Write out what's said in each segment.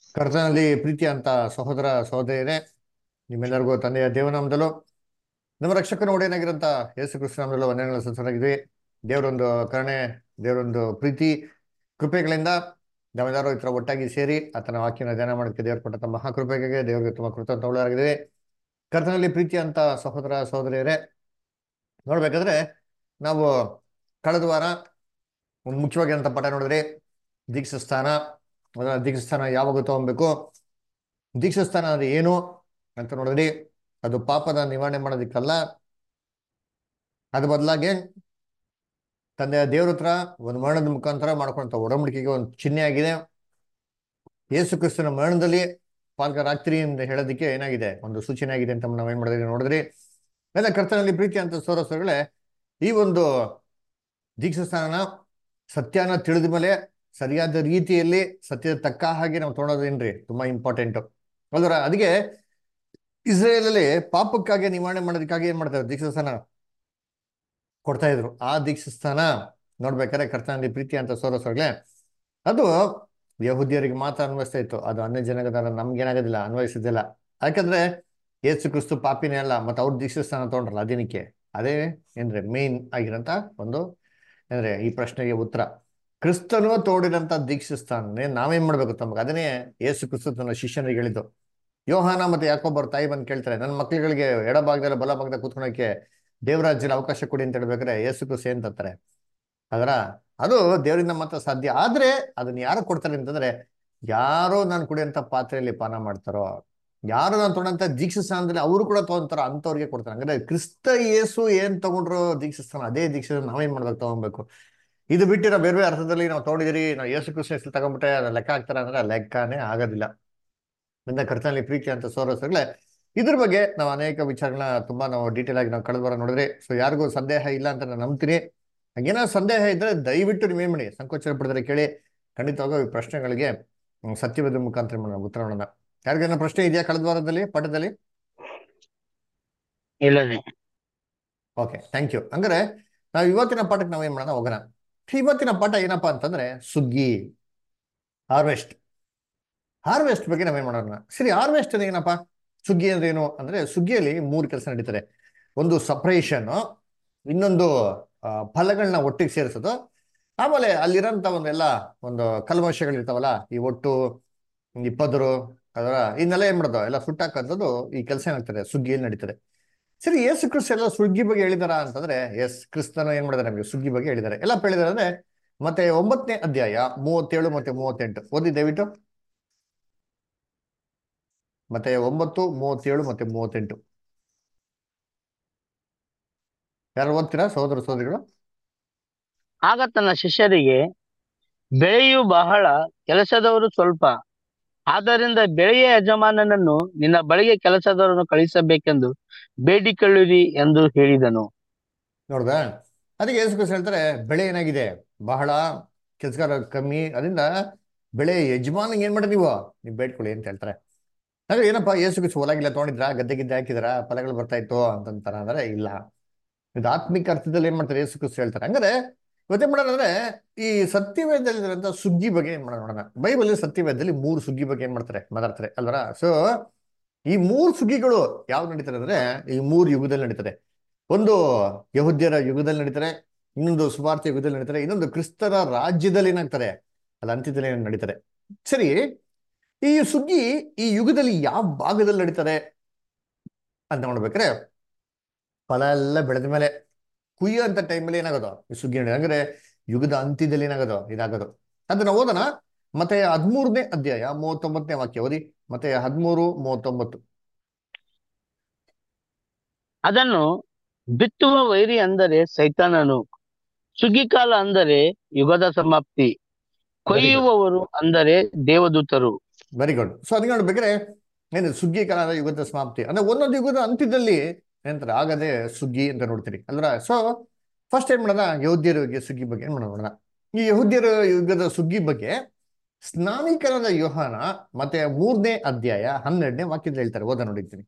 ಕರ್ತನಲ್ಲಿ ಪ್ರೀತಿ ಅಂತ ಸಹೋದರ ಸಹೋದರಿಯರೇ ನಿಮ್ಮೆಲ್ಲರಿಗೂ ತಂದೆಯ ದೇವನಾಮದಲ್ಲೂ ನಮ್ಮ ರಕ್ಷಕನ ಒಡೆಯನಾಗಿರಂತ ಯೇಸು ಕೃಷ್ಣನಾಮದಲ್ಲೂ ವಂದನೆಗಳ ಸಂತರಾಗಿದ್ವಿ ದೇವರೊಂದು ಕರುಣೆ ದೇವರೊಂದು ಪ್ರೀತಿ ಕೃಪೆಗಳಿಂದ ನಾವೆಲ್ಲರೂ ಈ ಥರ ಒಟ್ಟಾಗಿ ಸೇರಿ ಆತನ ವಾಕ್ಯನ ಧ್ಯಾನ ಮಾಡೋದಕ್ಕೆ ದೇವರು ಕೊಟ್ಟಂತ ಮಹಾಕೃಪೆಗೆ ದೇವರಿಗೆ ತುಂಬ ಕೃತಜ್ಞರಾಗಿದ್ದೀವಿ ಕರ್ತನಲ್ಲಿ ಪ್ರೀತಿ ಅಂತ ಸಹೋದರ ಸಹೋದರಿಯರೇ ನೋಡ್ಬೇಕಾದ್ರೆ ನಾವು ಕಳೆದ ವಾರ ಒಂದು ಮುಖ್ಯವಾಗಿ ಅಂತ ಪಾಠ ನೋಡಿದ್ರಿ ದೀಕ್ಷಾಸ್ಥಾನ ಅದರ ದೀಕ್ಷಾಸ್ಥಾನ ಯಾವಾಗ ತಗೊಬೇಕು ದೀಕ್ಷಾಸ್ಥಾನ ಅಂದ್ರೆ ಏನು ಅಂತ ನೋಡಿದ್ರಿ ಅದು ಪಾಪದ ನಿವಾರಣೆ ಮಾಡೋದಕ್ಕಲ್ಲ ಅದ್ರ ಬದಲಾಗಿ ತಂದೆಯ ದೇವ್ರ ಹತ್ರ ಒಂದು ಮರಣದ ಮುಖಾಂತರ ಮಾಡ್ಕೊಂತ ಒಡಂಬಡಿಕೆಗೆ ಒಂದು ಚಿಹ್ನೆ ಆಗಿದೆ ಯೇಸು ಕ್ರಿಸ್ತನ ಮರಣದಲ್ಲಿ ಪಾಲ್ಗಾರಾಗ್ತೀರಿ ಅಂತ ಹೇಳೋದಕ್ಕೆ ಏನಾಗಿದೆ ಒಂದು ಸೂಚನೆ ಆಗಿದೆ ಅಂತ ನಾವು ಏನ್ ಮಾಡಿದ್ರಿ ನೋಡಿದ್ರಿ ಎಲ್ಲ ಕರ್ತನಲ್ಲಿ ಪ್ರೀತಿ ಅಂತ ಸೋರಸಗಳೇ ಈ ಒಂದು ದೀಕ್ಷಾಸ್ಥಾನನ ಸತ್ಯನ ತಿಳಿದ ಮೇಲೆ ಸರಿಯಾದ ರೀತಿಯಲ್ಲಿ ಸತ್ಯದ ತಕ್ಕ ಹಾಗೆ ನಾವು ತೊಗೊಳೋದೇನ್ರಿ ತುಂಬಾ ಇಂಪಾರ್ಟೆಂಟ್ ಅಲ್ವರ ಅದಕ್ಕೆ ಇಸ್ರೇಲಲ್ಲಿ ಪಾಪಕ್ಕಾಗಿ ನಿವಾರಣೆ ಮಾಡೋದಕ್ಕಾಗಿ ಏನ್ ಮಾಡ್ತಾರೆ ದೀಕ್ಷಾಸ್ಥಾನ ಕೊಡ್ತಾ ಇದ್ರು ಆ ದೀಕ್ಷಾಸ್ಥಾನ ನೋಡ್ಬೇಕಾದ್ರೆ ಕರ್ತನಲ್ಲಿ ಪ್ರೀತಿ ಅಂತ ಸೋರಸೋಗ್ಲೆ ಅದು ಯಹುದಿಯರಿಗೆ ಮಾತ್ರ ಅನ್ವಯಿಸ್ತಾ ಇತ್ತು ಅದು ಅನ್ಯ ಜನಗದಾರ ನಮ್ಗೇನಾಗೋದಿಲ್ಲ ಅನ್ವಯಿಸೋದಿಲ್ಲ ಯಾಕಂದ್ರೆ ಏಸು ಕ್ರಿಸ್ತು ಪಾಪಿನೇ ಅಲ್ಲ ಮತ್ತೆ ಅವ್ರ ದೀಕ್ಷಾಸ್ಥಾನ ತಗೊಂಡ್ರಲ್ಲ ಅದೇನಕ್ಕೆ ಅದೇ ಏನ್ರಿ ಮೇನ್ ಆಗಿರೋಂಥ ಒಂದು ಅಂದ್ರೆ ಈ ಪ್ರಶ್ನೆಗೆ ಉತ್ತರ ಕ್ರಿಸ್ತನು ತೋಡಿದಂತ ದೀಕ್ಷಾಸ್ಥಾನನೇ ನಾವೇನ್ ಮಾಡ್ಬೇಕು ತಮಗೆ ಅದನ್ನೇ ಯೇಸು ಕ್ರಿಸ್ತು ತನ್ನ ಶಿಷ್ಯನಿಗೆ ಹೇಳಿದ್ದು ಯೋಹಾನ ಮತ್ತೆ ಯಾಕೊಬ್ಬರ ತಾಯಿ ಬಂದು ಕೇಳ್ತಾರೆ ನನ್ನ ಮಕ್ಳುಗಳಿಗೆ ಎಡಭಾಗದಲ್ಲಿ ಬಲ ಭಾಗದಲ್ಲಿ ಕೂತ್ಕೊಳಕ್ಕೆ ದೇವರಾಜ್ಯದಲ್ಲಿ ಅವಕಾಶ ಕೊಡಿ ಅಂತ ಹೇಳ್ಬೇಕಾದ್ರೆ ಯೇಸು ಕ್ರಿಸ್ತು ಏನ್ ತರ್ತಾರೆ ಅದರ ಅದು ದೇವರಿಂದ ಮಾತ್ರ ಸಾಧ್ಯ ಆದ್ರೆ ಅದನ್ನ ಯಾರು ಕೊಡ್ತಾರೆ ಅಂತಂದ್ರೆ ಯಾರೋ ನಾನು ಕುಡಿಯಂತ ಪಾತ್ರೆಯಲ್ಲಿ ಪಾನ ಮಾಡ್ತಾರೋ ಯಾರು ನಾನು ತೊಗೊಂಡಂತ ದೀಕ್ಷಾಸ್ಥಾನದಲ್ಲಿ ಅವರು ಕೂಡ ತಗೊಂತಾರೋ ಅಂತವ್ರಿಗೆ ಕೊಡ್ತಾರೆ ಹಂಗಾದ್ರೆ ಕ್ರಿಸ್ತ ಯೇಸು ಏನ್ ತಗೊಂಡ್ರು ದೀಕ್ಷಾಸ್ಥಾನ ಅದೇ ದೀಕ್ಷೆ ನಾವೇನ್ ಮಾಡ್ಬೇಕು ತಗೊಬೇಕು ಇದು ಬಿಟ್ಟಿರೋ ಬೇರೆ ಬೇರೆ ಅರ್ಥದಲ್ಲಿ ನಾವು ತಗೊಂಡಿದ್ದೀರಿ ನಾವು ಯೇಸು ಕೃಷ್ಣ ಹೆಸರು ತಗೊಂಡ್ಬಿಟ್ಟೆ ಲೆಕ್ಕ ಹಾಕ್ತಾರೆ ಅಂದ್ರೆ ಲೆಕ್ಕನೇ ಆಗೋದಿಲ್ಲ ಇಂದ ಕರ್ತನಲ್ಲಿ ಪ್ರೀತಿ ಅಂತ ಸೋರಸಗಳೇ ಇದ್ರ ಬಗ್ಗೆ ನಾವು ಅನೇಕ ವಿಚಾರಗಳನ್ನ ತುಂಬಾ ನಾವು ಡೀಟೇಲ್ ಆಗಿ ನಾವು ಕಳೆದ ವಾರ ನೋಡಿದ್ರಿ ಸೊ ಯಾರಿಗೂ ಸಂದೇಹ ಇಲ್ಲ ಅಂತ ನಾನು ನಂಬ್ತೀನಿ ಹಾಗೇನಾದ್ರು ಸಂದೇಹ ಇದ್ರೆ ದಯವಿಟ್ಟು ನೀವೇನ್ ಮಾಡಿ ಸಂಕೋಚ ಪಡಿದ್ರೆ ಕೇಳಿ ಖಂಡಿತವಾಗ ಈ ಪ್ರಶ್ನೆಗಳಿಗೆ ಹ್ಮ್, ಸತ್ಯವೇದ ಮುಖಾಂತರ ಮಾಡೋಣ ಉತ್ತರ ನೋಡೋಣ ಯಾರಿಗೇನೋ ಪ್ರಶ್ನೆ ಇದೆಯಾ ಕಳೆದ ವಾರದಲ್ಲಿ ಪಾಠದಲ್ಲಿ ಇಲ್ಲದೆ ಓಕೆ ಥ್ಯಾಂಕ್ ಯು ಹಂಗಾರೆ ನಾವು ಇವತ್ತಿನ ಪಾಠಕ್ಕೆ ನಾವು ಏನ್ ಮಾಡೋಣ ಹೋಗೋಣ ಇವತ್ತಿನ ಪಾಠ ಏನಪ್ಪಾ ಅಂತಂದ್ರೆ ಸುಗ್ಗಿ ಹಾರ್ವೆಸ್ಟ್ ಹಾರ್ವೆಸ್ಟ್ ಬಗ್ಗೆ ನಾವೇನ್ ಮಾಡೋಣ ಸರಿ ಹಾರ್ವೆಸ್ಟ್ ಅಂದ್ರೆ ಏನಪ್ಪಾ ಸುಗ್ಗಿ ಅಂದ್ರೆ ಏನು ಅಂದ್ರೆ ಸುಗ್ಗಿಯಲ್ಲಿ ಮೂರು ಕೆಲಸ ನಡೀತದೆ ಒಂದು ಸಪ್ರೇಷನ್ ಇನ್ನೊಂದು ಆ, ಫಲಗಳನ್ನ ಒಟ್ಟಿಗೆ ಸೇರಿಸೋದು ಆಮೇಲೆ ಅಲ್ಲಿರೋಂಥ ಒಂದೆಲ್ಲ ಒಂದು ಕಲ್ಮಶಗಳಿರ್ತಾವಲ್ಲ ಈ ಒಟ್ಟು ಈ ಪದರು ಅದರ ಇದನ್ನೆಲ್ಲ ಏನ್ ಮಾಡೋದು ಎಲ್ಲ ಸುಟ್ಟಾಕಂಥದ್ದು ಈ ಕೆಲಸ ಏನಾಗ್ತದೆ ಸುಗ್ಗಿಯಲ್ಲಿ ನಡೀತದೆ ಸರಿ ಯೇಸು ಕ್ರಿಸ್ತ ಎಲ್ಲ ಸುಗ್ಗಿ ಬಗ್ಗೆ ಹೇಳಿದಾರ ಅಂತಂದ್ರೆ ಎಸ್ ಕ್ರಿಸ್ತನ ಏನ್ ಮಾಡಿದಾರೆ ನಮಗೆ ಸುಗ್ಗಿ ಬಗ್ಗೆ ಹೇಳಿದ್ದಾರೆ ಎಲ್ಲ ಹೇಳಿದಾರೆ ಅಂದ್ರೆ ಮತ್ತೆ ಒಂಬತ್ತನೇ ಅಧ್ಯಾಯ ಮೂವತ್ತೇಳು ಮತ್ತೆ ಮೂವತ್ತೆಂಟು ಓದಿ ದಯವಿಟ್ಟು ಮತ್ತೆ ಒಂಬತ್ತು ಮೂವತ್ತೇಳು ಮತ್ತೆ ಮೂವತ್ತೆಂಟು ಯಾರು ಓದ್ತೀರಾ ಸಹೋದರ ಸಹೋದರಿಗಳು ಆಗ ತನ್ನ ಶಿಷ್ಯರಿಗೆ ಬೆಳೆಯು ಬಹಳ ಕೆಲಸದವರು ಸ್ವಲ್ಪ ಆದ್ದರಿಂದ ಬೆಳೆಯ ಯಜಮಾನನನ್ನು ನಿನ್ನ ಬಳಿಗೆ ಕೆಲಸದವರನ್ನು ಕಳಿಸಬೇಕೆಂದು ಬೇಡಿಕೊಳ್ಳಿರಿ ಎಂದು ಹೇಳಿದನು ನೋಡ್ದ ಅದಕ್ಕೆ ಯೇಸು ಕ್ರಿಸ್ತ ಹೇಳ್ತಾರೆ ಬೆಳೆ ಏನಾಗಿದೆ ಬಹಳ ಕೆಲಸಗಾರ ಕಮ್ಮಿ ಅದರಿಂದ ಬೆಳೆ ಯಜಮಾನಿಗೆ ಏನ್ ಮಾಡಿ ನೀವು ನೀವು ಬೇಡ್ಕೊಳ್ಳಿ ಅಂತ ಹೇಳ್ತಾರೆ ಹಾಗೆ ಏನಪ್ಪ ಯೇಸು ಕ್ರಿಸ್ತ ಹೊಲಗಿಲ್ಲ ತೊಗೊಂಡಿದ್ರ ಗದ್ದೆ ಗಿದ್ದೆ ಹಾಕಿದ್ರ ಫಲಗಳು ಬರ್ತಾ ಇತ್ತು ಅಂತಂತಾರ ಅಂದ್ರೆ ಇಲ್ಲ ಇದು ಆತ್ಮಿಕ ಅರ್ಥದಲ್ಲಿ ಏನ್ ಮಾಡ್ತಾರೆ ಯೇಸು ಕ್ರಿಸ್ತ ಹೇಳ್ತಾರೆ ಹಂಗಾರೆ ಇವತ್ತೇನ್ ಮಾಡೋಣ ಅಂದ್ರೆ ಈ ಸತ್ಯವೇದಲ್ಲಿರುವಂತ ಸುಗ್ಗಿ ಬಗ್ಗೆ ಏನ್ ಮಾಡೋಣ ನೋಡೋಣ ಬೈಬಲ್ ಸತ್ಯವೇದದಲ್ಲಿ ಮೂರು ಸುಗ್ಗಿ ಬಗ್ಗೆ ಏನ್ ಮಾಡ್ತಾರೆ ಮಾತಾಡ್ತಾರೆ ಅಲ್ವರ ಸೊ ಈ ಮೂರು ಸುಗ್ಗಿಗಳು ಯಾವ್ದು ನಡೀತಾರೆ ಅಂದ್ರೆ ಈ ಮೂರು ಯುಗದಲ್ಲಿ ನಡೀತದೆ ಒಂದು ಯಹುದ್ಯರ ಯುಗದಲ್ಲಿ ನಡೀತಾರೆ ಇನ್ನೊಂದು ಸುವಾರ್ಥ ಯುಗದಲ್ಲಿ ನಡೀತಾರೆ ಇನ್ನೊಂದು ಕ್ರಿಸ್ತರ ರಾಜ್ಯದಲ್ಲಿ ಏನಾಗ್ತಾರೆ ಅಲ್ಲ ಅಂತ್ಯದಲ್ಲಿ ಏನ್ ನಡೀತಾರೆ ಸರಿ ಈ ಸುಗ್ಗಿ ಈ ಯುಗದಲ್ಲಿ ಯಾವ ಭಾಗದಲ್ಲಿ ನಡೀತಾರೆ ಅಂತ ನೋಡ್ಬೇಕಾರೆ ಫಲ ಎಲ್ಲ ಬೆಳೆದ ಮೇಲೆ ಕುಯ್ಯೋ ಅಂತ ಟೈಮಲ್ಲಿ ಏನಾಗೋದು ಈ ಸುಗ್ಗಿ ನಡೀತದೆ ಅಂದ್ರೆ ಯುಗದ ಅಂತ್ಯದಲ್ಲಿ ಏನಾಗೋದು ಇದಾಗೋದು ಅದನ್ನ ಓದೋಣ ಮತ್ತೆ ಹದಿಮೂರನೇ ಅಧ್ಯಾಯ ಮೂವತ್ತೊಂಬತ್ತನೇ ವಾಕ್ಯ ಓದಿ ಮತ್ತೆ ಹದಿಮೂರು ಮೂವತ್ತೊಂಬತ್ತು ಅದನ್ನು ಬಿತ್ತುವ ವೈರಿ ಅಂದರೆ ಸೈತಾನನು ಸುಗ್ಗಿಕಾಲ ಅಂದರೆ ಯುಗದ ಸಮಾಪ್ತಿ ಕೊಯ್ಯುವವರು ಅಂದರೆ ದೇವದೂತರು ವೆರಿ ಗುಡ್ ಸೊ ಅದಕ್ಕೆ ನೋಡ್ಬೇಕಾದ್ರೆ ಏನು ಸುಗ್ಗಿ ಕಾಲದ ಯುಗದ ಸಮಾಪ್ತಿ ಅಂದ್ರೆ ಒಂದೊಂದು ಯುಗದ ಅಂತ್ಯದಲ್ಲಿ ಏನಂತಾರೆ ಆಗದೆ ಸುಗ್ಗಿ ಅಂತ ನೋಡ್ತೀರಿ ಅಲ್ರ ಸೊ ಫಸ್ಟ್ ಏನ್ ಮಾಡೋಣ ಯಹೂದ್ಯರ ಬಗ್ಗೆ ಸುಗ್ಗಿ ಬಗ್ಗೆ ಏನ್ ಮಾಡೋಣ ಈ ಯಹೂದ್ಯರ ಯುಗದ ಸುಗ್ಗಿ ಬಗ್ಗೆ ಸ್ನಾನಿಕರಾದ ಯೋಹಾನ ಮತ್ತೆ ಮೂರನೇ ಅಧ್ಯಾಯ ಹನ್ನೆರಡನೇ ವಾಕ್ಯದಲ್ಲಿ ಹೇಳ್ತಾರೆ ಓದ ನೋಡಿರ್ತೀನಿ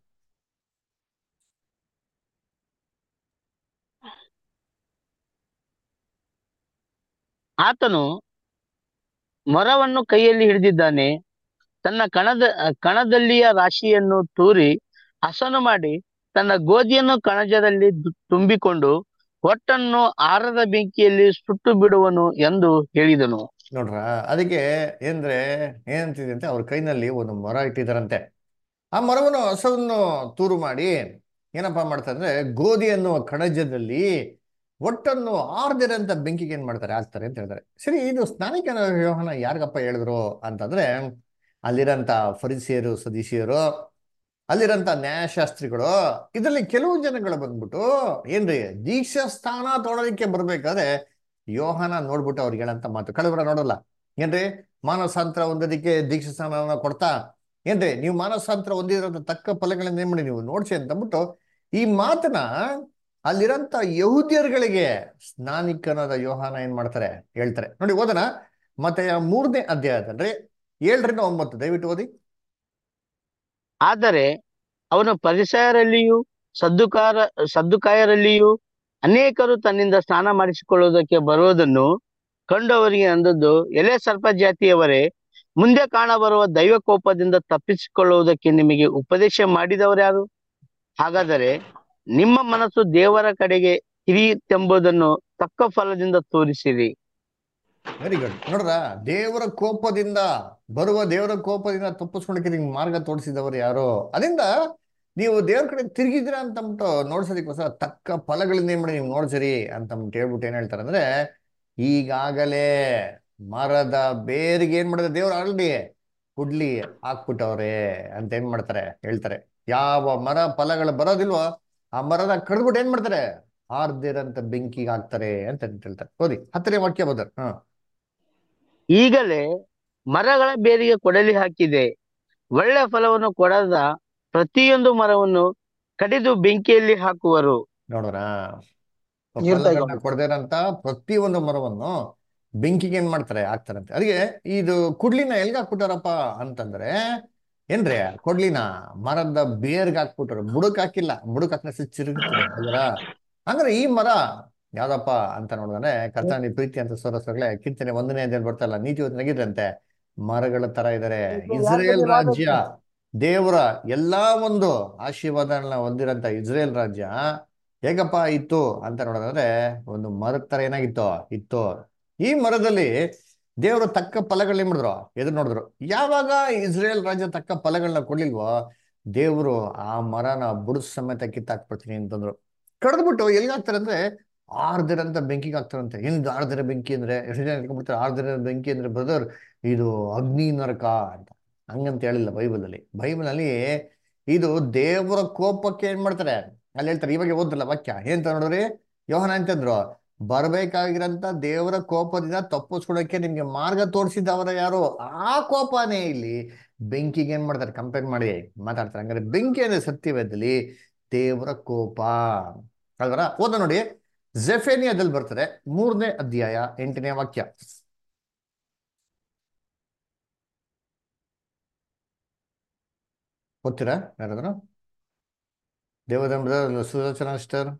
ಆತನು ಮೊರವನ್ನು ಕೈಯಲ್ಲಿ ಹಿಡಿದಿದ್ದಾನೆ ತನ್ನ ಕಣದ ಕಣದಲ್ಲಿಯ ರಾಶಿಯನ್ನು ತೂರಿ ಹಸನು ಮಾಡಿ ತನ್ನ ಗೋಧಿಯನ್ನು ಕಣಜದಲ್ಲಿ ದು- ತುಂಬಿಕೊಂಡು ಹೊಟ್ಟನ್ನು ಆರದ ಬೆಂಕಿಯಲ್ಲಿ ಸುಟ್ಟು ಬಿಡುವನು ಎಂದು ಹೇಳಿದನು ನೋಡ್ರ ಅದಕ್ಕೆ ಏನ್ರೆ ಏನಂತಿದೆ ಅಂತ ಅವ್ರ ಕೈನಲ್ಲಿ ಒಂದು ಮರ ಇಟ್ಟಿದಾರಂತೆ ಆ ಮರವನ್ನು ಹಸವನ್ನು ತೂರು ಮಾಡಿ ಏನಪ್ಪಾ ಮಾಡ್ತಾರೆ ಅಂದ್ರೆ ಗೋಧಿ ಅನ್ನುವ ಕಣಜದಲ್ಲಿ ಒಟ್ಟನ್ನು ಆರ್ದಿರಂತ ಬೆಂಕಿಗೆ ಏನ್ ಮಾಡ್ತಾರೆ ಹಾಕ್ತಾರೆ ಅಂತ ಹೇಳ್ತಾರೆ ಸರಿ ಇದು ಸ್ನಾನಿಕ ವ್ಯವಹಾರ ಯಾರಿಗಪ್ಪ ಹೇಳಿದ್ರು ಅಂತಂದ್ರೆ ಅಲ್ಲಿರಂತ ಫರಿಸಿಯರು ಸದೀಶಿಯರು ಅಲ್ಲಿರಂತ ನ್ಯಾಯಶಾಸ್ತ್ರಿಗಳು ಇದರಲ್ಲಿ ಕೆಲವು ಜನಗಳು ಬಂದ್ಬಿಟ್ಟು ಏನ್ರಿ ದೀಕ್ಷಾ ಸ್ಥಾನ ತೊಗೊಳೋದಕ್ಕೆ ಬರ್ಬೇಕಾದ್ರೆ ಯೋಹಾನ ನೋಡ್ಬಿಟ್ಟು ಅವ್ರಿಗೆ ಹೇಳಂತ ಮಾತು ಕಳೆಬರ ನೋಡಲ್ಲ ಏನ್ರಿ ಮಾನಸಾಂತರ ಹೊಂದೋದಕ್ಕೆ ದೀಕ್ಷಾ ಸ್ಥಾನವನ್ನ ಕೊಡ್ತಾ ಏನ್ರಿ ನೀವು ಮಾನಸಾಂತರ ಹೊಂದಿರೋಂಥ ತಕ್ಕ ಫಲಗಳನ್ನ ಏನ್ ಮಾಡಿ ನೀವು ನೋಡ್ಸಿ ಅಂತ ಅಂದ್ಬಿಟ್ಟು ಈ ಮಾತನ್ನ ಅಲ್ಲಿರಂತ ಯಹೂದ್ಯರುಗಳಿಗೆ ಸ್ನಾನಿಕನಾದ ಯೋಹಾನ ಏನ್ ಮಾಡ್ತಾರೆ ಹೇಳ್ತಾರೆ ನೋಡಿ ಓದನ ಮತ್ತೆ ಆ ಮೂರನೇ ಅಧ್ಯಾಯದಲ್ರಿ ಏಳರಿಂದ ಒಂಬತ್ತು ದಯವಿಟ್ಟು ಓದಿ ಆದರೆ ಅವನು ಪರಿಸರಲ್ಲಿಯೂ ಸದ್ದುಕಾರ ಸದ್ದುಕಾಯರಲ್ಲಿಯೂ ಅನೇಕರು ತನ್ನಿಂದ ಸ್ನಾನ ಮಾಡಿಸಿಕೊಳ್ಳುವುದಕ್ಕೆ ಬರುವುದನ್ನು ಕಂಡು ಅವರಿಗೆ ಅಂದದ್ದು ಎಲೆ ಸರ್ಪ ಜಾತಿಯವರೇ ಮುಂದೆ ಕಾಣಬರುವ ದೈವ ಕೋಪದಿಂದ ತಪ್ಪಿಸಿಕೊಳ್ಳುವುದಕ್ಕೆ ನಿಮಗೆ ಉಪದೇಶ ಮಾಡಿದವರು ಯಾರು ಹಾಗಾದರೆ ನಿಮ್ಮ ಮನಸ್ಸು ದೇವರ ಕಡೆಗೆ ಹಿರಿಯಿತೆಂಬುದನ್ನು ತಕ್ಕ ಫಲದಿಂದ ತೋರಿಸಿರಿ ವೆರಿ ಗುಡ್ ನೋಡ್ರ ದೇವರ ಕೋಪದಿಂದ ಬರುವ ದೇವರ ಕೋಪದಿಂದ ತಪ್ಪಿಸ್ಕೊಳಕ್ಕೆ ನಿಮ್ಗೆ ಮಾರ್ಗ ತೋರಿಸಿದವರು ಯಾರು ಅದರಿಂದ ನೀವು ದೇವ್ರ ಕಡೆ ತಿರುಗಿದಿರ ಅಂತಂದ್ಬಿಟ್ಟು ನೋಡ್ಸೋದಕ್ಕೋಸ್ಕರ ತಕ್ಕ ಫಲಗಳನ್ನ ಏನ್ ಮಾಡಿ ನೀವು ನೋಡ್ಸಿರಿ ಅಂತಂದ್ಬಿಟ್ಟು ಹೇಳ್ಬಿಟ್ಟು ಏನ್ ಹೇಳ್ತಾರೆ ಅಂದ್ರೆ ಈಗಾಗಲೇ ಮರದ ಬೇರಿಗೆ ಏನ್ ಮಾಡಿದ್ರೆ ದೇವ್ರು ಆಲ್ರೆಡಿ ಕುಡ್ಲಿ ಹಾಕ್ಬಿಟ್ಟವ್ರೆ ಅಂತ ಏನ್ ಮಾಡ್ತಾರೆ ಹೇಳ್ತಾರೆ ಯಾವ ಮರ ಫಲಗಳು ಬರೋದಿಲ್ವೋ ಆ ಮರದ ಕಡ್ದ್ಬಿಟ್ಟು ಏನ್ ಮಾಡ್ತಾರೆ ಆರ್ದಿರಂತ ಬೆಂಕಿಗೆ ಹಾಕ್ತಾರೆ ಅಂತ ಹೇಳ್ತಾರೆ ಓದಿ ಹತ್ತನೇ ವಾಕ್ಯ ಬದರ್ ಹಾ ಈಗಲೇ ಮರಗಳ ಬೇರಿಗೆ ಕೊಡಲಿ ಹಾಕಿದೆ ಒಳ್ಳೆ ಫಲವನ್ನು ಕೊಡದ ಪ್ರತಿಯೊಂದು ಮರವನ್ನು ಕಡಿದು ಬೆಂಕಿಯಲ್ಲಿ ಹಾಕುವರು ನೋಡೋಣ ನೀರ್ ಕೊಡದೇರಂತ ಪ್ರತಿಯೊಂದು ಮರವನ್ನು ಬೆಂಕಿಗೆ ಏನ್ ಮಾಡ್ತಾರೆ ಹಾಕ್ತಾರಂತೆ ಅದಕ್ಕೆ ಇದು ಕುಡ್ಲಿನ ಎಲ್ಗ ಹಾಕ್ಬಿಟ್ಟಾರಪ್ಪ ಅಂತಂದ್ರೆ ಏನ್ರಿ ಕೊಡ್ಲಿನ ಮರದ ಬೇರ್ಗೆ ಹಾಕ್ಬಿಟ್ರು ಬುಡಕ್ ಹಾಕಿಲ್ಲ ಬುಡಕ್ ಹಾಕಿದ ಚಿರುಗುತ್ತದೆ ಅಲ್ವರ ಅಂದ್ರೆ ಈ ಮರ ಯಾವ್ದಪ್ಪ ಅಂತ ನೋಡಿದ್ರೆ ಕರ್ತನಿ ಪ್ರೀತಿ ಅಂತ ಸೋರಸಗಳೇ ಕೀರ್ತನೆ ಒಂದನೇ ಅಧ್ಯಾಯ ಬರ್ತಲ್ಲ ನೀತಿ ನಗಿದ್ರಂತೆ ಮರಗಳ ತರ ಇದಾರೆ ಇಸ್ರೇಲ್ ರಾಜ್ಯ ದೇವರ ಎಲ್ಲಾ ಒಂದು ಆಶೀರ್ವಾದಗಳನ್ನ ಹೊಂದಿರಂತ ಇಸ್ರೇಲ್ ರಾಜ್ಯ ಹೇಗಪ್ಪ ಇತ್ತು ಅಂತ ನೋಡೋದಾದ್ರೆ ಒಂದು ಮರದ ತರ ಏನಾಗಿತ್ತು ಇತ್ತು ಈ ಮರದಲ್ಲಿ ದೇವರು ತಕ್ಕ ಫಲಗಳನ್ನ ಮಾಡಿದ್ರು ಎದುರು ನೋಡಿದ್ರು ಯಾವಾಗ ಇಸ್ರೇಲ್ ರಾಜ್ಯ ತಕ್ಕ ಫಲಗಳನ್ನ ಕೊಡ್ಲಿಲ್ವೋ ದೇವರು ಆ ಮರನ ಬುಡದ ಸಮೇತ ಕಿತ್ತಾಕ್ಬಿಡ್ತೀನಿ ಅಂತಂದ್ರು ಕಡ್ದ್ಬಿಟ್ಟು ಎಲ್ಲಿಗೆ ಹಾಕ್ತಾರೆ ಅಂದ್ರೆ ಆರ್ದಿರಂತ ಬೆಂಕಿಗೆ ಹಾಕ್ತಾರಂತೆ ಏನಿದು ಆರ್ದಿರ ಬೆಂಕಿ ಅಂದ್ರೆ ಎಷ್ಟು ಜನ ಇಟ್ಕೊಂಡ್ಬಿಡ್ತಾರೆ ಆರ್ದಿರ ಬೆಂಕಿ ಅಂದ್ರೆ ಬ್ರದರ್ ಇದು ಅಗ್ನಿ ನರಕ ಅಂತ ಹಂಗಂತ ಹೇಳಿಲ್ಲ ಬೈಬಲ್ ಅಲ್ಲಿ ಬೈಬಲ್ ಅಲ್ಲಿ ಇದು ದೇವರ ಕೋಪಕ್ಕೆ ಏನ್ ಮಾಡ್ತಾರೆ ಅಲ್ಲಿ ಹೇಳ್ತಾರೆ ಇವಾಗ ಓದ್ರಲ್ಲ ವಾಕ್ಯ ಏನ್ ನೋಡ್ರಿ ಯೋಹನ ಅಂತಂದ್ರು ಬರ್ಬೇಕಾಗಿರಂತ ದೇವರ ಕೋಪದಿಂದ ತಪ್ಪಿಸ್ಕೊಳಕ್ಕೆ ನಿಮ್ಗೆ ಮಾರ್ಗ ತೋರಿಸಿದವರ ಯಾರು ಆ ಕೋಪನೇ ಇಲ್ಲಿ ಬೆಂಕಿಗೆ ಏನ್ ಮಾಡ್ತಾರೆ ಕಂಪೇರ್ ಮಾಡಿ ಮಾತಾಡ್ತಾರೆ ಹಂಗಾರೆ ಬೆಂಕಿ ಅಂದ್ರೆ ಸತ್ಯವೇದದಲ್ಲಿ ದೇವರ ಕೋಪ ಅಲ್ವರ ಓದ ನೋಡಿ ಜೆಫೇನಿಯಾದಲ್ಲಿ ಬರ್ತಾರೆ ಮೂರನೇ ಅಧ್ಯಾಯ ಎಂಟನೇ ವಾಕ್ಯ ಓದ್ತೀರಾ ಯಾರಾದ್ರು Devadam brother Sulochana sister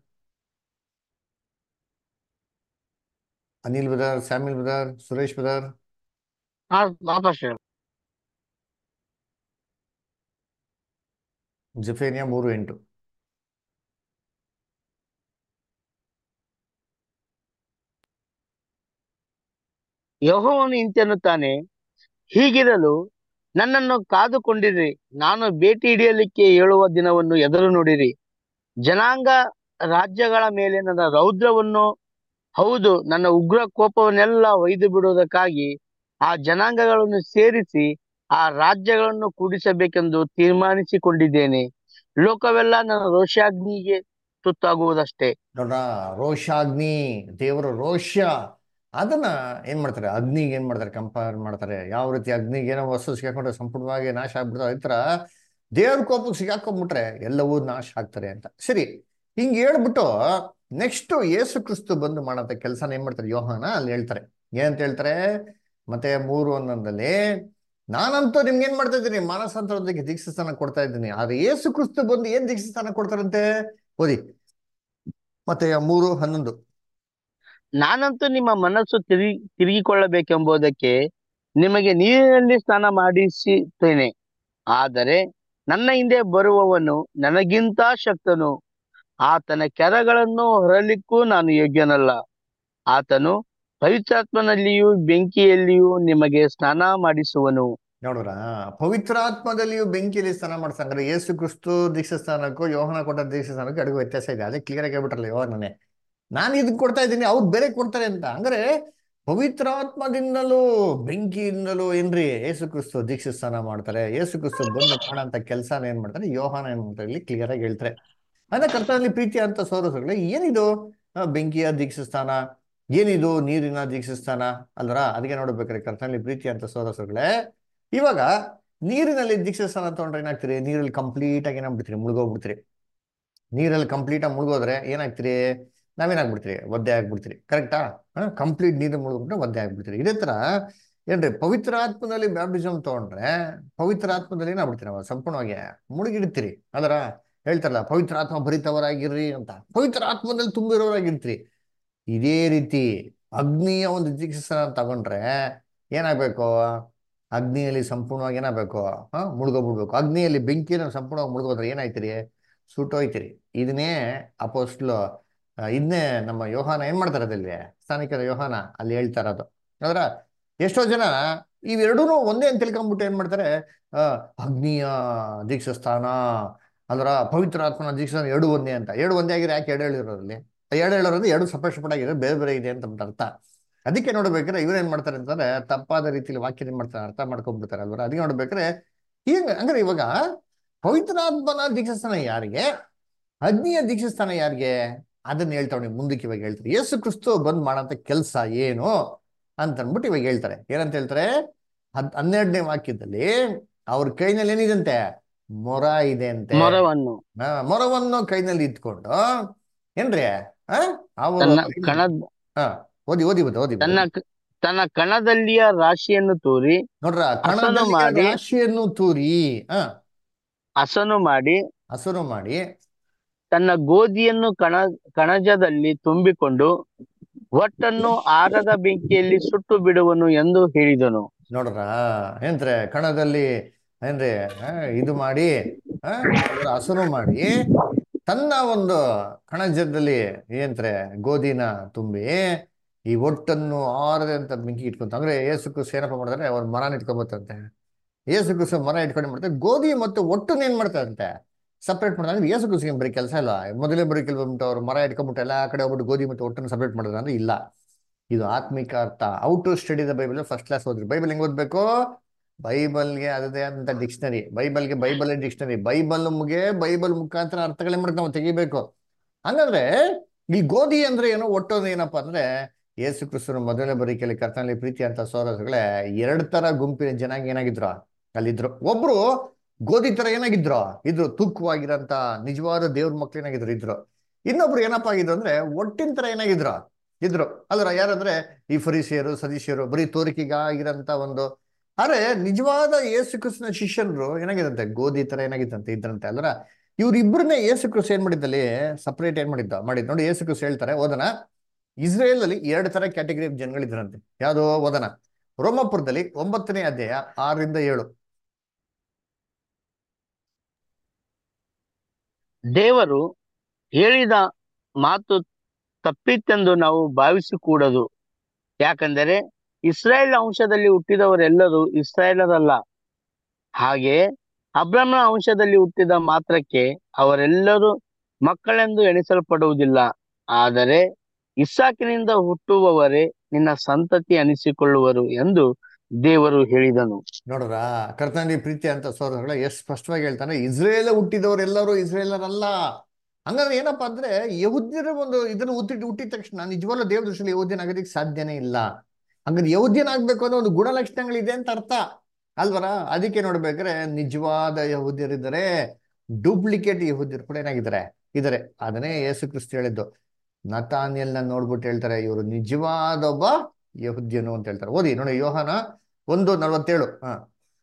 Anil brother Samuel brother Suresh brother ಆ ಪಾಸ್ಟರ್ ಜೆಫೇನಿಯಾ ಮೂರು ಎಂಟು ಯೆಹೋವನು ಇಂತೆನ್ನುತ್ತಾನೆ ಹೀಗಿರಲು ನನ್ನನ್ನು ಕಾದುಕೊಂಡಿರಿ ನಾನು ಭೇಟಿ ಹಿಡಿಯಲಿಕ್ಕೆ ಹೇಳುವ ದಿನವನ್ನು ಎದುರು ನೋಡಿರಿ ಜನಾಂಗ ರಾಜ್ಯಗಳ ಮೇಲೆ ನನ್ನ ರೌದ್ರವನ್ನು ಹೌದು ನನ್ನ ಉಗ್ರ ಕೋಪವನ್ನೆಲ್ಲ ಒಯ್ದು ಬಿಡುವುದಕ್ಕಾಗಿ ಆ ಜನಾಂಗಗಳನ್ನು ಸೇರಿಸಿ ಆ ರಾಜ್ಯಗಳನ್ನು ಕೂಡಿಸಬೇಕೆಂದು ತೀರ್ಮಾನಿಸಿಕೊಂಡಿದ್ದೇನೆ ಲೋಕವೆಲ್ಲ ನನ್ನ ರೋಷಾಗ್ನಿಗೆ ತುತ್ತಾಗುವುದಷ್ಟೇ ನೋಡ್ರ ರೋಷಾಗ್ನಿ ದೇವರ ರೋಷ ಅದನ್ನ ಏನ್ ಮಾಡ್ತಾರೆ ಅಗ್ನಿಗೆ ಏನ್ ಮಾಡ್ತಾರೆ ಕಂಪೇರ್ ಮಾಡ್ತಾರೆ ಯಾವ ರೀತಿ ಅಗ್ನಿಗೆ ಏನೋ ವಸ್ತು ಸಿಗಾಕೊಂಡ್ರೆ ಸಂಪೂರ್ಣವಾಗಿ ನಾಶ ಆಗ್ಬಿಡ್ತಾರೆ ಈ ತರ ದೇವ್ರ ಕೋಪಕ್ಕೆ ಸಿಗಾಕೊಂಡ್ಬಿಟ್ರೆ ಎಲ್ಲವೂ ನಾಶ ಆಗ್ತಾರೆ ಅಂತ ಸರಿ ಹಿಂಗ್ ಹೇಳ್ಬಿಟ್ಟು ನೆಕ್ಸ್ಟ್ ಯೇಸು ಕ್ರಿಸ್ತು ಬಂದು ಮಾಡಂತ ಕೆಲಸನ ಏನ್ ಮಾಡ್ತಾರೆ ಯೋಹಾನ ಅಲ್ಲಿ ಹೇಳ್ತಾರೆ ಏನಂತ ಹೇಳ್ತಾರೆ ಮತ್ತೆ ಮೂರು ಒಂದೊಂದಲ್ಲಿ ನಾನಂತೂ ನಿಮ್ಗೆ ಏನ್ ಮಾಡ್ತಾ ಇದ್ದೀನಿ ಮಾನಸಾಂತರದಕ್ಕೆ ದೀಕ್ಷಾಸ್ಥಾನ ಕೊಡ್ತಾ ಇದ್ದೀನಿ ಆದ್ರೆ ಯೇಸು ಕ್ರಿಸ್ತು ಬಂದು ಏನ್ ದೀಕ್ಷಾಸ್ಥಾನ ಕೊಡ್ತಾರಂತೆ ಓದಿ ಮತ್ತೆ ಮೂರು ಹನ್ನೊಂದು ನಾನಂತೂ ನಿಮ್ಮ ಮನಸ್ಸು ತಿರುಗಿ ತಿರುಗಿಕೊಳ್ಳಬೇಕೆಂಬುದಕ್ಕೆ ನಿಮಗೆ ನೀರಿನಲ್ಲಿ ಸ್ನಾನ ಮಾಡಿಸುತ್ತೇನೆ ಆದರೆ ನನ್ನ ಹಿಂದೆ ಬರುವವನು ನನಗಿಂತ ಶಕ್ತನು ಆತನ ಕೆರಗಳನ್ನು ಹೊರಲಿಕ್ಕೂ ನಾನು ಯೋಗ್ಯನಲ್ಲ ಆತನು ಪವಿತ್ರಾತ್ಮನಲ್ಲಿಯೂ ಬೆಂಕಿಯಲ್ಲಿಯೂ ನಿಮಗೆ ಸ್ನಾನ ಮಾಡಿಸುವನು ನೋಡ್ರ ಪವಿತ್ರಾತ್ಮದಲ್ಲಿಯೂ ಬೆಂಕಿಯಲ್ಲಿ ಸ್ನಾನ ಮಾಡ್ಸಂಗ್ರೆ ಯೇಸು ಕ್ರಿಸ್ತು ದೀಕ್ಷಾ ಸ್ಥಾನಕ್ಕೂ ಯೋಹನ ಕೊಟ್ಟ ದೀಕ್ಷಾ ಸ್ಥಾನಕ್ಕೂ ಅಡುಗೆ ವ್ಯತ್ಯಾಸ ಇದೆ ಅದೇ ಕ್ಲಿಯರ್ ಆಗಿ ಹೇಳ್ಬಿಟ್ರಲ್ಲ ಯೋಹನೇ ನಾನು ಇದನ್ನ ಕೊಡ್ತಾ ಇದ್ದೀನಿ ಅವ್ರು ಬೇರೆ ಕೊಡ್ತಾರೆ ಅಂತ ಹಂಗಾರೆ ಪವಿತ್ರಾತ್ಮದಿಂದಲೂ ಬೆಂಕಿಯಿಂದಲೂ ಏನ್ರಿ ಯೇಸು ಕ್ರಿಸ್ತು ದೀಕ್ಷಾ ಸ್ನಾನ ಮಾಡ್ತಾರೆ ಯೇಸು ಕ್ರಿಸ್ತು ಬಂದು ಮಾಡಂತ ಕೆಲಸನ ಏನ್ ಮಾಡ್ತಾರೆ ಯೋಹಾನ ಏನ್ ಮಾಡ್ತಾರೆ ಇಲ್ಲಿ ಕ್ಲಿಯರ್ ಆಗಿ ಹೇಳ್ತಾರೆ ಅಂದ್ರೆ ಕರ್ತನಲ್ಲಿ ಪ್ರೀತಿ ಅಂತ ಸೋರಸಗಳೇ ಏನಿದು ಆ, ಬೆಂಕಿಯ ದೀಕ್ಷಾ ಸ್ಥಾನ ಏನಿದು ನೀರಿನ ದೀಕ್ಷಾ ಸ್ಥಾನ ಅಲ್ವರ ಅದಕ್ಕೆ ನೋಡ್ಬೇಕಾದ್ರೆ ಕರ್ತನಲ್ಲಿ ಪ್ರೀತಿ ಅಂತ ಸೋರಸಗಳೇ ಇವಾಗ ನೀರಿನಲ್ಲಿ ದೀಕ್ಷಾ ಸ್ಥಾನ ತಗೊಂಡ್ರೆ ಏನಾಗ್ತೀರಿ ನೀರಲ್ಲಿ ಕಂಪ್ಲೀಟ್ ಆಗಿ ಏನಾಗ್ಬಿಡ್ತೀರಿ ಮುಳುಗೋಗ್ಬಿಡ್ತೀರಿ ನೀರಲ್ಲಿ ಕಂಪ್ಲೀಟ್ ಆಗಿ ಮುಳುಗೋದ್ರೆ ಏನಾಗ್ತೀರಿ ನಾವೇನಾಗ್ಬಿಡ್ತೀರಿ ಒದ್ದೆ ಆಗ್ಬಿಡ್ತೀರಿ ಕರೆಕ್ಟಾ ಕಂಪ್ಲೀಟ್ ನೀರು ಮುಳುಗ್ಬಿಟ್ರೆ ಒದ್ದೆ ಆಗ್ಬಿಡ್ತೀರಿ ಇದೇ ತರ ಏನ್ರಿ ಪವಿತ್ರ ಆತ್ಮದಲ್ಲಿ ಬ್ಯಾಪ್ಟಿಸಮ್ ತಗೊಂಡ್ರೆ ಪವಿತ್ರ ಆತ್ಮದಲ್ಲಿ ಏನಾಗ್ಬಿಡ್ತೀರಿ ನಾವು ಸಂಪೂರ್ಣವಾಗಿ ಮುಳುಗಿಡ್ತೀರಿ ಅದರ ಹೇಳ್ತಾರಲ್ಲ ಪವಿತ್ರ ಆತ್ಮ ಭರಿತವರಾಗಿರ್ರಿ ಅಂತ ಪವಿತ್ರ ಆತ್ಮದಲ್ಲಿ ತುಂಬಿರೋರಾಗಿರ್ತೀರಿ ಇದೇ ರೀತಿ ಅಗ್ನಿಯ ಒಂದು ದೀಕ್ಷಾ ತಗೊಂಡ್ರೆ ಏನಾಗ್ಬೇಕು ಅಗ್ನಿಯಲ್ಲಿ ಸಂಪೂರ್ಣವಾಗಿ ಏನಾಗಬೇಕು ಹಾ ಮುಳುಗೋಗ್ಬಿಡ್ಬೇಕು ಅಗ್ನಿಯಲ್ಲಿ ಬೆಂಕಿಯನ್ನು ಸಂಪೂರ್ಣವಾಗಿ ಮುಳುಗೋದ್ರೆ ಏನಾಯ್ತಿರಿ ಸುಟ್ಟೋಯ್ತಿರಿ ಇದನ್ನೇ ಅಪೋಸ್ಟ್ಲು ಆ, ಇದನ್ನೇ ನಮ್ಮ ಯೋಹಾನ ಏನ್ ಮಾಡ್ತಾರೆ ಅದಲ್ಲಿ ಸ್ಥಾನಿಕರ ಯೋಹಾನ ಅಲ್ಲಿ ಹೇಳ್ತಾ ಇರೋದು ಅದರ ಎಷ್ಟೋ ಜನ ಇವೆರಡೂ ಒಂದೇ ಅಂತ ತಿಳ್ಕೊಂಡ್ಬಿಟ್ಟು ಏನ್ ಮಾಡ್ತಾರೆ ಆ, ಅಗ್ನಿಯ ದೀಕ್ಷಾ ಸ್ಥಾನ ಅದರ ಪವಿತ್ರ ಆತ್ಮನ ದೀಕ್ಷಾ ಸ್ಥಾನ ಎರಡು ಒಂದೇ ಅಂತ ಎರಡು ಒಂದೇ ಆಗಿರೋ ಯಾಕೆ ಎರಡು ಹೇಳಿರೋದ್ರಲ್ಲಿ ಎರಡು ಹೇಳೋದ್ರಲ್ಲಿ ಎರಡು ಸಪರೇಟ್ ಸಪರೇಟ್ ಆಗಿರೋ ಬೇರೆ ಬೇರೆ ಇದೆ ಅಂತ ಅಂದ್ಬಿಟ್ಟು ಅರ್ಥ ಅದಕ್ಕೆ ನೋಡ್ಬೇಕಾದ್ರೆ ಇವ್ರು ಏನ್ ಮಾಡ್ತಾರೆ ಅಂತಂದ್ರೆ ತಪ್ಪಾದ ರೀತಿಯಲ್ಲಿ ವಾಕ್ಯ ಏನ್ ಮಾಡ್ತಾರೆ ಅರ್ಥ ಮಾಡ್ಕೊಂಡ್ಬಿಡ್ತಾರೆ ಅಲ್ವಾ ಅದಕ್ಕೆ ನೋಡ್ಬೇಕಾದ್ರೆ ಈಗ ಹಂಗಾರೆ ಇವಾಗ ಪವಿತ್ರಾತ್ಮನ ದೀಕ್ಷಾಸ್ಥಾನ ಯಾರಿಗೆ ಅಗ್ನಿಯ ದೀಕ್ಷಾಸ್ಥಾನ ಯಾರಿಗೆ ಅದನ್ನ ಹೇಳ್ತಾವ್ ನೀವು ಮುಂದಕ್ಕೆ ಇವಾಗ ಹೇಳ್ತಾರೆ ಯೇಸು ಕ್ರಿಸ್ತು ಬಂದ್ ಮಾಡಂತ ಕೆಲಸ ಏನು ಅಂತ ಅಂದ್ಬಿಟ್ಟು ಇವಾಗ ಹೇಳ್ತಾರೆ ಏನಂತ ಹೇಳ್ತಾರೆ ಹದ್ ಹನ್ನೆರಡನೇ ವಾಕ್ಯದಲ್ಲಿ ಅವ್ರ ಕೈನಲ್ಲಿ ಏನಿದಂತೆ ಮೊರ ಇದೆ ಅಂತೆ ಮೊರವನ್ನು ಆ, ಮೊರವನ್ನು ಕೈನಲ್ಲಿ ಇಟ್ಕೊಂಡು ಏನ್ರಿ ಆ ಅವರು ತನ್ನ ಕಣದ ಹಾ ಓದಿ ಓದಿ ಬುದ್ಧ ಓದಿ ಬುದ್ಧ. ತನ್ನ ಕ- ತನ್ನ ಕಣದಲ್ಲಿಯ ರಾಶಿಯನ್ನು ತೂರಿ ನೋಡ್ರ ಹಸನು ಕಣದಲ್ಲಿ ಮಾಡಿ ರಾಶಿಯನ್ನು ತೂರಿ ಹ ಹಸನು ಮಾಡಿ ಹಸುರು ಮಾಡಿ ತನ್ನ ಗೋಧಿಯನ್ನು ಕಣ ಕಣಜದಲ್ಲಿ ತುಂಬಿಕೊಂಡು ಒಟ್ಟನ್ನು ಆರದ ಬೆಂಕಿಯಲ್ಲಿ ಸುಟ್ಟು ಬಿಡುವನು ಎಂದು ಹೇಳಿದನು ನೋಡ್ರ ಏನ್ರೆ ಕಣದಲ್ಲಿ ಏನ್ರಿ ಆ, ಇದು ಮಾಡಿ ಆ, ಅದರ ಹಸುರು ಮಾಡಿ ತನ್ನ ಒಂದು ಕಣಜದಲ್ಲಿ ಏನ್ರೆ ಗೋಧಿನ ತುಂಬಿ ಈ ಒಟ್ಟನ್ನು ಆರದೆ ಅಂತ ಬೆಂಕಿ ಇಟ್ಕೊಂತ ಅಂದ್ರೆ ಏಸು ಕ್ರಿಸ್ತು ಏನಪ್ಪ ಮಾಡ್ತಾರೆ ಅವ್ರ ಮರನ ಇಟ್ಕೊಂಬತ್ತಂತೆ ಏಸು ಕ್ರಿಸ್ತು ಮರ ಇಟ್ಕೊಂಡು ಏನ್ ಮಾಡ್ತಾರೆ ಗೋಧಿ ಮತ್ತು ಒಟ್ಟನ್ನ ಏನ್ ಮಾಡ್ತಾರಂತೆ ಸಪ್ರೇಟ್ ಮಾಡ್ತಾರೆ ಅಂದ್ರೆ ಏಸು ಕ್ರಿಸ್ತಿಗೆ ಬರೀ ಕೆಲಸ ಇಲ್ಲ ಮೊದಲೇ ಬರೀ ಬಂದ್ಬಿಟ್ಟು ಅವ್ರು ಮರ ಇಟ್ಕೊಂಡ್ಬಿಟ್ಟು ಎಲ್ಲಾ ಕಡೆ ಹೋಗ್ಬಿಟ್ಟು ಗೋಧಿ ಮತ್ತು ಒಟ್ಟನ್ನು ಸಪ್ರೇಟ್ ಮಾಡಿದ್ರೆ ಅಂದ್ರೆ ಇಲ್ಲ ಇದು ಆತ್ಮಿಕ ಅರ್ಥ how to study the Bible first class ಓದ್ರಿ ಬೈಬಲ್ ಹೆಂಗ್ ಓದ್ಬೇಕು ಬೈಬಲ್ಗೆ ಅದೇ ಅಂತ ಡಿಕ್ಷನರಿ ಬೈಬಲ್ಗೆ ಬೈಬಲ್ ಡಿಕ್ಷನರಿ ಬೈಬಲ್ ಮುಗೆ ಬೈಬಲ್ ಮುಖಾಂತರ ಅರ್ಥಗಳೇ ಮಾಡಿ ನಾವು ತೆಗಿಬೇಕು ಹಂಗಂದ್ರೆ ಈ ಗೋಧಿ ಅಂದ್ರೆ ಏನೋ ಒಟ್ಟೋದು ಏನಪ್ಪಾ ಅಂದ್ರೆ ಯೇಸು ಕ್ರಿಸ್ತನ ಮೊದಲನೇ ಬರೀಕೆಯಲ್ಲಿ ಕರ್ತನಲ್ಲಿ ಪ್ರೀತಿ ಅಂತ ಸೋರಸುಗಳೇ ಎರಡ್ ತರ ಗುಂಪಿನ ಜನಾಂಗ ಏನಾಗಿದ್ರು ಅಲ್ಲಿದ್ರು ಒಬ್ರು ಗೋಧಿ ತರ ಏನಾಗಿದ್ರು ಇದ್ರು ತೂಕವಾಗಿರಂತ ನಿಜವಾದ ದೇವ್ರ ಮಕ್ಳು ಏನಾಗಿದ್ರು ಇದ್ರು ಇನ್ನೊಬ್ರು ಏನಪ್ಪ ಆಗಿದ್ರು ಅಂದ್ರೆ ಒಟ್ಟಿನ ತರ ಏನಾಗಿದ್ರು ಇದ್ರು ಅಲ್ರ ಯಾರಂದ್ರೆ ಈ ಫರೀಸಿಯರು ಸದೀಶಿಯರು ಬರೀ ತೋರಿಕೆಗಾಗಿರಂತ ಒಂದು ಆದ್ರೆ ನಿಜವಾದ ಯೇಸು ಕ್ರಿಸ್ತನ ಶಿಷ್ಯರು ಏನಾಗಿದಂತೆ ಗೋಧಿ ತರ ಏನಾಗಿದ್ದಂತೆ ಇದ್ರಂತೆ ಅಲ್ರ ಇವ್ರಿಬ್ರನ್ನೇ ಯೇಸು ಕ್ರಿಸ್ತ ಏನ್ ಮಾಡಿದ್ದಲ್ಲಿ ಸಪರೇಟ್ ಏನ್ ಮಾಡಿದ್ದ ಮಾಡಿದ್ ನೋಡಿ ಯೇಸು ಕ್ರಿಸ್ತ ಹೇಳ್ತಾರೆ ಓದನ ಇಸ್ರೇಲ್ ಅಲ್ಲಿ ಎರಡು ತರ ಕ್ಯಾಟಗರಿ ಜನಗಳಿದ್ರಂತೆ ಯಾವ್ದು ಓದನ ರೋಮಾಪುರದಲ್ಲಿ ಒಂಬತ್ತನೇ ಅಧ್ಯಾಯ ಆರರಿಂದ ಏಳು ದೇವರು ಹೇಳಿದ ಮಾತು ತಪ್ಪಿತೆಂದು ನಾವು ಭಾವಿಸಕೂಡದು ಯಾಕಂದರೆ ಇಸ್ರಾಯೇಲ್ ಅಂಶದಲ್ಲಿ ಹುಟ್ಟಿದವರೆಲ್ಲರೂ ಇಸ್ರಾಯೇಲರಲ್ಲ ಹಾಗೆ ಅಬ್ರಹ್ಮನ ಅಂಶದಲ್ಲಿ ಹುಟ್ಟಿದ ಮಾತ್ರಕ್ಕೆ ಅವರೆಲ್ಲರೂ ಮಕ್ಕಳೆಂದು ಎಣಿಸಲ್ಪಡುವುದಿಲ್ಲ ಆದರೆ ಇಸ್ಸಾಕಿನಿಂದ ಹುಟ್ಟುವವರೇ ನಿನ್ನ ಸಂತತಿ ಅನಿಸಿಕೊಳ್ಳುವರು ಎಂದು ದೇವರು ಹೇಳಿದನು ನೋಡ್ರ ಕರ್ತನಲ್ಲಿ ಪ್ರೀತಿ ಅಂತ ಸೋದರಗಳ ಎಷ್ಟು ಸ್ಪಷ್ಟವಾಗಿ ಹೇಳ್ತಾನೆ ಇಸ್ರೇಲ್ ಹುಟ್ಟಿದವರೆಲ್ಲರೂ ಇಸ್ರೇಲರಲ್ಲ ಹಂಗಂದ್ರೆ ಏನಪ್ಪಾ ಅಂದ್ರೆ ಯಹುದ್ಯರ ಒಂದು ಇದನ್ನು ಹುಟ್ಟಿದ ಹುಟ್ಟಿದ ತಕ್ಷಣ ನಿಜವಾಗ್ಲೂ ದೇವ್ರ ದೃಷ್ಟಿಯಲ್ಲಿ ಯಹುದ್ಯನ ಆಗೋದಕ್ಕೆ ಸಾಧ್ಯನೇ ಇಲ್ಲ ಹಂಗಂದ್ರೆ ಯಹುದ್ಯನಾಗ್ಬೇಕು ಅನ್ನೋ ಒಂದು ಗುಣಲಕ್ಷಣಗಳಿದೆ ಅಂತ ಅರ್ಥ ಅಲ್ವರ ಅದಕ್ಕೆ ನೋಡ್ಬೇಕಾದ್ರೆ ನಿಜವಾದ ಯಹುದ್ಯರಿದ್ದಾರೆ ಡೂಪ್ಲಿಕೇಟ್ ಯಹುದ್ಯರು ಕೂಡ ಏನಾಗಿದ್ದಾರೆ ಇದಾರೆ ಅದನ್ನೇ ಯೇಸು ಕ್ರಿಸ್ತ ಹೇಳಿದ್ದು ನತಾನಿಯಲ್ನ ನೋಡ್ಬಿಟ್ಟು ಹೇಳ್ತಾರೆ ಇವರು ನಿಜವಾದ ಒಬ್ಬ ಯಹುದ್ಯನು ಅಂತ ಹೇಳ್ತಾರೆ ಓದಿ ನೋಡಿ ಯೋಹಾನ ಒಂದು ನಲವತ್ತೇಳು ಹಾ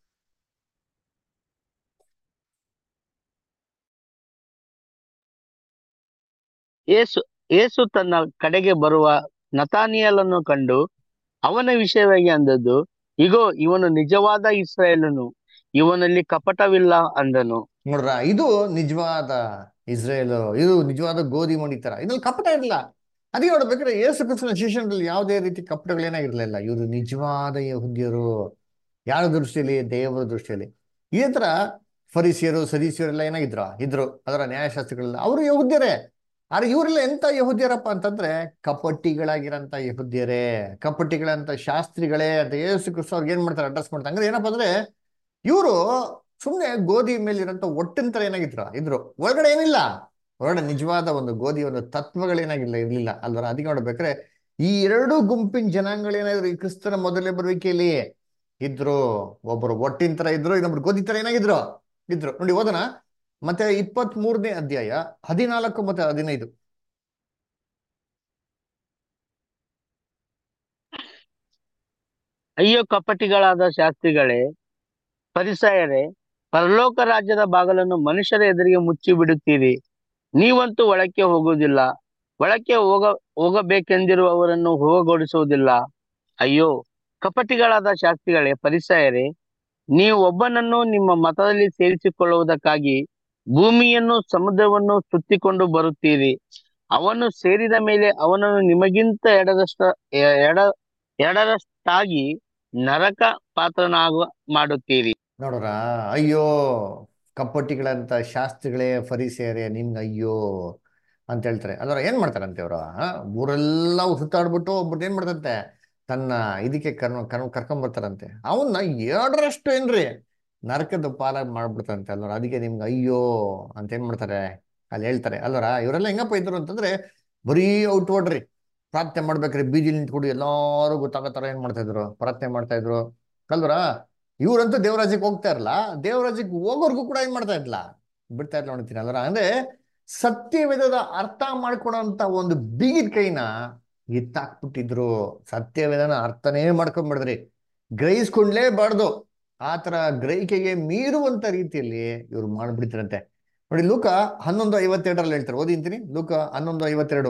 ಏಸು ಏಸು ತನ್ನ ಕಡೆಗೆ ಬರುವ ನತಾನಿಯಲನ್ನು ಕಂಡು ಅವನ ವಿಷಯವಾಗಿ ಅಂದದ್ದು ಇಗೋ ಇವನು ನಿಜವಾದ ಇಸ್ರಾಯೇಲನು ಇವನಲ್ಲಿ ಕಪಟವಿಲ್ಲ ಅಂದನು ನೋಡ್ರ ಇದು ನಿಜವಾದ ಇಸ್ರೇಲ್ ಇದು ನಿಜವಾದ ಗೋಧಿ ಮಣಿ ತರ ಇದ್ರಲ್ಲಿ ಕಪಟ ಇರಲಿಲ್ಲ ಅದಕ್ಕೆ ನೋಡ್ಬೇಕಾದ್ರೆ ಯೇಸು ಕ್ರಿಸ್ತನ ಶಿಷ್ಯನಲ್ಲಿ ಯಾವುದೇ ರೀತಿ ಕಪಟಗಳೇನಾಗಿರ್ಲಿಲ್ಲ ಇವರು ನಿಜವಾದ ಯಹುದ್ಯರು ಯಾರ ದೃಷ್ಟಿಯಲ್ಲಿ ದೇವರ ದೃಷ್ಟಿಯಲ್ಲಿ ಇದೇ ತರ ಫರಿಸಿಯರು ಸದೀಸಿಯರೆಲ್ಲ ಏನಾಗಿದ್ರು ಇದ್ರು ಅದರ ನ್ಯಾಯಶಾಸ್ತ್ರಗಳೆಲ್ಲ ಅವರು ಯಹುದ್ಯರೇ ಆದ್ರೆ ಇವರೆಲ್ಲ ಎಂತ ಯಹುದ್ಯರಪ್ಪ ಅಂತಂದ್ರೆ ಕಪಟಿಗಳಾಗಿರಂತ ಯಹುದ್ಯರೇ ಕಪಟಿಗಳಂತ ಶಾಸ್ತ್ರಿಗಳೇ ಅಂತ ಯೇಸು ಕ್ರಿಸ್ತ ಅವ್ರಿಗೆ ಏನ್ ಮಾಡ್ತಾರೆ ಅಡ್ರೆಸ್ ಮಾಡ್ತಾರೆ ಅಂದ್ರೆ ಏನಪ್ಪ ಅಂದ್ರೆ ಇವರು ಸುಮ್ಮನೆ ಗೋಧಿ ಮೇಲಿರಂತ ಒಟ್ಟಿನ ತರ ಏನಾಗಿದ್ರು ಇದ್ರು ಒಳಗಡೆ ಏನಿಲ್ಲ ಹೊರಗಡೆ ನಿಜವಾದ ಒಂದು ಗೋಧಿ ಒಂದು ತತ್ವಗಳೇನಾಗಿಲ್ಲ ಇರ್ಲಿಲ್ಲ ಅಲ್ವರ ಅದಕ್ಕೆ ನೋಡ್ಬೇಕಾದ್ರೆ ಈ ಎರಡು ಗುಂಪಿನ ಜನಾಂಗಗಳೇನಾದ್ರು ಈ ಕ್ರಿಸ್ತನ ಮೊದಲೇ ಬರುವಿಕೆಯಲ್ಲಿ ಇದ್ರು ಒಬ್ಬರು ಒಟ್ಟಿನ ತರ ಇದ್ರು ಇನ್ನೊಬ್ರು ಗೋಧಿ ತರ ಏನಾಗಿದ್ರು ಇದ್ರು ನೋಡಿ ಓದೋಣ ಮತ್ತೆ ಇಪ್ಪತ್ತ್ ಮೂರನೇ ಅಧ್ಯಾಯ ಹದಿನಾಲ್ಕು ಮತ್ತೆ ಹದಿನೈದು ಅಯ್ಯೋ ಕಪಟಿಗಳಾದ ಶಾಸ್ತ್ರಿಗಳೇ ಪರಿಸಾಯರೇ ಪರಲೋಕ ರಾಜ್ಯದ ಬಾಗಲನ್ನು ಮನುಷ್ಯರ ಎದುರಿಗೆ ಮುಚ್ಚಿ ಬಿಡುತ್ತೀರಿ ನೀವಂತೂ ಒಳಕ್ಕೆ ಹೋಗುವುದಿಲ್ಲ ಒಳಕ್ಕೆ ಹೋಗ ಹೋಗಬೇಕೆಂದಿರುವವರನ್ನು ಹೋಗಗೊಡಿಸುವುದಿಲ್ಲ ಅಯ್ಯೋ ಕಪಟಿಗಳಾದ ಶಾಸ್ತ್ರಿಗಳೇ ಪರಿಸಾಯರೇ ನೀವು ಒಬ್ಬನನ್ನು ನಿಮ್ಮ ಮತದಲ್ಲಿ ಸೇರಿಸಿಕೊಳ್ಳುವುದಕ್ಕಾಗಿ ಭೂಮಿಯನ್ನು ಸಮುದ್ರವನ್ನು ಸುತ್ತಿಕೊಂಡು ಬರುತ್ತೀರಿ ಅವನು ಸೇರಿದ ಮೇಲೆ ಅವನನ್ನು ನಿಮಗಿಂತ ಎಡದಷ್ಟ ಎ- ಎಡ ಎಡರಷ್ಟಾಗಿ ನರಕ ಪಾತ್ರನಾಗುವ ಮಾಡುತ್ತೀರಿ ನೋಡ್ರ ಅಯ್ಯೋ ಕಪ್ಪಟ್ಟಿಗಳಂತ ಶಾಸ್ತ್ರಿಗಳೇ ಫರಿಸೇರೆ ನಿಮ್ಗೆ ಅಯ್ಯೋ ಅಂತ ಹೇಳ್ತಾರೆ ಅದರ ಏನ್ ಮಾಡ್ತಾರಂತೆ ಅವರು ಊರೆಲ್ಲ ಸುತ್ತಾಡ್ಬಿಟ್ಟು ಒಬ್ಬರು ಏನ್ ಮಾಡ್ತಂತೆ ತನ್ನ ಇದಕ್ಕೆ ಕರ್ಮ ಕರ್ಮ ಕರ್ಕೊಂಡ್ ಬರ್ತಾರಂತೆ ಅವನ್ನ ಎರಡರಷ್ಟು ಏನ್ರಿ ನರಕದ ಪಾಲ ಮಾಡ್ಬಿಡ್ತಾರಂತೆ ಅಲ್ವರ ಅದಕ್ಕೆ ನಿಮ್ಗೆ ಅಯ್ಯೋ ಅಂತ ಏನ್ ಮಾಡ್ತಾರೆ ಅಲ್ಲಿ ಹೇಳ್ತಾರೆ ಅಲ್ವರ ಇವರೆಲ್ಲ ಹೆಂಗಪ್ಪ ಇದ್ರು ಅಂತಂದ್ರೆ ಬರೀ ಔಟ್ವರ್ಡ್ರಿ ಪ್ರಾರ್ಥನೆ ಮಾಡ್ಬೇಕ್ರಿ ಬೀದಿಲಿ ನಿಂತ್ಕೊಂಡು ಎಲ್ಲಾರು ಗೊತ್ತಾಗೋ ತರ ಏನ್ ಮಾಡ್ತಾ ಇದ್ರು ಪ್ರಾರ್ಥನೆ ಮಾಡ್ತಾ ಇದ್ರು ಅಲ್ವರ ಇವ್ರಂತೂ ದೇವರಾಜ್ಯಕ್ಕೆ ಹೋಗ್ತಾ ಇರಲ್ಲ ದೇವರಾಜ್ಯಕ್ಕೆ ಹೋಗೋರ್ಗು ಕೂಡ ಏನ್ ಮಾಡ್ತಾ ಇರ್ಲಿಲ್ಲ ಬಿಡ್ತಾ ಇರ್ಲ ನೋಡ್ತೀನಿ ಅಲ್ವರ ಅಂದ್ರೆ ಸತ್ಯವೇದದ ಅರ್ಥ ಮಾಡ್ಕೊಡೋಂತ ಒಂದು ಬಿಗಿದ ಕೈನ ಎತ್ತಾಕ್ಬಿಟ್ಟಿದ್ರು ಸತ್ಯವೇದನ ಅರ್ಥನೇ ಮಾಡ್ಕೊಂಡ್ಬಿಡಿದ್ರಿ ಗ್ರಹಿಸ್ಕೊಂಡ್ಲೇಬಾರ್ದು ಆ ತರ ಗ್ರಹಿಕೆಗೆ ಮೀರುವಂತ ರೀತಿಯಲ್ಲಿ ಇವ್ರು ಮಾಡ್ಬಿಡ್ತಾರಂತೆ ನೋಡಿ ಲೂಕ ಹನ್ನೊಂದು ಐವತ್ತೆರಡರಲ್ಲಿ ಹೇಳ್ತಾರೆ ಓದಿಂತೀನಿ ಲೂಕ ಹನ್ನೊಂದು ಐವತ್ತೆರಡು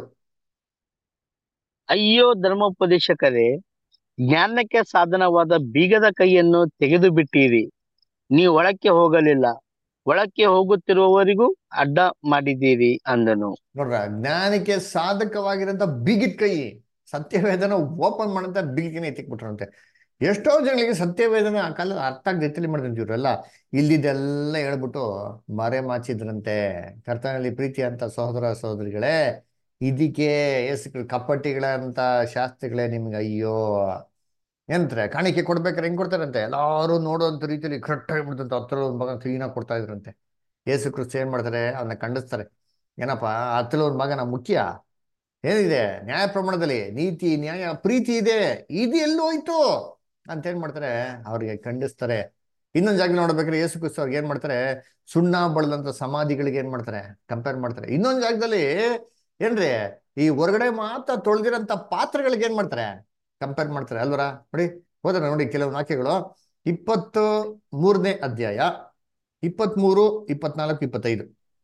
ಅಯ್ಯೋ ಧರ್ಮೋಪದೇಶಕರೇ ಜ್ಞಾನಕ್ಕೆ ಸಾಧನವಾದ ಬೀಗದ ಕೈಯನ್ನು ತೆಗೆದು ಬಿಟ್ಟಿರಿ ನೀವು ಒಳಕ್ಕೆ ಹೋಗಲಿಲ್ಲ ಒಳಕ್ಕೆ ಹೋಗುತ್ತಿರುವವರಿಗೂ ಅಡ್ಡ ಮಾಡಿದ್ದೀರಿ ಅಂದನು ನೋಡ್ರ ಜ್ಞಾನಕ್ಕೆ ಸಾಧಕವಾಗಿರಂತ ಬಿಗಿದ ಕೈ ಸತ್ಯವೇದನ ಓಪನ್ ಮಾಡಂತ ಬಿಗಿನ ಎತ್ತಿಕ್ಬಿಟ್ರಂತೆ ಎಷ್ಟೋ ಜನಗಳಿಗೆ ಸತ್ಯವೇದನ ಆ ಕಾಲದ ಅರ್ಥ ಆಗದೆ ಎತ್ತಲಿ ಮಾಡಿದಂತೆ ಇವರೆಲ್ಲ ಇಲ್ಲಿದೆಲ್ಲ ಹೇಳ್ಬಿಟ್ಟು ಮರೆ ಮಾಚಿದ್ರಂತೆ ಕರ್ತನಲ್ಲಿ ಪ್ರೀತಿ ಅಂತ ಸಹೋದರ ಸಹೋದರಿಗಳೇ ಇದಕ್ಕೆ ಎಸ್ ಕಪ್ಪಟ್ಟಿಗಳಂತ ಶಾಸ್ತ್ರಿಗಳೇ ನಿಮ್ಗೆ ಅಯ್ಯೋ ಏನಂತಾರೆ ಕಾಣಿಕೆ ಕೊಡ್ಬೇಕಾರೆ ಹೆಂಗ್ ಕೊಡ್ತಾರಂತೆ ಎಲ್ಲಾರು ನೋಡುವಂತ ರೀತಿಯಲ್ಲಿ ಕರೆಕ್ಟ್ ಆಗಿಬಿಡ್ತಂತೆ ಹತ್ರ ಒಂದು ಮಗ ಕ್ಲೀನಾಗಿ ಕೊಡ್ತಾ ಇದ್ರಂತೆ ಯೇಸು ಕ್ರಿಸ್ತ ಏನ್ ಮಾಡ್ತಾರೆ ಅವನ್ನ ಖಂಡಿಸ್ತಾರೆ ಏನಪ್ಪ ಹತ್ತಲ ಒಂದು ಮಗನ ಮುಖ್ಯ ಏನಿದೆ ನ್ಯಾಯ ಪ್ರಮಾಣದಲ್ಲಿ ನೀತಿ ನ್ಯಾಯ ಪ್ರೀತಿ ಇದೆ ಇದು ಎಲ್ಲಿ ಹೋಯ್ತು ಅಂತ ಏನ್ ಮಾಡ್ತಾರೆ ಅವ್ರಿಗೆ ಖಂಡಿಸ್ತಾರೆ ಇನ್ನೊಂದ್ ಜಾಗ ನೋಡ್ಬೇಕಾದ್ರೆ ಯೇಸು ಕ್ರಿಸ್ತ ಅವ್ರಿಗೆ ಏನ್ ಮಾಡ್ತಾರೆ ಸುಣ್ಣ ಬಳದಂತ ಸಮಾಧಿಗಳಿಗೆ ಏನ್ ಮಾಡ್ತಾರೆ ಕಂಪೇರ್ ಮಾಡ್ತಾರೆ ಇನ್ನೊಂದ್ ಜಾಗದಲ್ಲಿ ಏನ್ರಿ ಈ ಹೊರಗಡೆ ಮಾತ್ರ ತೊಳೆದಿರಂತ ಪಾತ್ರೆಗಳಿಗೆ ಏನ್ ಮಾಡ್ತಾರೆ ಕಂಪೇರ್ ಮಾಡ್ತಾರೆ ಅಲ್ವರ ನೋಡಿ ಹೋದ್ರ ನೋಡಿ ಕೆಲವು ವಾಕ್ಯಗಳು ಇಪ್ಪತ್ತು ಮೂರನೇ ಅಧ್ಯಾಯ ಇಪ್ಪತ್ಮೂರು ಇಪ್ಪತ್ನಾಲ್ಕು ಇಪ್ಪತ್ತೈದು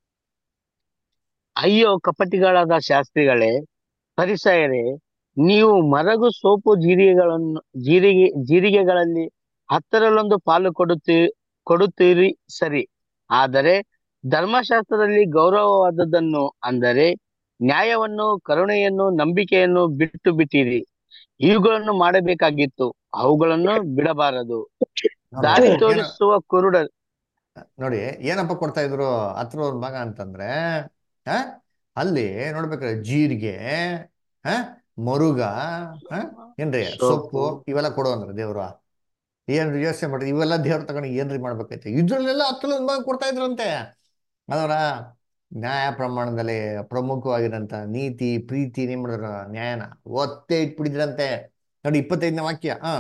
ಅಯ್ಯೋ ಕಪಟಿಗಳಾದ ಶಾಸ್ತ್ರಿಗಳೇ ಪರಿಸಯರೇ ನೀವು ಮರಗು ಸೋಪು ಜೀರಿಗೆಗಳನ್ನು ಜೀರಿಗೆ ಜೀರಿಗೆಗಳಲ್ಲಿ ಹತ್ತರಲ್ಲೊಂದು ಪಾಲು ಕೊಡುತ್ತೀ ಕೊಡುತ್ತೀರಿ ಸರಿ ಆದರೆ ಧರ್ಮಶಾಸ್ತ್ರದಲ್ಲಿ ಗೌರವವಾದದ್ದನ್ನು ಅಂದರೆ ನ್ಯಾಯವನ್ನು ಕರುಣೆಯನ್ನು ನಂಬಿಕೆಯನ್ನು ಬಿಟ್ಟು ಬಿಟ್ಟಿರಿ ಇವುಗಳನ್ನು ಮಾಡಬೇಕಾಗಿತ್ತು ಅವುಗಳನ್ನು ಬಿಡಬಾರದು ದಾರಿ ಏನು- ತೋರಿಸುವ ಕುರುಡ ನೋಡಿ ಏನಪ್ಪ ಕೊಡ್ತಾ ಇದ್ರು ಹತ್ರ ಒಂದ್ ಮಗ ಅಂತಂದ್ರೆ ಹ ಅಲ್ಲಿ ನೋಡ್ಬೇಕಾದ್ರೆ ಜೀರಿಗೆ ಹ ಮರುಗ ಹ ಏನ್ರಿ ಸೊಪ್ಪು ಇವೆಲ್ಲ ಕೊಡು ಅಂದ್ರೆ ದೇವ್ರು ಏನ್ರಿ ಯೋಚನೆ ಮಾಡ್ರಿ ಇವೆಲ್ಲ ದೇವ್ರ ತಗೊಂಡು ಏನ್ರಿ ಮಾಡ್ಬೇಕಾಯ್ತು ಇದ್ರಲ್ಲೆಲ್ಲ ಹತ್ತಲ ಒಂದ್ ಮಗ ಕೊಡ್ತಾ ಇದ್ರಂತೆ ಅದರ ನ್ಯಾಯ ಪ್ರಮಾಣದಲ್ಲಿ ಪ್ರಮುಖವಾಗಿರಂತ ನೀತಿ ಪ್ರೀತಿ ಏನ್ ಮಾಡಿದ್ರ ನ್ಯಾಯನ ಒತ್ತೆ ಇಟ್ಬಿಟ್ಟಿದ್ರಂತೆ ನೋಡಿ ಇಪ್ಪತ್ತೈದನೇ ವಾಕ್ಯ ಹ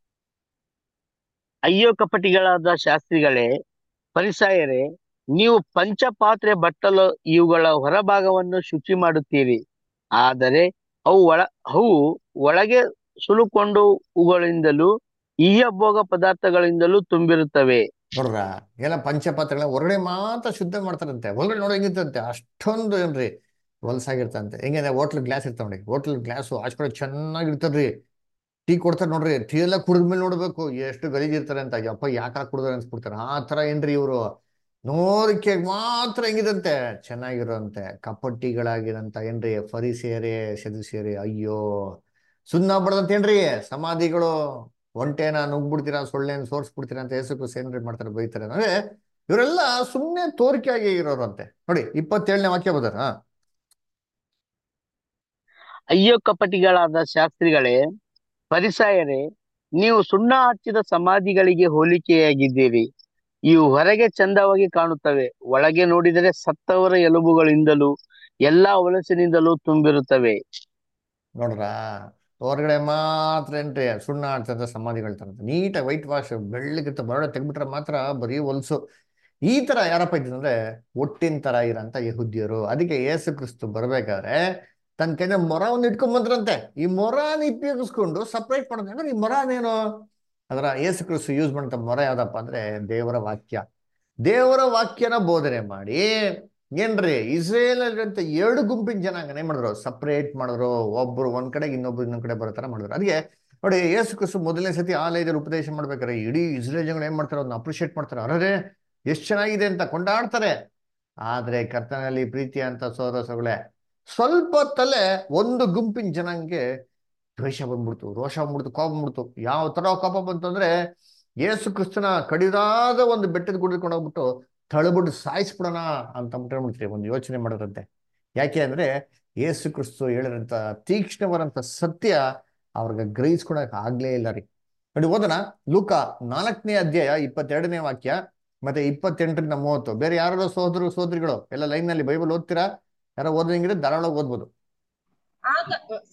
ಅಯ್ಯೋ ಕಪಟಿಗಳಾದ ಶಾಸ್ತ್ರಿಗಳೇ ಪರಿಸಾಯರೇ ನೀವು ಪಂಚಪಾತ್ರೆ ಬಟ್ಟಲು ಇವುಗಳ ಹೊರಭಾಗವನ್ನು ಶುಚಿ ಮಾಡುತ್ತೀರಿ ಆದರೆ ಅವು ಒಳ ಅವು ಒಳಗೆ ಸುಲುಕೊಂಡು ಅವುಗಳಿಂದಲೂ ಭೋಗ ಪದಾರ್ಥಗಳಿಂದಲೂ ತುಂಬಿರುತ್ತವೆ ನೋಡ್ರ ಎಲ್ಲ ಪಂಚಪಾತ್ರೆಗಳ ಹೊರಗಡೆ ಮಾತ್ರ ಶುದ್ಧ ಮಾಡ್ತಾರಂತೆ ಒಳಗಡೆ ನೋಡೋ ಹೆಂಗಿರ್ತಂತೆ ಅಷ್ಟೊಂದು ಏನ್ರಿ ಹೊಲಸಾಗಿರ್ತಂತೆ ಹೆಂಗಂದ್ರೆ ಹೋಟ್ಲ್ ಗ್ಲಾಸ್ ಇರ್ತಾವ ನೋಡಿ ಹೋಟ್ಲ್ ಗ್ಲಾಸು ಆಚೆ ಕಡೆ ಚೆನ್ನಾಗಿರ್ತದ್ರಿ ಟೀ ಕೊಡ್ತಾರೆ ನೋಡ್ರಿ ಟೀ ಎಲ್ಲ ಕುಡಿದ್ಮೇಲೆ ನೋಡ್ಬೇಕು ಎಷ್ಟು ಗಲೀಜಿರ್ತಾರೆ ಅಂತ ಅಪ್ಪ ಯಾಕೆ ಕುಡಿದ್ರೆ ಅನ್ಸ್ಬಿಡ್ತಾರೆ ಆ ತರ ಏನ್ರಿ ಇವರು ನೋದಕ್ಕೆ ಮಾತ್ರ ಹೆಂಗಿದಂತೆ ಚೆನ್ನಾಗಿರೋಂತೆ ಕಪಟ್ಟಿಗಳಾಗಿರಂತ ಏನ್ರಿ ಫರಿಸೇರೆ ಸೆದುಸೇರೆ ಅಯ್ಯೋ ಸುಣ್ಣ ಬಡದಂತ ಏನ್ರಿ ಸಮಾಧಿಗಳು ಒಂಟೆನ ನುಗ್ಬಿಡ್ತೀರಾ ಸೊಳ್ಳೆನ ಸೋರ್ಸ್ಬಿಡ್ತೀರಾ ಅಂತ ಹೆಸರು ಏನ್ರಿ ಮಾಡ್ತಾರೆ ಬೈತಾರೆ ಅಂದ್ರೆ ಇವರೆಲ್ಲ ಸುಮ್ಮನೆ ತೋರಿಕೆಯಾಗಿ ಇರೋರಂತೆ ನೋಡಿ ಇಪ್ಪತ್ತೇಳನೇ ವಾಕ್ಯ ಬದರ ಅಯ್ಯೋ ಕಪಟಿಗಳಾದ ಶಾಸ್ತ್ರಿಗಳೇ ಪರಿಸಾಯರೇ ನೀವು ಸುಣ್ಣ ಹಚ್ಚಿದ ಸಮಾಧಿಗಳಿಗೆ ಹೋಲಿಕೆಯಾಗಿದ್ದೀರಿ ಇವು ಹೊರಗೆ ಚಂದವಾಗಿ ಕಾಣುತ್ತವೆ ಒಳಗೆ ನೋಡಿದರೆ ಸತ್ತವರ ಎಲುಬುಗಳಿಂದಲೂ ಎಲ್ಲಾ ಹೊಲಸಿನಿಂದಲೂ ತುಂಬಿರುತ್ತವೆ ನೋಡ್ರ ಹೊರಗಡೆ ಮಾತ್ರ ಏನ್ರಿ ಸುಣ್ಣ ಆಡ್ತದ ಸಮಾಧಿಗಳು ತರಂತ ನೀಟಾಗಿ ವೈಟ್ ವಾಶ್ ಬೆಳ್ಳಗಿರ್ತ ಬರೋಡ ತೆಗ್ಬಿಟ್ರೆ ಮಾತ್ರ ಬರೀ ಹೊಲ್ಸು ಈ ತರ ಯಾರಪ್ಪ ಇದ್ದಂದ್ರೆ ಒಟ್ಟಿನ ತರ ಇರಂತ ಯಹುದ್ಯರು ಅದಕ್ಕೆ ಯೇಸು ಕ್ರಿಸ್ತು ಬರ್ಬೇಕಾದ್ರೆ ತನ್ನ ಕೈನ ಮೊರ ಒಂದು ಇಟ್ಕೊಂಡ್ ಬಂದ್ರಂತೆ ಈ ಮೊರಾನ ಉಪಯೋಗಿಸ್ಕೊಂಡು ಸಪ್ರೇಟ್ ಮಾಡೋದು ಅಂದ್ರೆ ಈ ಮೊರಾನೇನು ಅದರ ಯೇಸು ಕ್ರಿಸ್ತು ಯೂಸ್ ಮಾಡಂತ ಮೊರ ಯಾವ್ದಪ್ಪ ಅಂದ್ರೆ ದೇವರ ವಾಕ್ಯ ದೇವರ ವಾಕ್ಯನ ಬೋಧನೆ ಮಾಡಿ ಏನ್ರಿ ಇಸ್ರೇಲ್ ಅಲ್ಲಿರುವಂತ ಎರಡು ಗುಂಪಿನ ಜನಾಂಗನ ಏನ್ ಮಾಡಿದ್ರು ಸಪ್ರೇಟ್ ಮಾಡಿದ್ರು ಒಬ್ರು ಒಂದ್ ಕಡೆಗೆ ಇನ್ನೊಬ್ರು ಇನ್ನೊಂದ್ ಕಡೆ ಬರೋ ತರ ಮಾಡಿದ್ರು ಅದಕ್ಕೆ ನೋಡಿ ಯೇಸು ಕ್ರಿಸ್ತು ಮೊದಲನೇ ಸತಿ ಆಲಯದಲ್ಲಿ ಉಪದೇಶ ಮಾಡ್ಬೇಕಾರೆ ಇಡೀ ಇಸ್ರೇಲ್ ಜನಗಳು ಏನ್ ಮಾಡ್ತಾರೆ ಅದನ್ನ ಅಪ್ರಿಶಿಯೇಟ್ ಮಾಡ್ತಾರೆ ಅರೇ ಎಷ್ಟ್ ಚೆನ್ನಾಗಿದೆ ಅಂತ ಕೊಂಡಾಡ್ತಾರೆ ಆದ್ರೆ ಕರ್ತನಲ್ಲಿ ಪ್ರೀತಿ ಅಂತ ಸೋದರಸಗಳೇ ಸ್ವಲ್ಪ ಹೊತ್ತಲ್ಲೇ ಒಂದು ಗುಂಪಿನ ಜನಾಂಗಕ್ಕೆ ದ್ವೇಷ ಬಂದ್ಬಿಡ್ತು ರೋಷ ಬಂದ್ಬಿಡ್ತು ಕೋಪ ಬಂದ್ಬಿಡ್ತು ಯಾವ ತರ ಕೋಪ ಬಂತು ಅಂದ್ರೆ ಯೇಸು ಕ್ರಿಸ್ತನ ಕಡಿದಾದ ಒಂದು ಬೆಟ್ಟದ ಗುಡಿಕೊಂಡು ಹೋಗ್ಬಿಟ್ಟು ತಳಬಿಟ್ಟು ಸಾಯಿಸ್ಬಿಡೋಣ ಅಂತ ಅಂದ್ಬಿಟ್ರೆ ಒಂದು ಯೋಚನೆ ಮಾಡೋದಂತೆ ಯಾಕೆ ಅಂದ್ರೆ ಯೇಸು ಕ್ರಿಸ್ತು ಹೇಳಿರಂತ ತೀಕ್ಷ್ಣವರಂತ ಸತ್ಯ ಅವ್ರಿಗೆ ಗ್ರಹಿಸ್ಕೊಳಕ್ ಆಗ್ಲೇ ಇಲ್ಲ ರೀ ನೋಡಿ ಓದೋಣ ಲೂಕ ನಾಲ್ಕನೇ ಅಧ್ಯಾಯ ಇಪ್ಪತ್ತೆರಡನೇ ವಾಕ್ಯ ಮತ್ತೆ ಇಪ್ಪತ್ತೆಂಟರಿಂದ ಮೂವತ್ತು ಬೇರೆ ಯಾರು ಸೋದರು ಸೋದರಿಗಳು ಎಲ್ಲ ಲೈನ್ ನಲ್ಲಿ ಬೈಬಲ್ ಓದ್ತೀರಾ ಯಾರೋ ಓದಂಗಿದ್ರೆ ಧಾರಾಳ ಓದ್ಬೋದು ಆಗ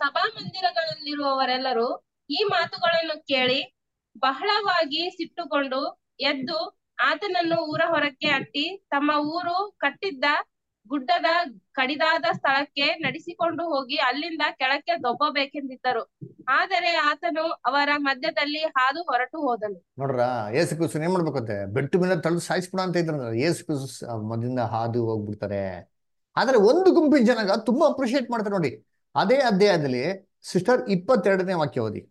ಸಭಾಮಂದಿರಗಳಲ್ಲಿರುವವರೆಲ್ಲರೂ ಈ ಮಾತುಗಳನ್ನು ಕೇಳಿ ಬಹಳವಾಗಿ ಸಿಟ್ಟುಕೊಂಡು ಎದ್ದು ಆತನನ್ನು ಊರ ಹೊರಕ್ಕೆ ಅಟ್ಟಿ ತಮ್ಮ ಊರು ಕಟ್ಟಿದ್ದ ಗುಡ್ಡದ ಕಡಿದಾದ ಸ್ಥಳಕ್ಕೆ ನಡೆಸಿಕೊಂಡು ಹೋಗಿ ಅಲ್ಲಿಂದ ಕೆಳಕ್ಕೆ ದೊಬ್ಬಬೇಕೆಂದಿದ್ದರು ಆದರೆ ಆತನು ಅವರ ಮಧ್ಯದಲ್ಲಿ ಹಾದು ಹೊರಟು ಹೋದನು ನೋಡ್ರ ಏಸು ಕ್ರಿಸ್ತನ್ ಏನ್ ಮಾಡ್ಬೇಕಂತೆ ಬೆಟ್ಟು ಮೇಲೆ ತಳ್ದು ಸಾಯಿಸ್ಬಿಡ ಅಂತ ಇದ್ರ ಏಸು ಕ್ರಿಸ್ತು ಮೊದಲಿಂದ ಹಾದು ಹೋಗ್ಬಿಡ್ತಾರೆ ಆದ್ರೆ ಒಂದು ಗುಂಪಿನ ಜನಾಗ ತುಂಬಾ ಅಪ್ರಿಶಿಯೇಟ್ ಮಾಡ್ತಾರೆ ನೋಡಿ ಅದೇ ಅಧ್ಯಾಯದಲ್ಲಿ ಸಿಸ್ಟರ್ ಇಪ್ಪತ್ತೆರಡನೇ ವಾಕ್ಯ ಓದಿ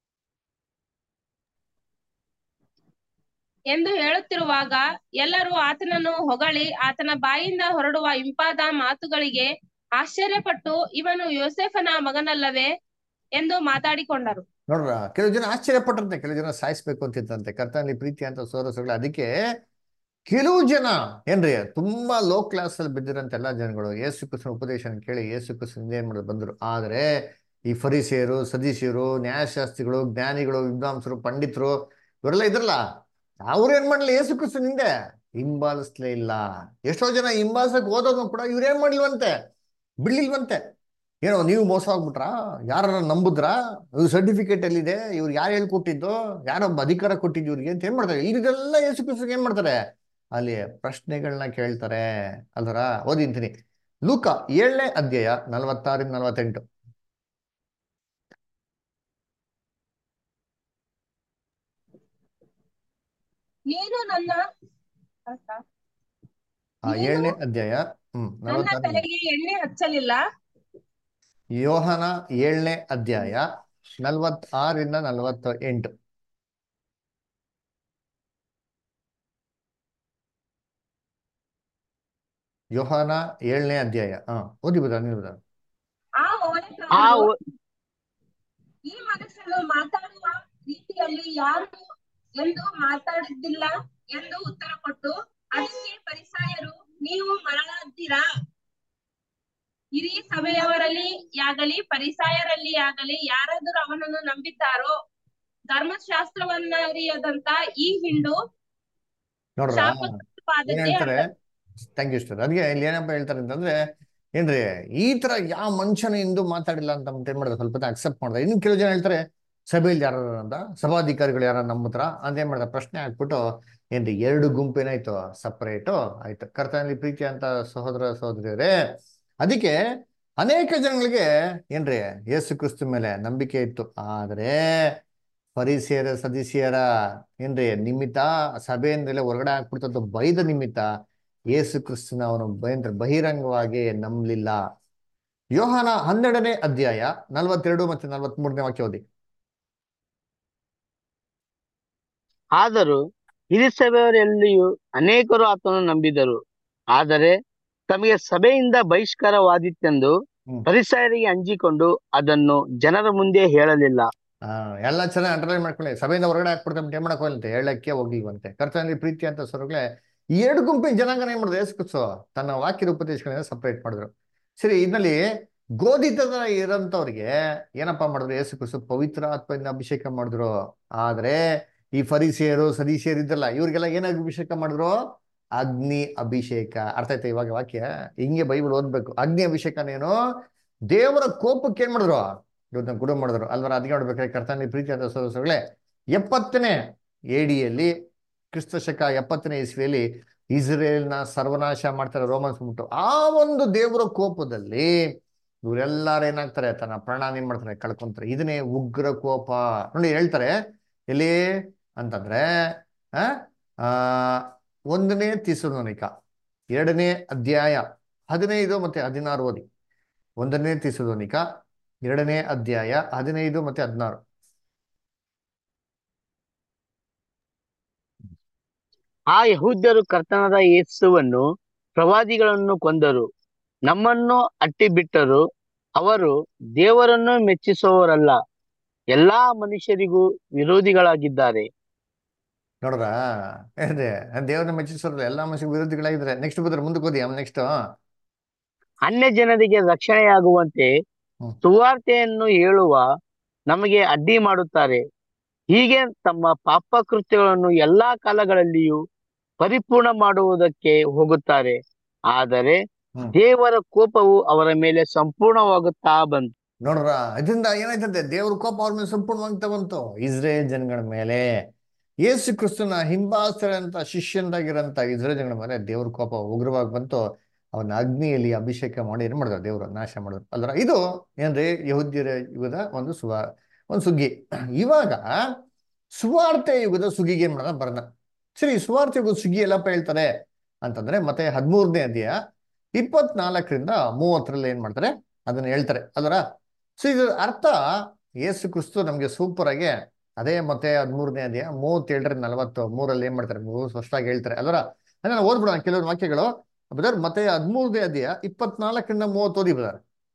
ಎಂದು ಹೇಳುತ್ತಿರುವಾಗ ಎಲ್ಲರೂ ಆತನನ್ನು ಹೊಗಳಿ ಆತನ ಬಾಯಿಂದ ಹೊರಡುವ ಇಂಪಾದ ಮಾತುಗಳಿಗೆ ಆಶ್ಚರ್ಯಪಟ್ಟು ಇವನು ಯೋಸೆಫನ ಮಗನಲ್ಲವೇ ಎಂದು ಮಾತಾಡಿಕೊಂಡರು ನೋಡ್ರ ಕೆಲವು ಜನ ಆಶ್ಚರ್ಯಪಟ್ಟಂತೆ ಕೆಲವು ಜನ ಸಾಯಿಸ್ಬೇಕು ಅಂತಿದ್ದಂತೆ ಕರ್ತನಲ್ಲಿ ಪ್ರೀತಿ ಅಂತ ಸೋರಸಗಳು ಅದಕ್ಕೆ ಕೆಲವು ಜನ ಏನ್ರಿ ತುಂಬಾ ಲೋ ಕ್ಲಾಸ್ ಅಲ್ಲಿ ಬಿದ್ದಿರಂತ ಎಲ್ಲಾ ಜನಗಳು ಯೇಸು ಕ್ರಿಸ್ತನ ಉಪದೇಶ ಕೇಳಿ ಯೇಸು ಕ್ರಿಸ್ತನ ಏನ್ ಮಾಡೋದು ಬಂದ್ರು ಆದ್ರೆ ಈ ಫರಿಸಿಯರು ಸದೀಶಿಯರು ನ್ಯಾಯಶಾಸ್ತ್ರಿಗಳು ಜ್ಞಾನಿಗಳು ವಿದ್ವಾಂಸರು ಪಂಡಿತರು ಇವರೆಲ್ಲ ಇದ್ರಲ್ಲ ಅವ್ರು ಏನ್ ಮಾಡ್ಲಿ ಯೇಸು ಕ್ರಿಸ್ತನ ಹಿಂದೆ ಹಿಂಬಾಲಿಸ್ಲೇ ಇಲ್ಲ ಎಷ್ಟೋ ಜನ ಹಿಂಬಾಲಿಸಕ್ ಹೋದವ್ರು ಕೂಡ ಇವ್ರೇನ್ ಮಾಡ್ಲಿಲ್ವಂತೆ ಬಿಡ್ಲಿಲ್ವಂತೆ ಏನೋ ನೀವು ಮೋಸ ಆಗ್ಬಿಟ್ರಾ ಯಾರ ನಂಬುದ್ರಾ ಇವ್ರ ಸರ್ಟಿಫಿಕೇಟ್ ಎಲ್ಲಿದೆ ಇವ್ರು ಯಾರು ಹೇಳ್ಕೊಟ್ಟಿದ್ದು ಯಾರೊಬ್ಬ ಅಧಿಕಾರ ಕೊಟ್ಟಿದ್ದು ಇವ್ರಿಗೆ ಅಂತ ಏನ್ ಮಾಡ್ತಾರೆ ಇದೆಲ್ಲ ಯೇಸು ಕ್ರಿಸ್ತಗೆ ಏನ್ ಮಾಡ್ತಾರೆ ಅಲ್ಲಿ ಪ್ರಶ್ನೆಗಳನ್ನ ಕೇಳ್ತಾರೆ ಅಲ್ದರ ಓದಿಂತೀನಿ ಲೂಕ ಏಳನೇ ಅಧ್ಯಾಯ ನಲವತ್ತಾರಿಂದ ನಲವತ್ತೆಂಟು ನೀನು ನನ್ನ ಆ ನೀನು ಏಳನೇ ಅಧ್ಯಾಯ ಹ್ಮ್ ನನ್ನ ನಲವತ್ತಾರು ತಲೆಗೆ ಎಣ್ಣೆ ಹಚ್ಚಲಿಲ್ಲ ಯೋಹನ ಏಳನೇ ಅಧ್ಯಾಯ ನಲವತ್ತಾರರಿಂದ ನಲವತ್ತ ಎಂಟು ಯೋಹಾನ ಏಳನೇ ಅಧ್ಯಾಯ ಹಾ ಓದಿಬೋದಾ ನೀವು ಆ ಆ ಓಲೆಕಾರನು ಒ- ಈ ಮನುಷ್ಯನು ಮಾತಾಡುವ ರೀತಿಯಲ್ಲಿ ಯಾರು ಎಂದು ಮಾತಾಡಿದ್ದಿಲ್ಲ ಎಂದು ಉತ್ತರ ಕೊಟ್ಟು ಅದಕ್ಕೆ ಪರಿಸಾಯರು ನೀವು ಮರಳಾದ್ದೀರಾ ಹಿರಿಯ ಸಭೆಯವರಲ್ಲಿ ಯಾಗಲಿ ಪರಿಸಾಯರಲ್ಲಿ ಆಗಲಿ ಯಾರಾದರೂ ಅವನನ್ನು ನಂಬಿದ್ದಾರೋ ಧರ್ಮಶಾಸ್ತ್ರವನ್ನರಿಯದಂತ ಈ ಹಿಂಡು ನೋಡ್ರ ಏನ್ ಶಾಪಗ್ರಸ್ತವಾದದ್ದೇ ಹೇಳ್ತಾರೆ ಅಂದನು. ಥ್ಯಾಂಕ್ ಯು ಸರ್ ಅದಕ್ಕೆ ಇಲ್ಲಿ ಏನಪ್ಪ ಹೇಳ್ತಾರೆ ಅಂತಂದ್ರೆ ಏನ್ರಿ ಈ ತರ ಯಾವ ಮನುಷ್ಯನ ಇಂದು ಮಾತಾಡಿಲ್ಲ ಅಂತ ಏನ್ ಮಾಡಿದ್ರೆ ಸ್ವಲ್ಪ ಅಕ್ಸೆಪ್ಟ್ ಮಾಡ್ದೆ ಇನ್ನು ಕೆಲವು ಜನ ಹೇಳ್ತಾರೆ ಸಭೆಯಲ್ಲಿ ಯಾರು ಅಂತ ಸಭಾಧಿಕಾರಿಗಳು ಯಾರು ನಂಬುತ್ತರ ಅಂತ ಏನ್ ಮಾಡ್ತಾರೆ ಪ್ರಶ್ನೆ ಹಾಕ್ಬಿಟ್ಟು ಏನ್ರಿ ಎರಡು ಗುಂಪೇನಾಯ್ತು ಸಪರೇಟು ಆಯ್ತು ಕರ್ತನಲ್ಲಿ ಪ್ರೀತಿ ಅಂತ ಸಹೋದರ ಸಹೋದರಿಯರೇ ಅದಕ್ಕೆ ಅನೇಕ ಜನಗಳಿಗೆ ಏನ್ರಿ ಯೇಸು ಕ್ರಿಸ್ತು ಮೇಲೆ ನಂಬಿಕೆ ಇತ್ತು ಆದ್ರೆ ಪರಿಸೆಯರ ಸದಸ್ಯರ ಏನ್ರಿ ನಿಮಿತ್ತ ಸಭೆಯಿಂದಲೇ ಹೊರಗಡೆ ಹಾಕ್ಬಿಡ್ತದ್ದು ಬೈದ ನಿಮಿತ್ತ ಯೇಸು ಕ್ರಿಸ್ತನ ಅವನು ಭಯಂಕರ ಬಹಿರಂಗವಾಗಿ ನಂಬಲಿಲ್ಲ ಯೋಹಾನ ಹನ್ನೆರಡನೇ ಅಧ್ಯಾಯ ನಲವತ್ತೆರಡು ಮತ್ತೆ ನಲವತ್ಮೂರನೇ ವಾಕ್ಯ ಓದಿ ಆದರೂ ಹಿರಿಸಭೆಯವರೆಲ್ಲಿಯೂ ಅನೇಕರು ಆತನನ್ನು ನಂಬಿದರು ಆದರೆ ತಮಗೆ ಸಭೆಯಿಂದ ಬಹಿಷ್ಕಾರವಾದಿತ್ತೆಂದು ಹ್ಮ್. ಪರಿಸರಿಗೆ ಅಂಜಿಕೊಂಡು ಅದನ್ನು ಜನರ ಮುಂದೆ ಹೇಳಲಿಲ್ಲ ಆ, ಎಲ್ಲ ಚೆನ್ನಾಗಿ ಅಂಡರ್ಲೈನ್ ಮಾಡ್ಕೊಳ್ಳಿ ಸಭೆಯಿಂದ ಹೊರಗಡೆ ಹಾಕ್ಬಿಡ್ತಾರೆ ಏನ್ ಮಾಡಕ್ ಹೋಗಂತೆ ಹೇಳಕ್ಕೆ ಹೋಗ್ಲಿಲ್ವಂತೆ ಕರ್ತನಲ್ಲಿ ಪ್ರೀತಿ ಅಂತ ಸ್ವರ್ಗಳೇ ಈ ಎರಡು ಗುಂಪಿನ ಜನಾಂಗನ ಏನ್ ಮಾಡಿದ್ರು ಯೇಸು ಕ್ರಿಸ್ತು ತನ್ನ ವಾಕ್ಯದ ಉಪದೇಶಗಳನ್ನ ಸಪರೇಟ್ ಮಾಡಿದ್ರು ಸರಿ ಇದರಲ್ಲಿ ಗೋಧಿತದ ಇರೋಂಥವ್ರಿಗೆ ಏನಪ್ಪಾ ಮಾಡಿದ್ರು ಯೇಸು ಕ್ರಿಸ್ತು ಪವಿತ್ರ ಆತ್ಮದಿಂದ ಅಭಿಷೇಕ ಮಾಡಿದ್ರು ಆದ್ರೆ ಈ ಫರಿಸಿಯರು ಸದೀಸಿಯರು ಇದ್ರಲ್ಲ ಇವ್ರಿಗೆಲ್ಲ ಏನಾಗಿ ಅಭಿಷೇಕ ಮಾಡಿದ್ರು ಅಗ್ನಿ ಅಭಿಷೇಕ ಅರ್ಥ ಆಯ್ತಾ ಇವಾಗ ವಾಕ್ಯ ಹಿಂಗೆ ಬೈಬಲ್ ಓದ್ಬೇಕು ಅಗ್ನಿ ಅಭಿಷೇಕನೇನು ದೇವರ ಕೋಪಕ್ಕೆ ಏನ್ ಮಾಡಿದ್ರು ಇವತ್ತನ್ನ ಗುಡು ಮಾಡಿದ್ರು ಅಲ್ವರ ಅದಕ್ಕೆ ನೋಡ್ಬೇಕಾದ್ರೆ ಕರ್ತನಲ್ಲಿ ಪ್ರೀತಿ ಅಂತ ಸದಸ್ಯಗಳೇ ಎಪ್ಪತ್ತನೇ ಏಡಿಯಲ್ಲಿ ಕ್ರಿಸ್ತ ಶಕ ಎಪ್ಪತ್ತನೇ ಇಸ್ವಿಯಲ್ಲಿ ಇಸ್ರೇಲ್ನ ಸರ್ವನಾಶ ಮಾಡ್ತಾರೆ ರೋಮನ್ಸ್ ಬಿಟ್ಟು ಆ ಒಂದು ದೇವರ ಕೋಪದಲ್ಲಿ ಇವರೆಲ್ಲರೂ ಏನಾಗ್ತಾರೆ ತನ್ನ ಪ್ರಾಣ ಏನ್ ಮಾಡ್ತಾರೆ ಕಳ್ಕೊಂತಾರೆ ಇದನ್ನೇ ಉಗ್ರ ಕೋಪ ನೋಡಿ ಹೇಳ್ತಾರೆ ಎಲ್ಲಿ ಅಂತಂದ್ರೆ ಆ ಆ, ಒಂದನೇ ತಿಸುನೋನಿಕ ಎರಡನೇ ಅಧ್ಯಾಯ ಹದಿನೈದು ಮತ್ತೆ ಹದಿನಾರು ಓದಿ ಒಂದನೇ ತಿಸುನೋನಿಕ ಎರಡನೇ ಅಧ್ಯಾಯ ಹದಿನೈದು ಮತ್ತೆ ಹದಿನಾರು ಆ ಯಹೂದ್ಯರು ಕರ್ತನಾದ ಯೇಸುವನ್ನು ಪ್ರವಾದಿಗಳನ್ನು ಕೊಂದರು ನಮ್ಮನ್ನು ಅಟ್ಟಿ ಬಿಟ್ಟರು ಅವರು ದೇವರನ್ನು ಮೆಚ್ಚಿಸುವವರಲ್ಲ ಎಲ್ಲಾ ಮನುಷ್ಯರಿಗೂ ವಿರೋಧಿಗಳಾಗಿದ್ದಾರೆ ನೋಡ್ರ ಇದೆ ದೇವ್ರನ್ನ ಮೆಚ್ಚಿಸೋರಲ್ಲ ಎಲ್ಲಾ ಮನುಷ್ಯ ವಿರೋಧಿಗಳಾಗಿದ್ದಾರೆ ನೆಕ್ಸ್ಟ್ ಬಂದ್ರೆ ಮುಂದಕ್ಕೆ ಓದಿ ನೆಕ್ಸ್ಟ್ ಅನ್ಯ ಜನರಿಗೆ ರಕ್ಷಣೆಯಾಗುವಂತೆ ಹ್ಮ್. ಸುವಾರ್ತೆಯನ್ನು ಹೇಳುವ ನಮಗೆ ಅಡ್ಡಿ ಮಾಡುತ್ತಾರೆ ಹೀಗೆ ತಮ್ಮ ಪಾಪ ಕೃತ್ಯಗಳನ್ನು ಎಲ್ಲಾ ಕಾಲಗಳಲ್ಲಿಯೂ ಪರಿಪೂರ್ಣ ಮಾಡುವುದಕ್ಕೆ ಹೋಗುತ್ತಾರೆ ಆದರೆ ಹ್ಮ್. ದೇವರ ಕೋಪವು ಅವರ ಮೇಲೆ ಸಂಪೂರ್ಣವಾಗುತ್ತಾ ಬಂತು ನೋಡ್ರ ಇದರಿಂದ ಏನಾಯ್ತಂತೆ ದೇವ್ರ ಕೋಪ ಅವ್ರ ಮೇಲೆ ಸಂಪೂರ್ಣವಾಗ್ತಾ ಬಂತು ಇಸ್ರೇಲ್ ಜನಗಳ ಮೇಲೆ ಯೇಸು ಕ್ರಿಸ್ತನ ಹಿಂಬಾಸ್ತರಂತ ಶಿಷ್ಯಂದಾಗಿರಂತ ಇಸ್ರೇಲ್ ಜನಗಳ ಮೇಲೆ ದೇವ್ರ ಕೋಪ ಉಗ್ರವಾಗಿ ಬಂತು ಅವನ ಅಗ್ನಿಯಲ್ಲಿ ಅಭಿಷೇಕ ಮಾಡಿ ಏನ್ ಮಾಡಿದ್ರು ದೇವರು ನಾಶ ಮಾಡಿದ್ರು ಅಲ್ರ ಇದು ಏನ್ರಿ ಯಹುದ್ಯರ ಯುಗದ ಒಂದು ಸುವ ಒಂದು ಸುಗ್ಗಿ ಇವಾಗ ಸುವಾರ್ತೆ ಯುಗದ ಸುಗ್ಗಿಗೆ ಏನ್ ಮಾಡೋಣ ಬರೋಣ ಸರಿ ಸುವಾರ್ತೆ ಯುಗದ ಸುಗ್ಗಿ ಎಲ್ಲಪ್ಪ ಹೇಳ್ತಾರೆ ಅಂತಂದ್ರೆ ಮತ್ತೆ ಹದಿಮೂರನೇ ಅಧ್ಯಾಯ ಇಪ್ಪತ್ನಾಲ್ಕರಿಂದ ಮೂವತ್ತರಲ್ಲಿ ಏನ್ ಮಾಡ್ತಾರೆ ಅದನ್ನ ಹೇಳ್ತಾರೆ ಅದರ ಸೊ ಇದ್ರ ಅರ್ಥ ಯೇಸು ಕ್ರಿಸ್ತು ನಮ್ಗೆ ಸೂಪರ್ ಆಗಿ ಅದೇ ಮತ್ತೆ ಹದಿಮೂರನೇ ಅಧ್ಯಾಯ ಮೂವತ್ತೇಳರಿಂದ ನಲವತ್ತು ಮೂರಲ್ಲಿ ಏನ್ ಮಾಡ್ತಾರೆ ಮೂರು ಸ್ಪಷ್ಟವಾಗಿ ಹೇಳ್ತಾರೆ ಅದರ ಅದನ್ನ ಓದ್ಬಿಡೋಣ ಕೆಲವೊಂದು ವಾಕ್ಯಗಳು ಬದರ್ ಮತ್ತೆ ಹದಿಮೂರನೇ ಅಧ್ಯಾಯ ಇಪ್ಪತ್ನಾಲ್ಕರಿಂದ ಮೂವತ್ತು ಓದಿ ಬದರ್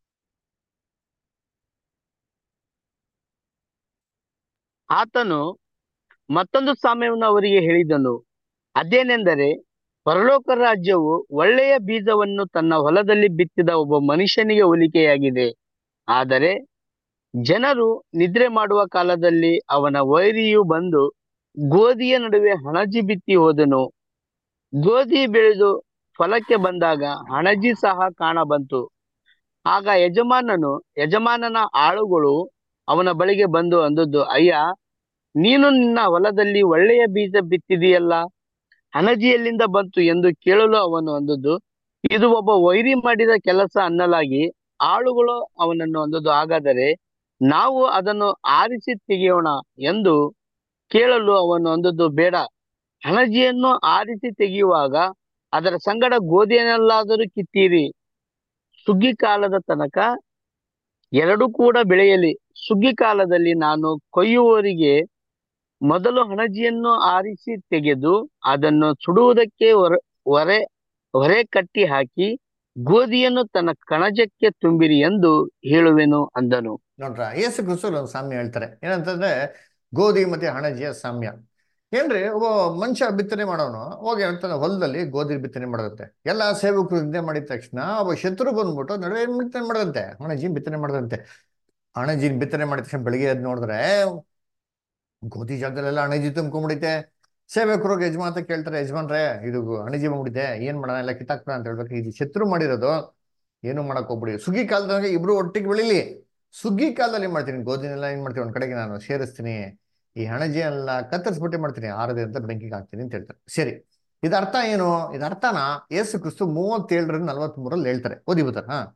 ಆತನು ಮತ್ತೊಂದು ಸಾಮ್ಯವನ್ನು ಅವರಿಗೆ ಹೇಳಿದನು ಅದೇನೆಂದರೆ ಪರಲೋಕ ರಾಜ್ಯವು ಒಳ್ಳೆಯ ಬೀಜವನ್ನು ತನ್ನ ಹೊಲದಲ್ಲಿ ಬಿತ್ತಿದ ಒಬ್ಬ ಮನುಷ್ಯನಿಗೆ ಹೋಲಿಕೆಯಾಗಿದೆ ಆದರೆ ಜನರು ನಿದ್ರೆ ಮಾಡುವ ಕಾಲದಲ್ಲಿ ಅವನ ವೈರಿಯು ಬಂದು ಗೋಧಿಯ ನಡುವೆ ಹಣಜಿ ಬಿತ್ತಿ ಹೋದನು ಗೋಧಿ ಬೆಳೆದು ಫಲಕ್ಕೆ ಬಂದಾಗ ಹಣಜಿ ಸಹ ಕಾಣಬಂತು ಆಗ ಯಜಮಾನನು ಯಜಮಾನನ ಆಳುಗಳು ಅವನ ಬಳಿಗೆ ಬಂದು ಅಂದದ್ದು ಅಯ್ಯ ನೀನು ನಿನ್ನ ಹೊಲದಲ್ಲಿ ಒಳ್ಳೆಯ ಬೀಜ ಬಿತ್ತಿದೆಯಲ್ಲ ಹಣಜಿ ಎಲ್ಲಿಂದ ಬಂತು ಎಂದು ಕೇಳಲು ಅವನು ಅಂದದ್ದು ಇದು ಒಬ್ಬ ವೈರಿ ಮಾಡಿದ ಕೆಲಸ ಅನ್ನಲಾಗಿ ಆಳುಗಳು ಅವನನ್ನು ಅಂದದ್ದು ಹಾಗಾದರೆ ನಾವು ಅದನ್ನು ಆರಿಸಿ ತೆಗೆಯೋಣ ಎಂದು ಕೇಳಲು ಅವನು ಅಂದದ್ದು ಬೇಡ ಹಣಜಿಯನ್ನು ಆರಿಸಿ ತೆಗೆಯುವಾಗ ಅದರ ಸಂಗಡ ಗೋಧಿಯನ್ನೆಲ್ಲಾದರೂ ಕಿತ್ತೀರಿ ಸುಗ್ಗಿ ಕಾಲದ ತನಕ ಎರಡು ಕೂಡ ಬೆಳೆಯಲಿ ಸುಗ್ಗಿ ಕಾಲದಲ್ಲಿ ನಾನು ಕೊಯ್ಯುವವರಿಗೆ ಮೊದಲು ಹಣಜಿಯನ್ನು ಆರಿಸಿ ತೆಗೆದು ಅದನ್ನು ಸುಡುವುದಕ್ಕೆ ಹೊರ ಹೊರೆ ಹೊರೆ ಕಟ್ಟಿ ಹಾಕಿ ಗೋಧಿಯನ್ನು ತನ್ನ ಕಣಜಕ್ಕೆ ತುಂಬಿರಿ ಎಂದು ಹೇಳುವೆನು ಅಂದನು ನೋಡ್ರ ಯೇಸು ಕ್ರಿಸ್ತು ಒಂದು ಸಾಮ್ಯ ಹೇಳ್ತಾರೆ ಏನಂತಂದ್ರೆ ಗೋಧಿ ಮತ್ತೆ ಹಣಜಿಯ ಸಾಮ್ಯ ಏನ್ರಿ ಒಬ್ಬ ಮನುಷ್ಯ ಬಿತ್ತನೆ ಮಾಡೋನು ಹೋಗಿ ಹೇಳ್ತಾನೆ ಹೊಲದಲ್ಲಿ ಗೋಧಿ ಬಿತ್ತನೆ ಮಾಡೋದಂತೆ ಎಲ್ಲ ಸೇವಕರು ನಿದ್ದೆ ಮಾಡಿದ ತಕ್ಷಣ ಒಬ್ಬ ಶತ್ರು ಬಂದ್ಬಿಟ್ಟು ನಡುವೆ ಏನ್ ಬಿತ್ತನೆ ಮಾಡದಂತೆ ಹಣಜಿನ್ ಬಿತ್ತನೆ ಮಾಡದಂತೆ ಹಣಜಿನ್ ಬಿತ್ತನೆ ಮಾಡಿದ ತಕ್ಷಣ ಬೆಳಿಗ್ಗೆ ಎದ್ದು ನೋಡಿದ್ರೆ ಗೋಧಿ ಜಾಗದಲ್ಲೆಲ್ಲ ಅಣಜಿ ತುಂಬ್ಕೊಂಡ್ಬಿಡೈತೆ ಸೇವಕರು ಯಜಮಾನ ಕೇಳ್ತಾರೆ ಯಜಮಾನ್ರೆ ಇದು ಅಣಜಿ ಬಂದ್ಬಿಟ್ಟಿದೆ ಏನ್ ಮಾಡೋಣ ಎಲ್ಲ ಕಿತ್ತಾಕ್ಬಿಡ ಅಂತ ಹೇಳ್ಬೇಕು ಇದು ಶತ್ರು ಮಾಡಿರೋದು ಏನು ಮಾಡಕ್ ಹೋಗ್ಬಿಡಿ ಸುಗ್ಗಿ ಕಾಲದಾಗ ಇಬ್ರು ಒಟ್ಟಿಗೆ ಬೆಳಿಲಿ ಸುಗ್ಗಿ ಕಾಲದಲ್ಲಿ ಏನ್ ಮಾಡ್ತೀನಿ ಗೋಧಿನೆಲ್ಲ ಏನ್ ಮಾಡ್ತೀನಿ ಒಂದ್ ಕಡೆಗೆ ನಾನು ಸೇರಿಸ್ತೀನಿ ಈ ಹಣಜಿ ಎಲ್ಲ ಕತ್ತರಿಸ್ಬಿಟ್ಟು ಮಾಡ್ತೀನಿ ಆರದೆ ಅಂತ ಬೆಂಕಿಗೆ ಹಾಕ್ತೀನಿ ಅಂತ ಹೇಳ್ತಾರೆ ಸರಿ ಇದ ಅರ್ಥ ಏನು ಇದ ಅರ್ಥನ ಯೇಸು ಕ್ರಿಸ್ತು ಮೂವತ್ತೇಳರಿಂದ ನಲವತ್ತ್ ಮೂರಲ್ಲಿ ಹೇಳ್ತಾರೆ ಓದಿ ಬರ್ತಾರೆ ಹಾ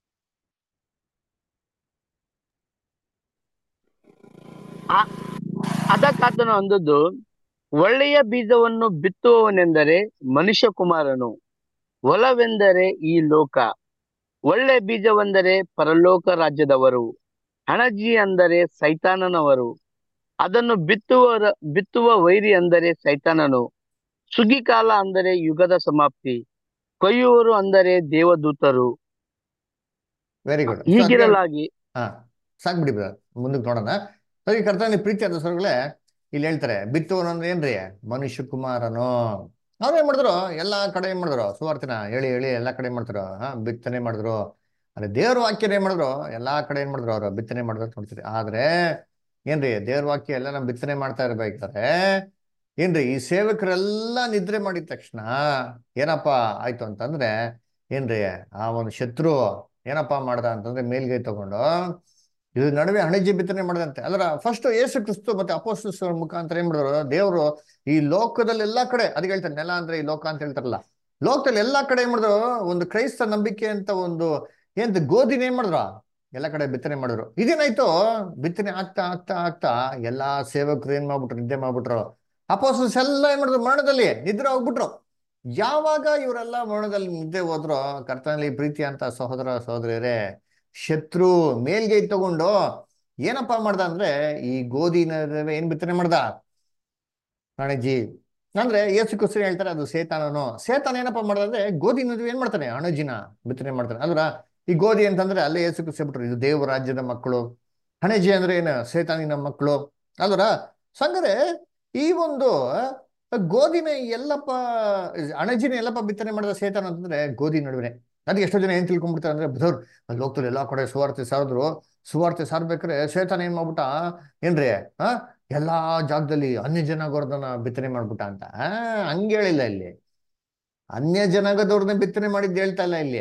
ಅದಕ್ಕಾತನು ಅಂದದ್ದು ಒಳ್ಳೆಯ ಬೀಜವನ್ನು ಬಿತ್ತುವವನೆಂದರೆ ಮನುಷ್ಯ ಕುಮಾರನು ಹೊಲವೆಂದರೆ ಈ ಲೋಕ ಒಳ್ಳೆ ಬೀಜವೆಂದರೆ ಪರಲೋಕ ರಾಜ್ಯದವರು ಹಣಜಿ ಅಂದರೆ ಸೈತಾನನವರು ಅದನ್ನು ಬಿತ್ತುವ ಬಿತ್ತುವ ವೈರಿ ಅಂದರೆ ಸೈತಾನನು ಸುಗ್ಗಿಕಾಲ ಅಂದರೆ ಯುಗದ ಸಮಾಪ್ತಿ ಕೊಯ್ಯುವರು ಅಂದರೆ ದೇವದೂತರು ವೆರಿ ಗುಡ್ ಹೀಗಿರಲಾಗಿ ಹಾ ಸಾಕ್ ಬಿಡಿ ಬ್ರದರ್ ಮುಂದಕ್ಕೆ ನೋಡೋಣ ಸರಿ ಕರ್ತನಲ್ಲಿ ಪ್ರೀತಿ ಆದ ಸ್ವರ್ಗಳೇ ಇಲ್ಲಿ ಹೇಳ್ತಾರೆ ಬಿತ್ತುವನು ಅಂದ್ರೆ ಏನ್ರಿ ಮನುಷ್ಯ ಕುಮಾರನು ಅವ್ರು ಏನ್ ಮಾಡಿದ್ರು ಎಲ್ಲಾ ಕಡೆ ಏನ್ ಮಾಡಿದ್ರು ಸುವಾರ್ತಿನ ಹೇಳಿ ಹೇಳಿ ಎಲ್ಲಾ ಕಡೆ ಏನ್ ಮಾಡ್ತಾರೋ ಹಾ ಬಿತ್ತನೆ ಮಾಡಿದ್ರು ಅಂದ್ರೆ ದೇವ್ರ ವಾಕ್ಯನ ಏನ್ ಮಾಡಿದ್ರು ಎಲ್ಲಾ ಕಡೆ ಏನ್ ಮಾಡಿದ್ರು ಅವ್ರು ಬಿತ್ತನೆ ಮಾಡಿದ್ರು ಅಂತ ನೋಡ್ತೀರಿ ಆದ್ರೆ ಏನ್ರಿ ದೇವ್ರ ವಾಕ್ಯ ಎಲ್ಲ ನಮ್ ಬಿತ್ತನೆ ಮಾಡ್ತಾ ಇರ್ಬೇಕಾದ್ರೆ ಏನ್ರಿ ಈ ಸೇವಕರೆಲ್ಲ ನಿದ್ರೆ ಮಾಡಿದ ತಕ್ಷಣ ಏನಪ್ಪಾ ಆಯ್ತು ಅಂತಂದ್ರೆ ಏನ್ರಿ ಆ ಒಂದು ಶತ್ರು ಏನಪ್ಪಾ ಮಾಡ್ದ ಅಂತಂದ್ರೆ ಮೇಲ್ಗೈ ತಗೊಂಡು ಇದ್ರ ನಡುವೆ ಹಣಜಿ ಬಿತ್ತನೆ ಮಾಡದಂತೆ ಅದರ ಫಸ್ಟ್ ಯೇಸು ಕ್ರಿಸ್ತು ಮತ್ತೆ ಅಪೋಸ್ತಲ ಮುಖಾಂತರ ಏನ್ ಮಾಡಿದ್ರು ದೇವರು ಈ ಲೋಕದಲ್ಲಿ ಎಲ್ಲಾ ಕಡೆ ಅದಕ್ಕೆ ಹೇಳ್ತಾರೆ ನೆಲ ಅಂದ್ರೆ ಈ ಲೋಕ ಅಂತ ಹೇಳ್ತಾರಲ್ಲ ಲೋಕದಲ್ಲಿ ಎಲ್ಲಾ ಕಡೆ ಏನ್ ಮಾಡಿದ್ರು ಒಂದು ಕ್ರೈಸ್ತ ನಂಬಿಕೆ ಅಂತ ಒಂದು ಏನ್ ಗೋಧಿನ ಏನ್ ಮಾಡಿದ್ರು ಎಲ್ಲಾ ಕಡೆ ಬಿತ್ತನೆ ಮಾಡಿದ್ರು ಇದೇನಾಯ್ತು ಬಿತ್ತನೆ ಆಗ್ತಾ ಆಗ್ತಾ ಆಗ್ತಾ ಎಲ್ಲಾ ಸೇವಕರು ಏನ್ ಮಾಡ್ಬಿಟ್ರು ನಿದ್ದೆ ಮಾಡ್ಬಿಟ್ರು ಅಪೋಸ್ತಲಸ್ ಎಲ್ಲ ಏನ್ ಮಾಡಿದ್ರು ಮರಣದಲ್ಲಿ ನಿದ್ರೆ ಹೋಗ್ಬಿಟ್ರು ಯಾವಾಗ ಇವರೆಲ್ಲ ಮರಣದಲ್ಲಿ ನಿದ್ದೆ ಹೋದ್ರು ಕರ್ತನಲ್ಲಿ ಪ್ರೀತಿ ಅಂತ ಸಹೋದರ ಸಹೋದರಿಯರೇ ಶತ್ರು ಮೇಲ್ಗೈ ತಗೊಂಡು ಏನಪ್ಪಾ ಮಾಡ್ದ ಅಂದ್ರೆ ಈ ಗೋಧಿ ನಡುವೆ ಏನ್ ಬಿತ್ತನೆ ಮಾಡ್ದ ಅಣಜಿ ಅಂದ್ರೆ ಯೇಸು ಕ್ರಿಸ್ತರು ಹೇಳ್ತಾರೆ ಅದು ಸೇತಾನನು ಸೇತಾನ ಏನಪ್ಪಾ ಮಾಡ್ದ ಅಂದ್ರೆ ಗೋಧಿ ನಡುವೆ ಏನ್ ಮಾಡ್ತಾನೆ ಅಣಜಿನ ಬಿತ್ತನೆ ಮಾಡ್ತಾನೆ ಅಂದ್ರ ಈ ಗೋಧಿ ಅಂತಂದ್ರೆ ಅಲ್ಲೇ ಯೇಸು ಕ್ರಿಸ್ತ ಬಿಟ್ರು ಇದು ದೇವ ರಾಜ್ಯದ ಮಕ್ಕಳು ಹಣಜಿ ಅಂದ್ರೆ ಏನು ಸೇತಾನಿನ ಮಕ್ಕಳು ಅಲ್ವರ ಸಂಗರೆ ಈ ಒಂದು ಗೋಧಿನ ಎಲ್ಲಪ್ಪ ಅಣಜಿನ ಎಲ್ಲಪ್ಪ ಬಿತ್ತನೆ ಮಾಡಿದ ಸೇತಾನ ಅಂತಂದ್ರೆ ಗೋಧಿ ನಡುವೆ ಅದಕ್ಕೆ ಎಷ್ಟೋ ಜನ ಏನ್ ತಿಳ್ಕೊಂಡ್ಬಿಡ್ತಾರೆ ಅಂದ್ರೆ ಬದವ್ರು ಅಲ್ಲಿ ಹೋಗ್ತಾರೆ ಎಲ್ಲಾ ಕಡೆ ಸುವಾರ್ತೆ ಸಾರಿದ್ರು ಸುವಾರ್ತೆ ಸಾರ್ಬೇಕಾದ್ರೆ ಸೇತಾನ ಏನ್ ಮಾಡ್ಬಿಟ್ಟ ಏನ್ರಿ ಆ ಎಲ್ಲಾ ಜಾಗದಲ್ಲಿ ಅನ್ಯ ಜನಾಂಗದವ್ರನ್ನ ಬಿತ್ತನೆ ಮಾಡ್ಬಿಟ್ಟ ಅಂತ ಆ ಹಂಗ ಹೇಳಿಲ್ಲ ಇಲ್ಲಿ ಅನ್ಯ ಜನಾಂಗದವ್ರನ್ನ ಬಿತ್ತನೆ ಮಾಡಿದ್ದು ಹೇಳ್ತಾ ಇಲ್ಲ ಇಲ್ಲಿ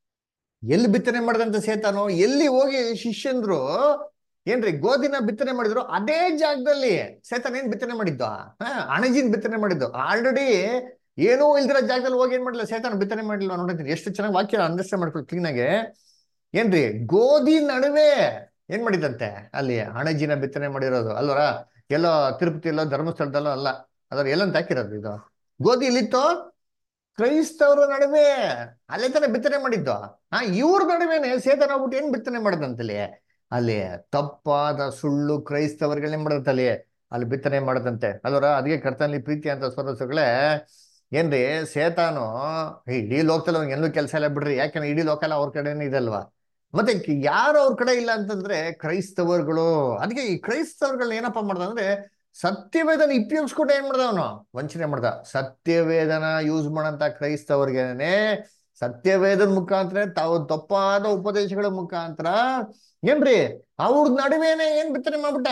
ಎಲ್ಲಿ ಬಿತ್ತನೆ ಮಾಡಿದಂತ ಸೇತಾನು ಎಲ್ಲಿ ಹೋಗಿ ಶಿಷ್ಯಂದ್ರು ಏನ್ರಿ ಗೋಧಿನ ಬಿತ್ತನೆ ಮಾಡಿದ್ರು ಅದೇ ಜಾಗದಲ್ಲಿ ಸೇತಾನ ಏನ್ ಬಿತ್ತನೆ ಮಾಡಿದ್ದು ಹಾ ಅಣಜಿನ್ ಬಿತ್ತನೆ ಮಾಡಿದ್ದು ಆಲ್ರೆಡಿ ಏನೂ ಇಲ್ದಿರೋ ಜಾಗದಲ್ಲಿ ಹೋಗಿ ಏನ್ ಮಾಡಿಲ್ಲ ಸೇತಾನ ಬಿತ್ತನೆ ಮಾಡಿಲ್ಲ ನೋಡಿದ್ರಿ ಎಷ್ಟು ಚೆನ್ನಾಗಿ ವಾಕ್ಯ ಅಂಡರ್ಸ್ಟ್ಯಾಂಡ್ ಮಾಡ್ಕೊಳ್ಳಿ ಕ್ಲೀನ್ ಆಗಿ ಏನ್ರಿ ಗೋಧಿ ನಡುವೆ ಏನ್ ಮಾಡಿದಂತೆ ಅಲ್ಲಿ ಹಣಜಿನ ಬಿತ್ತನೆ ಮಾಡಿರೋದು ಅಲ್ವರ ಎಲ್ಲೋ ತಿರುಪತಿ ಎಲ್ಲೋ ಧರ್ಮಸ್ಥಳದಲ್ಲೋ ಅಲ್ಲ ಅದ್ರ ಎಲ್ಲಂತ ಹಾಕಿರೋದು ಇದು ಗೋಧಿ ಇಲ್ಲಿತ್ತು ಕ್ರೈಸ್ತವ್ರ ನಡುವೆ ಅಲ್ಲೇ ತರ ಬಿತ್ತನೆ ಮಾಡಿದ್ದು ಆ ಇವ್ರ ನಡುವೆನೆ ಸೇತನ ಹೋಗ್ಬಿಟ್ಟು ಏನ್ ಬಿತ್ತನೆ ಮಾಡದಂತಲ್ಲಿ ಅಲ್ಲಿ ತಪ್ಪಾದ ಸುಳ್ಳು ಕ್ರೈಸ್ತವರ್ಗಳೇನ್ ಮಾಡದಂತಲ್ಲಿ ಅಲ್ಲಿ ಬಿತ್ತನೆ ಮಾಡದಂತೆ ಅಲ್ವರ ಅದಕ್ಕೆ ಕರ್ತನಲ್ಲಿ ಪ್ರೀತಿ ಅಂತ ಸ್ವರಸಗಳೇ ಏನ್ರಿ ಸೇತಾನು ಇಡೀ ಲೋಕದಲ್ಲಿ ಅವ್ನಿಗೆ ಎಲ್ಲೂ ಕೆಲಸ ಇಲ್ಲ ಬಿಡ್ರಿ ಯಾಕಂದ್ರೆ ಇಡೀ ಲೋಕ ಎಲ್ಲ ಅವ್ರ ಕಡೆನೇ ಇದಲ್ವಾ ಮತ್ತೆ ಯಾರು ಅವ್ರ ಕಡೆ ಇಲ್ಲ ಅಂತಂದ್ರೆ ಕ್ರೈಸ್ತವರ್ಗಳು ಅದಕ್ಕೆ ಈ ಕ್ರೈಸ್ತವರ್ಗಳನ್ನ ಏನಪ್ಪಾ ಮಾಡ್ದ ಅಂದ್ರೆ ಸತ್ಯವೇದನ ಉಪಯೋಗಿಸ್ಕೊಂಡು ಏನ್ ಮಾಡ್ದ ಅವನು ವಂಚನೆ ಮಾಡ್ದ ಸತ್ಯವೇದನ ಯೂಸ್ ಮಾಡಂತ ಕ್ರೈಸ್ತವರ್ಗೆನೆ ಸತ್ಯವೇದದ ಮುಖಾಂತರ ತಾವು ತಪ್ಪಾದ ಉಪದೇಶಗಳ ಮುಖಾಂತರ ಏನ್ರಿ ಅವ್ರ ನಡುವೆನೆ ಏನ್ ಬಿತ್ತನೆ ಮಾಡ್ಬಿಟ್ಟ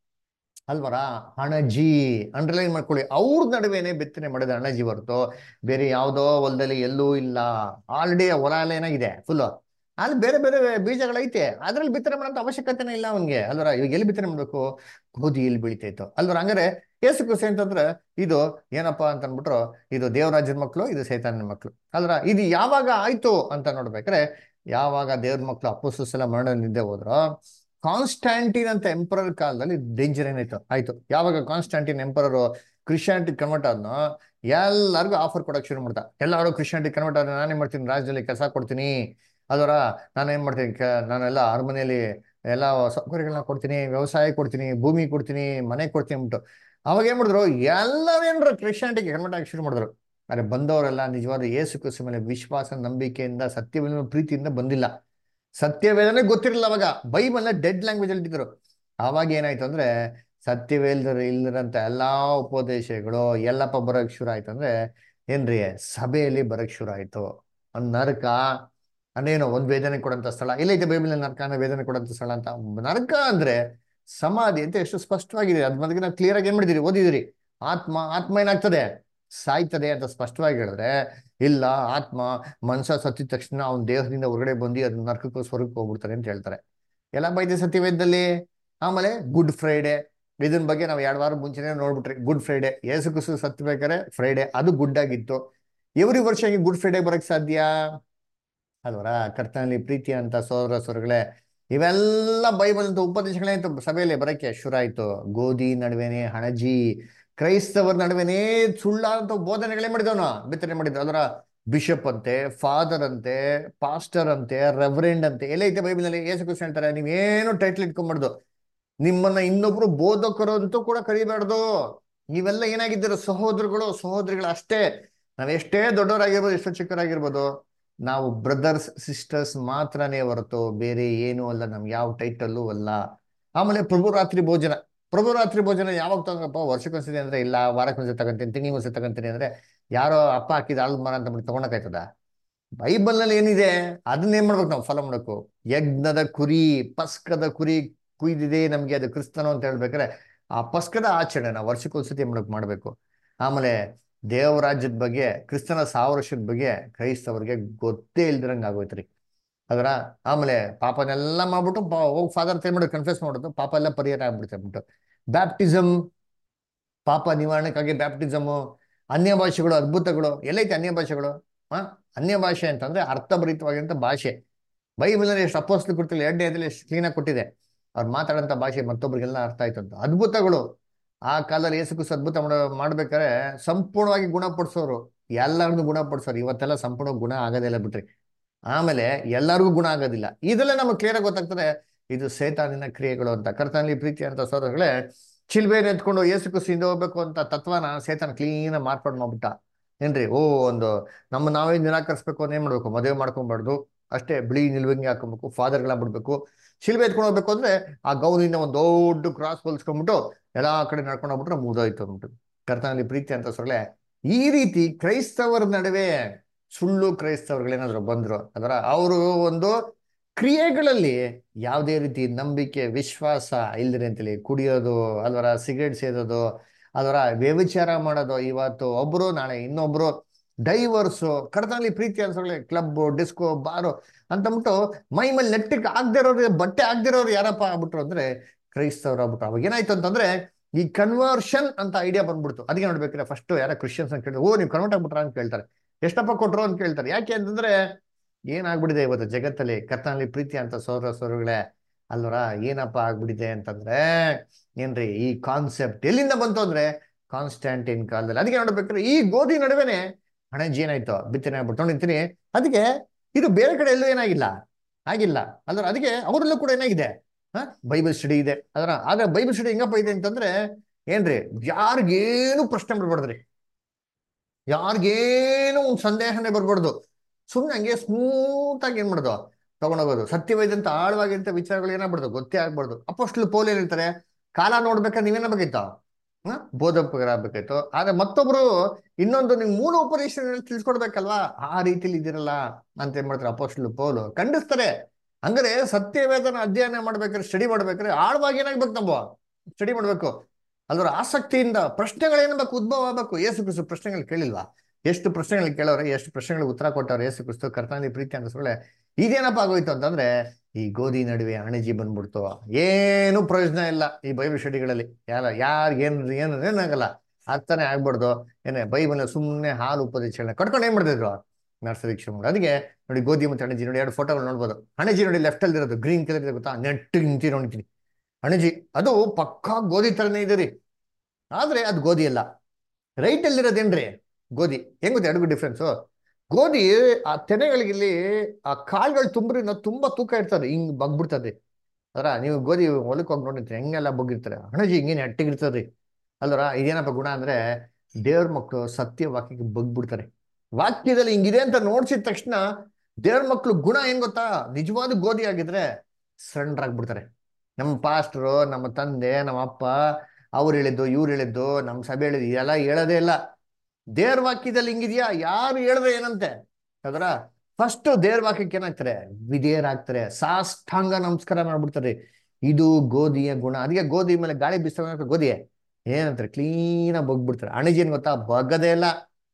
ಅಲ್ವರ ಹಣಜಿ ಅಂಡರ್ಲೈನ್ ಮಾಡ್ಕೊಳ್ಳಿ ಅವ್ರ ನಡುವೆನೆ ಬಿತ್ತನೆ ಮಾಡಿದ ಹಣಜಿ ಹೊರತು ಬೇರೆ ಯಾವ್ದೋ ಹೊಲದಲ್ಲಿ ಎಲ್ಲೂ ಇಲ್ಲ ಆಲ್ರೆಡಿ ಹೊಲ ಎಲ್ಲ ಏನಾಗಿದೆ ಫುಲ್ ಅಲ್ಲಿ ಬೇರೆ ಬೇರೆ ಬೀಜಗಳೈತೆ ಅದ್ರಲ್ಲಿ ಬಿತ್ತನೆ ಮಾಡೋಂಥ ಅವಶ್ಯಕತೆನೇ ಇಲ್ಲ ಅವನ್ಗೆ ಅಲ್ವರ ಇವಾಗ ಎಲ್ಲಿ ಬಿತ್ತನೆ ಮಾಡ್ಬೇಕು ಗೋಧಿ ಎಲ್ಲಿ ಬೆಳಿತೈತೋ ಅಲ್ವರ ಹಂಗಾರೆ ಏಸು ಕೃಷಿ ಅಂತಂದ್ರೆ ಇದು ಏನಪ್ಪಾ ಅಂತ ಅಂದ್ಬಿಟ್ರು ಇದು ದೇವರಾಜ್ಯದ ಮಕ್ಕಳು ಇದು ಸೈತಾನನ ಮಕ್ಕಳು ಅಲ್ವರ ಇದು ಯಾವಾಗ ಆಯ್ತು ಅಂತ ನೋಡ್ಬೇಕಾರೆ ಯಾವಾಗ ದೇವ್ರ ಮಕ್ಕಳು ಅಪ್ಪುಸಸ್ ಎಲ್ಲ ಮರಣ ನಿದ್ದೆ ಹೋದ್ರು ಕಾನ್ಸ್ಟ್ಯಾಂಟಿನ್ ಅಂತ ಎಂಪರರ್ ಕಾಲದಲ್ಲಿ ಡೇಂಜರ್ ಏನಾಯ್ತು ಆಯ್ತು ಯಾವಾಗ ಕಾನ್ಸ್ಟ್ಯಾಂಟಿನ್ ಎಂಪರರ್ ಕ್ರಿಶ್ಚಿಯಾನಿಟಿ ಕನ್ವರ್ಟ್ ಆದ್ನೋ ಎಲ್ಲರಿಗೂ ಆಫರ್ ಕೊಡಕ್ ಶುರು ಮಾಡ್ತಾ ಎಲ್ಲರೂ ಕ್ರಿಶ್ಚಿಯಾನಿಟಿ ಕನ್ವರ್ಟ್ ಆದ್ರೆ ನಾನೇನ್ ಮಾಡ್ತೀನಿ ರಾಜ್ಯದಲ್ಲಿ ಕೆಲಸ ಕೊಡ್ತೀನಿ ಅದರ ನಾನೇನ್ ಮಾಡ್ತೀನಿ ನಾನೆಲ್ಲ ಅರಮನೆಯಲ್ಲಿ ಎಲ್ಲ ಸೌಕರ್ಯಗಳನ್ನ ಕೊಡ್ತೀನಿ ವ್ಯವಸಾಯ ಕೊಡ್ತೀನಿ ಭೂಮಿ ಕೊಡ್ತೀನಿ ಮನೆ ಕೊಡ್ತೀನಿ ಅಂದ್ಬಿಟ್ಟು ಅವಾಗ ಏನ್ ಮಾಡಿದ್ರು ಎಲ್ಲವೇನ್ರು ಕ್ರಿಶ್ಚಿಯಾನಿಟಿಗೆ ಕನ್ವರ್ಟ್ ಆಗಿ ಶುರು ಮಾಡಿದ್ರು ಆದ್ರೆ ಬಂದವರೆಲ್ಲ ನಿಜವಾದ ಯೇಸು ಕ್ರಿಸ್ತ ಮೇಲೆ ವಿಶ್ವಾಸ ನಂಬಿಕೆಯಿಂದ ಸತ್ಯವೇದ ಪ್ರೀತಿಯಿಂದ ಬಂದಿಲ್ಲ ಸತ್ಯವೇದನೆ ಗೊತ್ತಿರಲಿಲ್ಲ ಅವಾಗ ಬೈಬಲ್ನ ಡೆಡ್ ಲ್ಯಾಂಗ್ವೇಜ್ ಅಲ್ಲಿ ಇದ್ರು ಆವಾಗ ಏನಾಯ್ತು ಅಂದ್ರೆ ಸತ್ಯವೇಲ್ದ್ರ ಇಲ್ದಿರಂತ ಎಲ್ಲಾ ಉಪದೇಶಗಳು ಎಲ್ಲಪ್ಪ ಬರಕ್ ಶುರು ಆಯ್ತು ಅಂದ್ರೆ ಏನ್ರಿ ಸಭೆಯಲ್ಲಿ ಬರಕ್ ಶುರು ಆಯ್ತು ಒಂದ್ ನರಕ ಅಂದ್ರೇನು ಒಂದ್ ವೇದನೆ ಕೊಡಂತ ಸ್ಥಳ ಎಲ್ಲೈತೆ ಬೈಬಲ್ ನರಕ ಅಂದ್ರೆ ವೇದನೆ ಕೊಡಂತ ಸ್ಥಳ ಅಂತ ನರಕ ಅಂದ್ರೆ ಸಮಾಧಿ ಅಂತ ಎಷ್ಟು ಸ್ಪಷ್ಟವಾಗಿದೆ ಅದ್ ಬಗ್ಗೆ ನಾವು ಕ್ಲಿಯರ್ ಆಗಿ ಏನ್ ಮಾಡಿದಿರಿ ಓದಿದಿರಿ ಆತ್ಮ ಆತ್ಮ ಏನಾಗ್ತದೆ ಸಾಯ್ತದೆ ಅಂತ ಸ್ಪಷ್ಟವಾಗಿ ಹೇಳಿದ್ರೆ ಇಲ್ಲ ಆತ್ಮ ಮನ್ಸ ಸತ್ತಿದ ತಕ್ಷಣ ಅವ್ನ ದೇಹದಿಂದ ಹೊರಗಡೆ ಬಂದು ಅದನ್ನ ನರಕಕ್ಕೂ ಸ್ವರ್ಗಕ್ಕೆ ಹೋಗ್ಬಿಡ್ತಾರೆ ಅಂತ ಹೇಳ್ತಾರೆ ಎಲ್ಲ ಬೈದೆ ಸತ್ಯವೇದದಲ್ಲಿ ಆಮೇಲೆ ಗುಡ್ ಫ್ರೈಡೆ ಇದನ್ ಬಗ್ಗೆ ನಾವು ಎರಡು ವಾರ ಮುಂಚೆನೆ ನೋಡ್ಬಿಟ್ರಿ ಗುಡ್ ಫ್ರೈಡೆ ಏಸು ಕುಸು ಸತ್ಬೇಕಾರೆ ಫ್ರೈಡೆ ಅದು ಗುಡ್ ಆಗಿತ್ತು ಎವ್ರಿ ವರ್ಷ ಹಿಂಗೆ ಗುಡ್ ಫ್ರೈಡೆ ಬರಕ್ ಸಾಧ್ಯ ಅಲ್ವರ ಕರ್ತನಲ್ಲಿ ಪ್ರೀತಿ ಅಂತ ಸೋದರ ಸ್ವರಗಳೇ ಇವೆಲ್ಲ ಬೈಬಲ್ ಅಂತ ಉಪದೇಶಗಳೇಂತ ಸಭೆಯಲ್ಲಿ ಬರಕ್ಕೆ ಶುರು ಆಯ್ತು ಗೋಧಿ ನಡುವೆನೆ ಹಣಜಿ ಕ್ರೈಸ್ತವರ ನಡುವೆನೇ ಸುಳ್ಳಾದಂತ ಬೋಧನೆಗಳೇ ಮಾಡಿದವನು ಬಿತ್ತನೆ ಮಾಡಿದ್ವು ಅದರ ಬಿಷಪ್ ಅಂತೆ ಫಾದರ್ ಅಂತೆ ಪಾಸ್ಟರ್ ಅಂತೆ ರೆವರೆಂಡ್ ಅಂತೆ ಎಲ್ಲ ಐತೆ ಬೈಬಲ್ ನಲ್ಲಿ ಏಸು ಕೃಷ್ಣ ಹೇಳ್ತಾರೆ ನೀವೇನು ಟೈಟ್ಲ್ ಇಟ್ಕೊಂಬಾರ್ದು ನಿಮ್ಮನ್ನ ಇನ್ನೊಬ್ರು ಬೋಧಕರು ಅಂತೂ ಕೂಡ ಕರಿಬಾರ್ದು ನೀವೆಲ್ಲ ಏನಾಗಿದ್ದೀರ ಸಹೋದರಗಳು ಸಹೋದರಿಗಳು ಅಷ್ಟೇ ನಾವ್ ಎಷ್ಟೇ ದೊಡ್ಡವರಾಗಿರ್ಬೋದು ಎಷ್ಟೋ ಚಿಕ್ಕವರಾಗಿರ್ಬೋದು ನಾವು ಬ್ರದರ್ಸ್ ಸಿಸ್ಟರ್ಸ್ ಮಾತ್ರನೇ ಹೊರತು ಬೇರೆ ಏನೂ ಅಲ್ಲ ನಮ್ಗೆ ಯಾವ ಟೈಟಲ್ಲೂ ಅಲ್ಲ ಆಮೇಲೆ ಪ್ರಭು ರಾತ್ರಿ ಭೋಜನ ಪ್ರಭು ರಾತ್ರಿ ಭೋಜನ ಯಾವಾಗ ತಗೊಂಡಪ್ಪ ವರ್ಷಕ್ಕೊಂದ್ಸತಿ ಅಂದ್ರೆ ಇಲ್ಲ ವಾರಕ್ಕೊಂದ್ಸತಿ ತಗೊಂತೀನಿ ತಿಂಗಳಿಗೊಂದ್ಸತಿ ತಗೊಂತೀನಿ ಅಂದ್ರೆ ಯಾರೋ ಅಪ್ಪ ಹಾಕಿದ ಆಳದ ಮರ ಅಂತ ಬಿಟ್ಟು ತಗೊಳಕಾಯ್ತದ ಬೈಬಲ್ ನಲ್ಲಿ ಏನಿದೆ ಅದನ್ನ ಏನ್ ಮಾಡ್ಬೇಕು ನಾವು ಫಾಲೋ ಮಾಡ್ಬೇಕು ಯಜ್ಞದ ಕುರಿ ಪಸ್ಕದ ಕುರಿ ಕುಯ್ದಿದೆ ನಮ್ಗೆ ಅದು ಕ್ರಿಸ್ತನು ಅಂತ ಹೇಳ್ಬೇಕಾದ್ರೆ ಆ ಪಸ್ಕದ ಆಚರಣೆ ನಾವು ವರ್ಷಕ್ಕೊಂದ್ಸತಿ ಏನ್ ಮಾಡ್ಬೇಕು ಮಾಡ್ಬೇಕು ಆಮೇಲೆ ದೇವರಾಜ್ಯದ ಬಗ್ಗೆ ಕ್ರಿಸ್ತನ ಸಾವಿರ ವರ್ಷದ ಬಗ್ಗೆ ಕ್ರೈಸ್ತವರಿಗೆ ಗೊತ್ತೇ ಇಲ್ದಿರಂಗ್ ಆಗೋಯ್ತ್ರಿ ಅದರ ಆಮೇಲೆ ಪಾಪನೆಲ್ಲ ಮಾಡ್ಬಿಟ್ಟು ಹೋಗಿ ಫಾದರ್ ಏನ್ ಮಾಡೋದು ಕನ್ಫ್ಯೂಸ್ ಮಾಡೋದು ಪಾಪ ಎಲ್ಲ ಪರಿಹಾರ ಆಗ್ಬಿಡುತ್ತೆ ಅಂದ್ಬಿಟ್ಟು ಬ್ಯಾಪ್ಟಿಸಮ್ ಪಾಪ ನಿವಾರಣೆಗಾಗಿ ಬ್ಯಾಪ್ಟಿಸಮು ಅನ್ಯ ಭಾಷೆಗಳು ಅದ್ಭುತಗಳು ಎಲ್ಲೈತೆ ಅನ್ಯ ಭಾಷೆಗಳು ಹಾ ಅನ್ಯ ಭಾಷೆ ಅಂತಂದ್ರೆ ಅರ್ಥಭರಿತವಾಗಿರಂತ ಭಾಷೆ ಬೈಬಲ್ನಲ್ಲಿ ಎಷ್ಟು ಅಪೋಸ್ಲು ಕೊಡ್ತಿಲ್ಲ ಎರಡನೇ ಅದ್ರಲ್ಲಿ ಎಷ್ಟು ಕ್ಲೀನಾಗಿ ಕೊಟ್ಟಿದೆ ಅವ್ರು ಮಾತಾಡೋಂಥ ಭಾಷೆ ಮತ್ತೊಬ್ರಿಗೆಲ್ಲ ಅರ್ಥ ಆಯ್ತಂತ ಅದ್ಭುತಗಳು ಆ ಕಾಲದಲ್ಲಿ ಯೇಸು ಕ್ರಿಸ್ತ ಅದ್ಭುತ ಮಾಡೋ ಮಾಡ್ಬೇಕಾದ್ರೆ ಸಂಪೂರ್ಣವಾಗಿ ಗುಣಪಡಿಸೋರು ಎಲ್ಲರನ್ನು ಗುಣಪಡಿಸೋರು ಇವತ್ತೆಲ್ಲ ಸಂಪೂರ್ಣ ಗುಣ ಆಗೋದಿಲ್ಲ ಬಿಟ್ರಿ ಆಮೇಲೆ ಎಲ್ಲರಿಗೂ ಗುಣ ಆಗೋದಿಲ್ಲ ಇದೆಲ್ಲ ನಮಗೆ ಕ್ಲಿಯರ್ ಗೊತ್ತಾಗ್ತದೆ ಇದು ಸೇತಾನಿನ ಕ್ರಿಯೆಗಳು ಅಂತ ಕರ್ತನಲ್ಲಿ ಪ್ರೀತಿ ಅಂತ ಸೋದರಗಳೇ ಚಿಲ್ಬೇನ್ ಎತ್ಕೊಂಡು ಏಸು ಕುಸಿಯಿಂದ ಹೋಗ್ಬೇಕು ಅಂತ ತತ್ವನ ಸೇತಾನ ಕ್ಲೀನ್ ಮಾರ್ಪಾಡು ಮಾಡ್ಬಿಟ್ಟ ಏನ್ರಿ ಓ ಒಂದು ನಮ್ಮ ನಾವೇ ನಿರಾಕರಿಸ್ಬೇಕು ಅಂತ ಏನ್ ಮಾಡ್ಬೇಕು ಮದುವೆ ಮಾಡ್ಕೊಬಾರ್ದು ಅಷ್ಟೇ ಬಿಳಿ ನಿಲ್ವಂಗಿ ಹಾಕೊಬೇಕು ಫಾದರ್ಗಳ ಬಿಡ್ಬೇಕು ಶಿಲ್ಬೆ ಎತ್ಕೊಂಡು ಹೋಗ್ಬೇಕು ಅಂದ್ರೆ ಆ ಗೌನಿಂದ ಒಂದು ದೊಡ್ಡ ಕ್ರಾಸ್ ಹೊಲ್ಸ್ಕೊಂಡ್ಬಿಟ್ಟು ಎಲ್ಲಾ ಕಡೆ ನಡ್ಕೊಂಡು ಹೋಗ್ಬಿಟ್ರೆ ಮುಗ್ದೋಯ್ತು ಅಂದ್ಬಿಟ್ಟು ಕರ್ತನಲ್ಲಿ ಪ್ರೀತಿ ಅಂತ ಸೊಳ್ಳೆ ಈ ರೀತಿ ಕ್ರೈಸ್ತವರ ನಡುವೆ ಸುಳ್ಳು ಕ್ರೈಸ್ತವರುಗಳೇನಾದ್ರು ಬಂದ್ರು ಅದರ ಅವರು ಒಂದು ಕ್ರಿಯೆಗಳಲ್ಲಿ ಯಾವುದೇ ರೀತಿ ನಂಬಿಕೆ ವಿಶ್ವಾಸ ಇಲ್ದಿರ ಅಂತೇಳಿ ಕುಡಿಯೋದು ಅಲ್ವರ ಸಿಗರೇಟ್ ಸೇದೋದು ಅದರ ವ್ಯವಿಚಾರ ಮಾಡೋದು ಇವತ್ತು ಒಬ್ರು ನಾಳೆ ಇನ್ನೊಬ್ರು ಡೈವರ್ಸು ಕಡತನಲ್ಲಿ ಪ್ರೀತಿ ಅನ್ಸೋಳೆ ಕ್ಲಬ್ ಡಿಸ್ಕೋ ಬಾರು ಅಂತಂದ್ಬಿಟ್ಟು ಮೈ ಮೇಲೆ ನೆಟ್ಟಿಗೆ ಆಗದಿರೋರು ಬಟ್ಟೆ ಆಗದಿರೋರು ಯಾರಪ್ಪ ಆಗ್ಬಿಟ್ರು ಅಂದ್ರೆ ಕ್ರೈಸ್ತವ್ರು ಆಗ್ಬಿಟ್ರು ಅವಾಗ ಏನಾಯ್ತು ಅಂತಂದ್ರೆ ಈ ಕನ್ವರ್ಷನ್ ಅಂತ ಐಡಿಯಾ ಬಂದ್ಬಿಡ್ತು ಅದಕ್ಕೆ ನೋಡ್ಬೇಕ್ರೆ ಫಸ್ಟ್ ಯಾರ ಕ್ರಿಶ್ಚಿಯನ್ಸ್ ಅಂತ ಕೇಳಿದ್ರೆ ಓ ನೀವು ಕನ್ವರ್ಟ್ ಆಗ್ಬಿಟ್ರ ಅಂತ ಕೇಳ್ತಾರೆ ಎಷ್ಟಪ್ಪ ಕೊಟ್ರು ಅಂತ ಕೇಳ್ತಾರೆ ಯಾಕೆ ಅಂತಂದ್ರೆ ಏನಾಗ್ಬಿಟ್ಟಿದೆ ಇವತ್ತು ಜಗತ್ತಲ್ಲಿ ಕರ್ತನಲ್ಲಿ ಪ್ರೀತಿ ಅಂತ ಸೋದರ ಸೋದರಗಳೇ ಅಲ್ವರ ಏನಪ್ಪ ಆಗ್ಬಿಟ್ಟಿದೆ ಅಂತಂದ್ರೆ ಏನ್ರಿ ಈ ಕಾನ್ಸೆಪ್ಟ್ ಎಲ್ಲಿಂದ ಬಂತು ಅಂದ್ರೆ ಕಾನ್ಸ್ಟ್ಯಾಂಟಿನ್ ಕಾಲದಲ್ಲಿ ಅದಕ್ಕೆ ನೋಡ್ಬೇಕಾದ್ರೆ ಈ ಗೋಧಿ ನಡುವೆನೆ ಹಣಜಿ ಏನಾಯ್ತು ಬಿತ್ತನೆ ಆಗ್ಬಿಟ್ಟು ನೋಡಿರ್ತೀನಿ ಅದಕ್ಕೆ ಇದು ಬೇರೆ ಕಡೆ ಎಲ್ಲೂ ಏನಾಗಿಲ್ಲ ಆಗಿಲ್ಲ ಅಲ್ರ ಅದಕ್ಕೆ ಅವರಲ್ಲೂ ಕೂಡ ಏನಾಗಿದೆ ಹ ಬೈಬಲ್ ಸ್ಟಡಿ ಇದೆ ಅದರ ಆದ್ರೆ ಬೈಬಲ್ ಸ್ಟಡಿ ಹೆಂಗಪ್ಪ ಇದೆ ಅಂತಂದ್ರೆ ಏನ್ರಿ ಯಾರಿಗೇನು ಪ್ರಶ್ನೆ ಬರ್ಬಾರ್ದ್ರಿ ಯಾರಿಗೇನು ಒಂದು ಸಂದೇಹನೇ ಬರ್ಬಾರ್ದು ಸುಮ್ಮನೆ ಹಂಗೆ ಸ್ಮೂತ್ ಆಗಿ ಏನ್ ಮಾಡೋದು ತಗೊಂಡೋಗೋದು ಸತ್ಯವೇದಂತ ಆಳವಾಗಿಂತ ವಿಚಾರಗಳು ಏನಾಗ್ಬಿಡ್ದು ಗೊತ್ತೇ ಆಗ್ಬಾರ್ದು ಅಪ್ಪಷ್ಟು ಪೋಲ್ ಏನಿರ್ತಾರೆ ಕಾಲ ನೋಡ್ಬೇಕಾದ್ರೆ ನೀವೇನಾಗಬೇಕಿತ್ತು ಹ ಬೋಧಕರಾಗಬೇಕಾಯ್ತು ಆದ್ರೆ ಮತ್ತೊಬ್ರು ಇನ್ನೊಂದು ನಿಮ್ ಮೂಲ ಉಪದೇಶ ತಿಳ್ಸ್ಕೊಡ್ಬೇಕಲ್ವಾ ಆ ರೀತಿಲಿ ಇದಿರಲ್ಲ ಅಂತ ಏನ್ ಮಾಡ್ತಾರೆ ಅಪೋಸ್ಟ್ಲು ಪೌಲು ಖಂಡಿಸ್ತಾರೆ ಹಂಗಾರೆ ಸತ್ಯವೇದನ ಅಧ್ಯಯನ ಮಾಡ್ಬೇಕಾದ್ರೆ ಸ್ಟಡಿ ಮಾಡ್ಬೇಕಾದ್ರೆ ಆಳವಾಗಿ ಏನಾಗ್ಬೇಕು ನಾವು ಸ್ಟಡಿ ಮಾಡ್ಬೇಕು ಅದ್ರ ಆಸಕ್ತಿಯಿಂದ ಪ್ರಶ್ನೆಗಳು ಏನ್ಬೇಕು ಉದ್ಭವ ಆಗ್ಬೇಕು ಏಸು ಕ್ರಿಸ್ತು ಪ್ರಶ್ನೆಗಳು ಕೇಳಿಲ್ವಾ ಎಷ್ಟು ಪ್ರಶ್ನೆಗಳು ಕೇಳೋರೆ ಎಷ್ಟು ಪ್ರಶ್ನೆಗಳಿಗೆ ಉತ್ತರ ಕೊಟ್ಟವ್ರೆ ಏಸು ಕ್ರಿಸ್ತು ಕರ್ತನಲ್ಲಿ ಪ್ರೀತಿ ಅನ್ಸ್ಕೊಳ್ಳೆ ಇದೇನಪ್ಪ ಆಗೋಯ್ತು ಅಂತಂದ್ರೆ ಈ ಗೋಧಿ ನಡುವೆ ಅಣಜಿ ಬಂದ್ಬಿಡ್ತು ಏನು ಪ್ರಯೋಜನ ಇಲ್ಲ ಈ ಬೈಬಲ್ ಸ್ಟಡಿಗಳಲ್ಲಿ ಯಾರ ಯಾರಿಗ ಏನ್ ಏನು ಏನಾಗಲ್ಲ ಅರ್ಥನೇ ಆಗ್ಬಾರ್ದು ಏನೇ ಬೈಬಲ್ ಸುಮ್ಮನೆ ಹಾಲು ಉಪದೇಶಗಳನ್ನ ಕಟ್ಕೊಂಡು ಏನ್ ಮಾಡ್ತಿದ್ರು ನರ್ಸರಿ ಮಾಡಿ ಅದಕ್ಕೆ ನೋಡಿ ಗೋಧಿ ಮತ್ತೆ ಅಣಜಿ ನೋಡಿ ಎರಡು ಫೋಟೋಗಳು ನೋಡ್ಬೋದು ಅಣಜಿ ನೋಡಿ ಲೆಫ್ಟ್ ಅಲ್ಲಿ ಇರೋದು ಗ್ರೀನ್ ಕಲರ್ ಇದೆ ಗೊತ್ತಾ ನೆಟ್ಟಿಗೆ ನಿಂತಿ ನೋಡ್ತೀನಿ ಅಣಜಿ ಅದು ಪಕ್ಕಾ ಗೋಧಿ ತರನೇ ಇದೆ ರೀ ಆದ್ರೆ ಅದು ಗೋಧಿ ಅಲ್ಲ ರೈಟ್ ಅಲ್ಲಿರೋದೇನ್ರಿ ಗೋಧಿ ಹೆಂಗ್ ಗೊತ್ತಾ ಎರಡು ಡಿಫ್ರೆನ್ಸು ಗೋಧಿ ಆ ತೆನೆಗಳಿಗೆ ಇಲ್ಲಿ ಆ ಕಾಳುಗಳು ತುಂಬ್ರಿ ತುಂಬಾ ತೂಕ ಇರ್ತದೆ ಹಿಂಗ್ ಬಗ್ಬಿಡ್ತದೆ ಅದರ ನೀವು ಗೋಧಿ ಹೊಲಕ್ಕೆ ಹೋಗಿ ನೋಡಿರ್ತೀರಿ ಹೆಂಗೆಲ್ಲ ಬಗ್ಗಿರ್ತಾರೆ ಹಣಜಿ ಹಿಂಗೇನು ಅಟ್ಟಿಗಿರ್ತದೆ ಅಲ್ವರ ಇದೇನಪ್ಪ ಗುಣ ಅಂದ್ರೆ ದೇವ್ರ ಮಕ್ಕಳು ಸತ್ಯ ವಾಕ್ಯಕ್ಕೆ ಬಗ್ಬಿಡ್ತಾರೆ ವಾಕ್ಯದಲ್ಲಿ ಹಿಂಗಿದೆ ಅಂತ ನೋಡ್ಸಿದ ತಕ್ಷಣ ದೇವ್ರ ಮಕ್ಕಳು ಗುಣ ಏನ್ ಗೊತ್ತಾ ನಿಜವಾದ ಗೋಧಿ ಆಗಿದ್ರೆ ಸಣ್ಣರಾಗ್ಬಿಡ್ತಾರೆ ನಮ್ಮ ಪಾಸ್ಟ್ರು ನಮ್ಮ ತಂದೆ ನಮ್ಮ ಅಪ್ಪ ಅವ್ರು ಹೇಳಿದ್ದು ಇವ್ರು ಹೇಳಿದ್ದು ನಮ್ಮ ಸಭೆ ಹೇಳಿದ್ದು ಇದೆಲ್ಲ ಹೇಳೋದೇ ಇಲ್ಲ ದೇವ್ರ ವಾಕ್ಯದಲ್ಲಿ ಹಿಂಗಿದ್ಯಾ ಯಾರು ಹೇಳಿದ್ರೆ ಏನಂತೆ ಅದರ ಫಸ್ಟ್ ದೇವ್ರ ವಾಕ್ಯಕ್ಕೆ ಏನಾಗ್ತಾರೆ ವಿಧೇಯರಾಗ್ತಾರೆ ಸಾಷ್ಟಾಂಗ ನಮಸ್ಕಾರ ಮಾಡ್ಬಿಡ್ತಾರೆ ಇದು ಗೋಧಿಯ ಗುಣ ಅದಕ್ಕೆ ಗೋಧಿ ಮೇಲೆ ಗಾಳಿ ಬೀಸ್ತಾ ಗೋಧಿ ಏನಂತಾರೆ ಕ್ಲೀನಾಗಿ ಬಗ್ಬಿಡ್ತಾರೆ ಅಣಜಿ ಏನ್ ಗೊತ್ತಾ ಬಗ್ಗದೇ ಇಲ್ಲ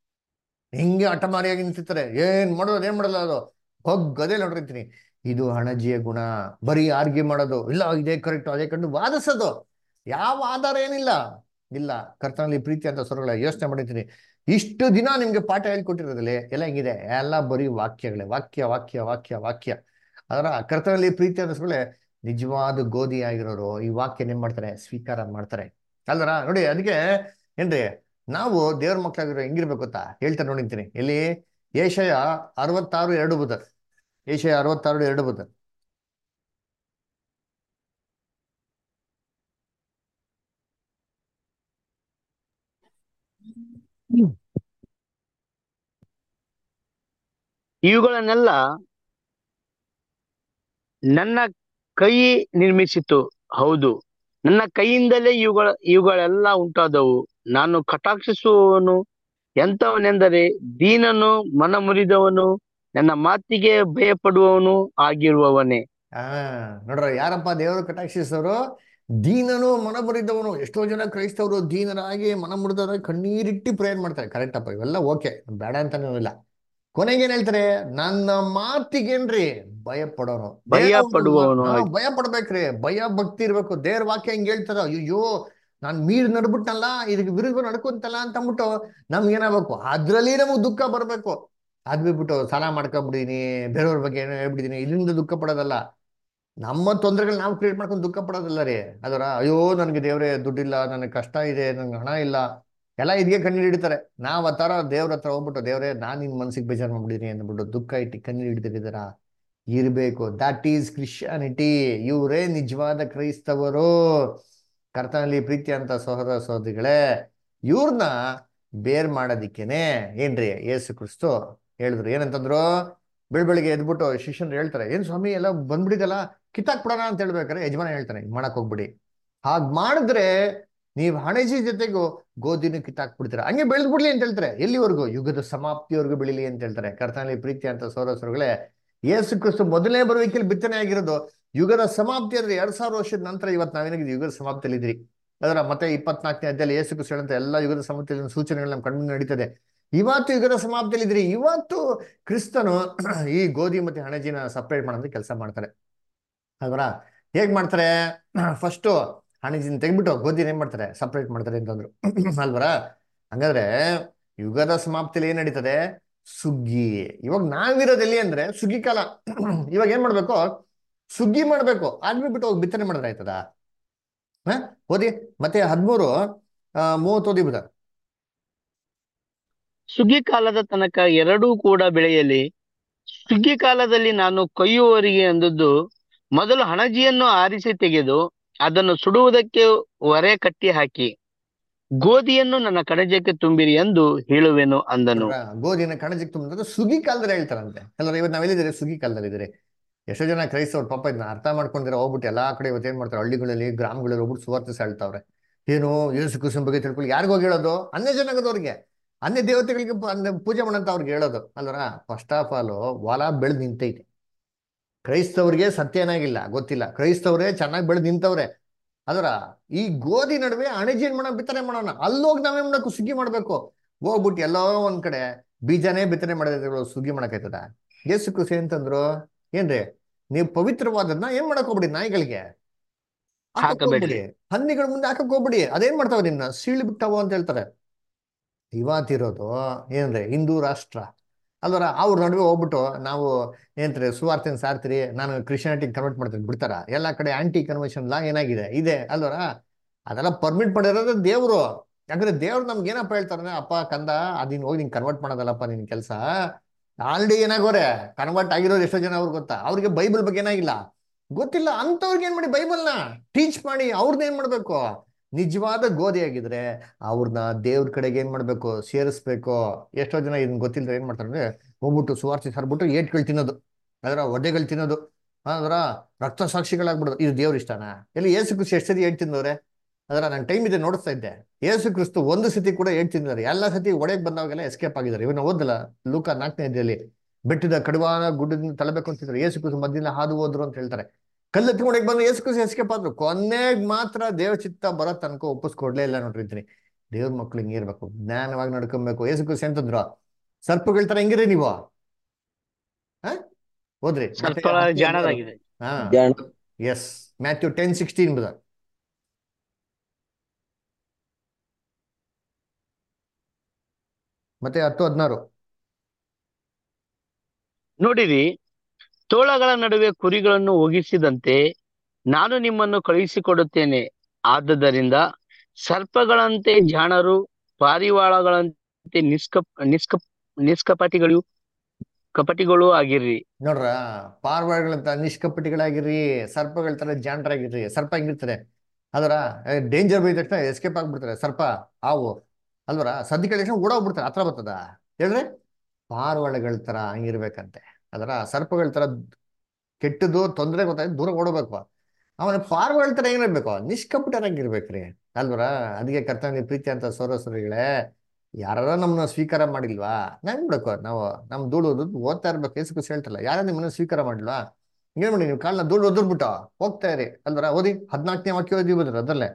ಹಿಂಗೆ ಹಠಮಾರಿಯಾಗಿ ನಿಂತಿರ್ತಾರೆ ಏನ್ ಮಾಡೋದು ಏನ್ ಮಾಡಲ್ಲ ಅದು ಬಗ್ಗದೇ ನೋಡಿರ್ತೀನಿ ಇದು ಹಣಜಿಯ ಗುಣ ಬರೀ ಆರ್ಗ್ಯೂ ಮಾಡೋದು ಇಲ್ಲ ಇದೇ ಕರೆಕ್ಟ್ ಅದೇ ಕಂಡು ವಾದಿಸೋದು ಯಾವ ಆಧಾರ ಏನಿಲ್ಲ ಇಲ್ಲ ಕರ್ತನಲ್ಲಿ ಪ್ರೀತಿ ಅಂತ ಸ್ವರಗಳ ಯೋಚನೆ ಮಾಡಿರ್ತೀನಿ ಇಷ್ಟು ದಿನ ನಿಮ್ಗೆ ಪಾಠ ಹೇಳ್ಕೊಟ್ಟಿರೋದ್ರಲ್ಲಿ ಎಲ್ಲ ಹೆಂಗಿದೆ ಎಲ್ಲ ಬರೀ ವಾಕ್ಯಗಳೇ ವಾಕ್ಯ ವಾಕ್ಯ ವಾಕ್ಯ ವಾಕ್ಯ ಅದರ ಕರ್ತನಲ್ಲಿ ಪ್ರೀತಿ ಅಂತ ಸ್ವರಗಳೇ ನಿಜವಾದ ಗೋಧಿ ಆಗಿರೋರು ಈ ವಾಕ್ಯ ಏನ್ ಮಾಡ್ತಾರೆ ಸ್ವೀಕಾರ ಮಾಡ್ತಾರೆ ಅಲ್ದರ ನೋಡಿ ಅದಕ್ಕೆ ಏನ್ರಿ ನಾವು ದೇವ್ರ ಮಕ್ಕಳಾಗಿರೋ ಹೆಂಗಿರ್ಬೇಕು ಗೊತ್ತಾ ಹೇಳ್ತಾರೆ ನೋಡಿರ್ತೀನಿ ಎಲ್ಲಿ ಏಷಯ ಅರವತ್ತಾರು ಎರಡು ಬುಧ ಏಷಯ ಅರವತ್ತಾರು ಎರಡು ಬುಧ ಇವುಗಳನ್ನೆಲ್ಲ ನನ್ನ ಕೈ ನಿರ್ಮಿಸಿತು ಹೌದು ನನ್ನ ಕೈಯಿಂದಲೇ ಇವುಗಳ ಇವುಗಳೆಲ್ಲ ಉಂಟಾದವು ನಾನು ಕಟಾಕ್ಷಿಸುವವನು ಎಂತವನೆಂದರೆ ದೀನನು ಮನ ಮುರಿದವನು ನನ್ನ ಮಾತಿಗೆ ಭಯಪಡುವವನು ಆಗಿರುವವನೇ ಆ ನೋಡ್ರ ಯಾರಪ್ಪ ದೇವರು ಕಟಾಕ್ಷಿಸೋರು ದೀನನು ಮನ ಬರಿದವನು ಎಷ್ಟೋ ಜನ ಕ್ರೈಸ್ತವರು ದೀನರಾಗಿ ಮನ ಮುರಿದವರಾಗಿ ಕಣ್ಣೀರಿಟ್ಟು ಪ್ರೇಯರ್ ಮಾಡ್ತಾರೆ ಕರೆಕ್ಟ್ ಅಪ್ಪ ಇವೆಲ್ಲ ಓಕೆ ಬೇಡ ಅಂತಾನೂ ಇಲ್ಲ ಕೊನೆಗೆ ಏನ್ ಹೇಳ್ತಾರೆ ನನ್ನ ಮಾತಿಗೇನ್ರಿ ಭಯ ಪಡೋನು ಭಯ ದೇವ್ರ ಒಂದು ಪಡುವವನು ಮಾತ್- ಹಾ, ಆಗಿ. ಭಯ ಪಡ್ಬೇಕ್ರಿ ಭಯ ಭಕ್ತಿ ಇರ್ಬೇಕು ದೇವ್ರ ವಾಕ್ಯ ಹೆಂಗ್ ಹೇಳ್ತಾರ ಅಯ್ಯೋ ನಾನ್ ಮೀರ್ ನಡ್ಬಿಟ್ನಲ್ಲ ಇದಕ್ಕೆ ವಿರುದ್ಧ ನಡ್ಕೊಂತಲ್ಲ ಅಂತ ಅಂದ್ಬಿಟ್ಟು ನಮ್ಗೆ ಏನಾಗ್ಬೇಕು ಅದ್ರಲ್ಲಿ ನಮಗ್ ದುಃಖ ಬರ್ಬೇಕು ಅದ್ ಬಿಟ್ಬಿಟ್ಟು ಸಾಲ ಮಾಡ್ಕೊಂಡ್ಬಿಟ್ಟಿದೀನಿ ಬೇರೆಯವ್ರ ಬಗ್ಗೆ ಏನೋ ಹೇಳ್ಬಿಟ್ಟಿದೀನಿ ಇದರಿಂದ ದುಃಖ ಪಡೋದಲ್ಲ ನಮ್ಮ ತೊಂದರೆಗಳು ನಾವು ಕ್ರಿಯೇಟ್ ಮಾಡ್ಕೊಂಡು ದುಃಖ ಪಡೋದಲ್ಲ ರೀ ಅದರ ಅಯ್ಯೋ ನನಗೆ ದೇವ್ರೆ ದುಡ್ಡಿಲ್ಲ ನನಗೆ ಕಷ್ಟ ಇದೆ ನನಗೆ ಹಣ ಇಲ್ಲ ಎಲ್ಲ ಇದ್ಗೆ ಕಣ್ಣೀರು ಹಿಡಿತಾರೆ ನಾವ್ ಆ ತರ ದೇವ್ರ ಹತ್ರ ಹೋಗ್ಬಿಟ್ಟು ದೇವ್ರೆ ನಾನ್ ನಿನ್ ಮನ್ಸಿಗೆ ಬೇಜಾರು ಮಾಡ್ಬಿಟ್ಟಿದೀನಿ ಅಂದ್ಬಿಟ್ಟು ದುಃಖ ಇಟ್ಟು ಕಣ್ಣೀರು ಹಿಡಿದಿದ್ದಾರ ಇರ್ಬೇಕು ದಟ್ ಈಸ್ ಕ್ರಿಶ್ಚಿಯಾನಿಟಿ ಇವರೇ ನಿಜವಾದ ಕ್ರೈಸ್ತವರು ಕರ್ತನಲ್ಲಿ ಪ್ರೀತಿ ಅಂತ ಸಹೋದರ ಸಹೋದರಿಗಳೇ ಇವ್ರನ್ನ ಬೇರ್ ಮಾಡೋದಿಕ್ಕೇನೆ ಏನ್ರಿ ಯೇಸು ಕ್ರಿಸ್ತು ಹೇಳಿದ್ರು ಏನಂತಂದ್ರು ಬೆಳ್ ಬೆಳಿಗ್ಗೆ ಎದ್ಬಿಟ್ಟು ಶಿಷ್ಯನ್ರು ಹೇಳ್ತಾರೆ ಏನ್ ಸ್ವಾಮಿ ಎಲ್ಲ ಬಂದ್ಬಿಡಿದಲ್ಲ ಕಿತ್ತಾಕ್ಬಿಡೋಣ ಅಂತ ಹೇಳ್ಬೇಕಾರೆ ಯಜಮಾನ ಹೇಳ್ತಾನೆ ಹಿಂಗ್ ಮಾಡಕ್ ಹೋಗ್ಬಿಡಿ ಹಾಗ್ ಮಾಡಿದ್ರೆ ನೀವ್ ಹಣಜಿ ಜೊತೆಗೂ ಗೋಧಿನೂ ಕಿತ್ತಾಕ್ಬಿಡ್ತೀರ ಹಂಗೆ ಬೆಳೆದ್ ಬಿಡ್ಲಿ ಅಂತ ಹೇಳ್ತಾರೆ ಎಲ್ಲಿವರೆಗೂ ಯುಗದ ಸಮಾಪ್ತಿವರೆಗೂ ಬೆಳಿಲಿ ಅಂತ ಹೇಳ್ತಾರೆ ಕರ್ತನಲ್ಲಿ ಪ್ರೀತಿ ಅಂತ ಸೌರಸರುಗಳೇ ಯೇಸು ಕ್ರಿಸ್ತು ಮೊದಲನೇ ಬರುವಿಕೆಯಲ್ಲಿ ಬಿತ್ತನೆ ಆಗಿರೋದು ಯುಗದ ಸಮಾಪ್ತಿ ಅಂದ್ರೆ ಎರಡ್ ಸಾವಿರ ವರ್ಷದ ನಂತರ ಇವತ್ತು ನಾವೇನಾಗಿದೆ ಯುಗದ ಸಮಾಪ್ತಿಯಲ್ಲಿ ಇದ್ರಿ ಅದರ ಮತ್ತೆ ಇಪ್ಪತ್ನಾಲ್ಕನೇ ಅಧ್ಯಾಯ ಯೇಸು ಕ್ರಿಸ್ತು ಹೇಳಂತ ಎಲ್ಲ ಯುಗದ ಸಮಾಪ್ತಿಯಲ್ಲಿ ಸೂಚನೆಗಳು ನಮ್ಮ ಕಣ್ಣು ನಡೀತದೆ ಇವತ್ತು ಯುಗದ ಸಮಾಪ್ತಿಯಲ್ಲಿ ಇದ್ರಿ ಇವತ್ತು ಕ್ರಿಸ್ತನು ಈ ಗೋಧಿ ಮತ್ತೆ ಹಣಜಿನ ಸಪ್ರೇಟ್ ಮಾಡೋದಕ್ಕೆ ಕೆಲಸ ಮಾಡ್ತಾರೆ ಅಲ್ವರ ಹೇಗ್ ಮಾಡ್ತಾರೆ ಫಸ್ಟ್ ಹಣಜಿನ ತೆಗ್ಬಿಟ್ಟು ಗೋಧಿನ ಏನ್ ಮಾಡ್ತಾರೆ ಸಪ್ರೇಟ್ ಮಾಡ್ತಾರೆ ಅಂತಂದ್ರು ಅಲ್ವರ ಹಂಗಾದ್ರೆ ಯುಗದ ಸಮಾಪ್ತಿಯಲ್ಲಿ ಏನ್ ನಡೀತದೆ ಸುಗ್ಗಿ ಇವಾಗ ನಾವಿರೋದು ಎಲ್ಲಿ ಅಂದ್ರೆ ಸುಗ್ಗಿ ಕಾಲ ಇವಾಗ ಏನ್ ಮಾಡ್ಬೇಕು ಸುಗ್ಗಿ ಮಾಡ್ಬೇಕು ಆಗ್ಬಿಟ್ಟು ಹೋಗಿ ಬಿತ್ತನೆ ಮಾಡಿದ್ರೆ ಆಯ್ತದ ಹ ಓದಿ ಮತ್ತೆ ಹದ್ಮೂರು ಆ ಮೂವತ್ತು ಓದಿ ಬಿಡ ಸುಗ್ಗಿ ಕಾಲದ ತನಕ ಎರಡೂ ಕೂಡ ಬೆಳೆಯಲಿ ಸುಗ್ಗಿ ಕಾಲದಲ್ಲಿ ನಾನು ಕೊಯ್ಯುವವರಿಗೆ ಅಂದದ್ದು ಮೊದಲು ಹಣಜಿಯನ್ನು ಆರಿಸಿ ತೆಗೆದು ಅದನ್ನು ಸುಡುವುದಕ್ಕೆ ಹೊರೆ ಕಟ್ಟಿ ಹಾಕಿ ಗೋಧಿಯನ್ನು ನನ್ನ ಕಣಜಕ್ಕೆ ತುಂಬಿರಿ ಎಂದು ಹೇಳುವೆನು ಅಂದನು ನೋಡ್ರಾ, ಗೋಧಿನ ಕಣಜಕ್ಕೆ ತುಂಬಿದ್ರೆ ಸುಗ್ಗಿ ಕಾಲದಲ್ಲಿ ಹೇಳ್ತಾರಂತೆ ಅಲ್ಲ ಇವತ್ತು ನಾವೆಲ್ಲಿದ್ದೀರಿ ಸುಗ್ಗಿ ಕಾಲದಲ್ಲಿ ಇದ್ದೀರಿ ಎಷ್ಟೋ ಜನ ಕ್ರೈಸ್ತವ್ರು ಪಾಪ ಇದನ್ನ ಅರ್ಥ ಮಾಡ್ಕೊಂಡಿರೋ ಹೋಗ್ಬಿಟ್ಟು ಎಲ್ಲಾ ಕಡೆ ಇವತ್ತು ಏನ್ ಮಾಡ್ತಾರೆ ಹಳ್ಳಿಗಳಲ್ಲಿ ಗ್ರಾಮಗಳಲ್ಲಿ ಹೋಗ್ಬಿಟ್ಟು ಸುವಾರ್ತಿಸಿ ಹೇಳ್ತಾವ್ರೆ ಏನು ಯೇಸು ಕ್ರಿಸ್ತನ ಬಗ್ಗೆ ತಿಳ್ಕೊಳ್ಳಿ ಯಾರಿಗ್ ಹೋಗಿ ಹೇಳೋದು ಅನ್ಯ ಜನಗದವ್ರಿಗೆ ಅನ್ಯ ದೇವತೆಗಳಿಗೆ ಪ- ಅನ್ಯ ಪೂಜೆ ಮಾಡಂತ ಅವ್ರಿಗೆ ಹೇಳೋದು ಅಲ್ವರ ಫಸ್ಟ್ ಆಫ್ ಆಲ್ ಹೊಲ ಬೆಳೆದು ನಿಂತೈತೆ ಕ್ರೈಸ್ತವ್ರಿಗೆ ಸತ್ಯ ಏನಾಗಿಲ್ಲ ಗೊತ್ತಿಲ್ಲ ಕ್ರೈಸ್ತವ್ರೇ ಚೆನ್ನಾಗಿ ಬೆಳೆದು ನಿಂತವ್ರೆ ಅದರ ಈ ಗೋಧಿ ನಡುವೆ ಅಣಜಿನ್ ಮಾಡೋಣ ಬಿತ್ತನೆ ಮಾಡೋಣ ಅಲ್ಲೋಗಿ ನಾವೇನ್ ಮಾಡಬೇಕು ಸುಗ್ಗಿ ಮಾಡ್ಬೇಕು ಹೋಗ್ಬಿಟ್ಟು ಎಲ್ಲೋ ಒಂದ್ ಕಡೆ ಬೀಜನೇ ಬಿತ್ತನೆ ಮಾಡಿದ್ರೆ ಸುಗ್ಗಿ ಮಾಡಕೈತದ ಯೇಸು ಕೃಷಿ ಅಂತಂದ್ರು ಏನ್ರಿ ನೀವು ಪವಿತ್ರವಾದದ್ನ ಏನ್ ಮಾಡಕ್ ಹೋಗ್ಬಿಡಿ ನಾಯಿಗಳಿಗೆ ಹಾಕಕ್ ಹಾಕಬೇಡ್ರಿ. ಹೋಗ್ಬಿಡಿ ಹನ್ನಿಗಳ ಮುಂದೆ ಹಾಕಕ್ ಹೋಗ್ಬಿಡಿ ಅದೇನ್ ಮಾಡ್ತಾವ ನಿನ್ನ ಸೀಳಿ ಬಿಟ್ಟವು ಅಂತ ಹೇಳ್ತಾರೆ ಇವತ್ತಿರೋದು ಏನ್ರಿ ಹಿಂದೂ ರಾಷ್ಟ್ರ ಅಲ್ವರ ಅವ್ರ ನಡುವೆ ಹೋಗ್ಬಿಟ್ಟು ನಾವು ಏನ್ರಿ ಸುವಾರ್ತೆನ ಸಾರ್ತೀರಿ ನಾನು ಕ್ರಿಶ್ಚಿಯಾನಿಟಿ ಕನ್ವರ್ಟ್ ಮಾಡ್ತೀನಿ ಬಿಡ್ತಾರ ಎಲ್ಲಾ ಕಡೆ ಆಂಟಿ ಕನ್ವೆನ್ಷನ್ ಲಾ ಏನಾಗಿದೆ ಇದೆ ಅಲ್ವರ ಅದೆಲ್ಲ ಪರ್ಮಿಟ್ ಮಾಡಿರೋದು ದೇವ್ರು ಯಾಕಂದ್ರೆ ದೇವ್ರು ನಮ್ಗೆ ಏನಪ್ಪ ಹೇಳ್ತಾರೆ ಅಪ್ಪ ಕಂದ ಅದಿನ್ ಹೋಗಿ ನಿನ್ ಕನ್ವರ್ಟ್ ಮಾಡೋದಲ್ಲಪ್ಪ ನಿನ್ ಕೆಲಸ ಆಲ್ರೆಡಿ ಏನಾಗೋರೆ ಕನ್ವರ್ಟ್ ಆಗಿರೋರು ಎಷ್ಟೋ ಜನ ಅವ್ರಿಗೆ ಗೊತ್ತಾ ಅವ್ರಿಗೆ ಬೈಬಲ್ ಬಗ್ಗೆ ಏನಾಗಿಲ್ಲ ಗೊತ್ತಿಲ್ಲ ಅಂತವ್ರಿಗೆ ಏನ್ ಮಾಡಿ ಬೈಬಲ್ನ ಟೀಚ್ ಮಾಡಿ ಅವ್ರನ್ನ ಏನ್ ಮಾಡ್ಬೇಕು ನಿಜವಾದ ಗೋಧಿ ಆಗಿದ್ರೆ ಅವ್ರನ್ನ ದೇವ್ರ ಕಡೆಗೆ ಏನ್ ಮಾಡ್ಬೇಕು ಸೇರಿಸ್ಬೇಕು ಎಷ್ಟೋ ಜನ ಇದನ್ನ ಗೊತ್ತಿಲ್ಲದೆ ಏನ್ ಮಾಡ್ತಾರೆ ಅಂದ್ರೆ ಹೋಗ್ಬಿಟ್ಟು ಸುವಾರ್ತಿ ಹರ್ಬಿಟ್ಟು ಏಟ್ಗಳು ತಿನ್ನೋದು ಅದರ ಒಡೆಗಳು ತಿನ್ನೋದು ಅದರ ರಕ್ತ ಸಾಕ್ಷಿಗಳಾಗ್ಬಿಡೋದು ಇದು ದೇವ್ರ ಇಷ್ಟನಾ ಎಲ್ಲಿ ಏಸು ಕ್ರಿಸ್ತು ಎಷ್ಟು ಸತಿ ಏಟ್ ತಿಂದವ್ರೆ ಅದರ ನಾನು ಟೈಮ್ ಇದೆ ನೋಡಿಸ್ತಾ ಇದ್ದೆ ಏಸು ಕ್ರಿಸ್ತು ಒಂದು ಸತಿ ಕೂಡ ಏಟ್ ತಿಂದಿದ್ದಾರೆ ಎಲ್ಲ ಸತಿ ಒಡೆಗೆ ಬಂದವಾಗೆಲ್ಲ ಎಸ್ಕೇಪ್ ಆಗಿದ್ದಾರೆ ಇವನ್ನ ಓದಲ್ಲ ಲೂಕ ನಾಲ್ಕನೇ ಇದೆಯಲ್ಲಿ ಬೆಟ್ಟದ ಕಡಿವಾನ ಗುಡ್ಡದಿಂದ ತಳಬೇಕು ಅಂತಿದ್ರು ಏಸು ಕ್ರಿಸ್ತು ಮಧ್ಯದಿಂದ ಹಾದು ಹೋದ್ರು ಅಂತ ಹೇಳ್ತಾರೆ ಕಲ್ಲೆತ್ತಿ ಒಡೆಗೆ ಬಂದು ಏಸು ಕ್ರಿಸ್ತು ಎಸ್ಕೇಪ್ ಆದ್ರು ಕೊನೆಗ್ ಮಾತ್ರ ದೇವ್ರ ಚಿತ್ತ ಬರೋ ತನಕ ಒಪ್ಪಿಸ್ಕೊಡ್ಲೇ ಇಲ್ಲ ನೋಡ್ರಿದ್ದೀನಿ ದೇವ್ರ ಮಕ್ಳು ಹಿಂಗಿರ್ಬೇಕು ಜ್ಞಾನವಾಗಿ ನಡ್ಕೊಬೇಕು ಏಸು ಕ್ರಿಸ್ತು ಎಂತಂದ್ರು ಸರ್ಪಗಳ ತರ ಹೆಂಗಿರಿ ನೀವು ಹ ಓದ್ರಿ ಮತ್ತೆ ಸ್ವಲ್ಪ ಹತ್ತನೇ ಅಧ್ಯಾಯ. ಜಾಣರಾಗಿದೆ ಹಾ ಜಾಣ ಎಸ್ ಮ್ಯಾಥ್ಯೂ ಟೆನ್ ಸಿಕ್ಸ್ಟೀನ್ ಬದ ಮತ್ತೆ ಹತ್ತು ಹದಿನಾರು ನೋಡಿರಿ ತೋಳಗಳ ನಡುವೆ ಕುರಿಗಳನ್ನು ಒಗಿಸಿದಂತೆ ನಾನು ನಿಮ್ಮನ್ನು ಕಳುಹಿಸಿಕೊಡುತ್ತೇನೆ ಆದುದರಿಂದ ಸರ್ಪಗಳಂತೆ ಜಾಣರು ಪಾರಿವಾಳಗಳಂತೆ ನಿಷ್ಕಪ್ ನಿಷ್ಕಪ್ ನಿಷ್ಕಪಟಿಗಳು ಕಪಟಿಗಳು ಆಗಿರ್ರಿ ನೋಡ್ರ ಪಾರ್ವಾಡ್ಗಳಂತ ನಿಷ್ಕಪಟಿಗಳಾಗಿರ್ರಿ ಸರ್ಪಗಳ ತರ ಜಾಣರಾಗಿರ್ರಿ ಸರ್ಪ ಹೆಂಗಿರ್ತಾರೆ ಅದರ ಡೇಂಜರ್ ಬೈದ ತಕ್ಷಣ ಎಸ್ಕೇಪ್ ಆಗ್ಬಿಡ್ತಾರೆ ಸರ್ಪ ಹಾವು ಅಲ್ವರ ಸದ್ಯ ಕೇಳಿದ ತಕ್ಷಣ ಓಡೋಗ್ಬಿಡ್ತಾರೆ ಹತ್ರ ಬರ್ತದ ಹೇಳ್ರಿ ಪಾರಿವಾಳಗಳ ತರ ಹಂಗಿರ್ಬೇಕಂತೆ ಅದರ ಸರ್ಪಗಳ ತರ ಕೆಟ್ಟದ್ದು ತೊಂದರೆ ಗೊತ್ತಾಯ್ತು ದೂರ ಓಡಬೇಕು ಅವನ ಪಾರಿವಾಳ ತರ ಏನಿರ್ಬೇಕು ನಿಷ್ಕಪಟರಾಗಿರ್ಬೇಕ್ರಿ ಅಲ್ವರ ಅದಕ್ಕೆ ಕರ್ತವ್ಯ ಪ್ರೀತಿ ಅಂತ ಸೋರಸರಿಗಳೇ ಯಾರ ನಮ್ಮನ್ನ ಸ್ವೀಕಾರ ಮಾಡಿಲ್ವಾ ನಾವ್ ಬಿಡಬೇಕು ನಾವು ನಮ್ ಧೂಳು ಓದೋದು ಓದ್ತಾ ಇರ್ಬೇಕು ಏಸು ಖುಷಿ ಹೇಳ್ತಲ್ಲ ಯಾರ ನಿಮ್ಮನ್ನ ಸ್ವೀಕಾರ ಮಾಡಿಲ್ವಾ ಏನ್ ಮಾಡಿ ನೀವು ಕಾಲ್ನ ಧೂಳು ಒದ್ಬಿಟ್ಟು ಹೋಗ್ತಾ ಇರಿ ಅಲ್ವರ ಓದಿ ಹದಿನಾಲ್ಕನೇ ವಾಕ್ಯ ಓದಿ ಹೋದ್ರ ಅದಲ್ಲೇ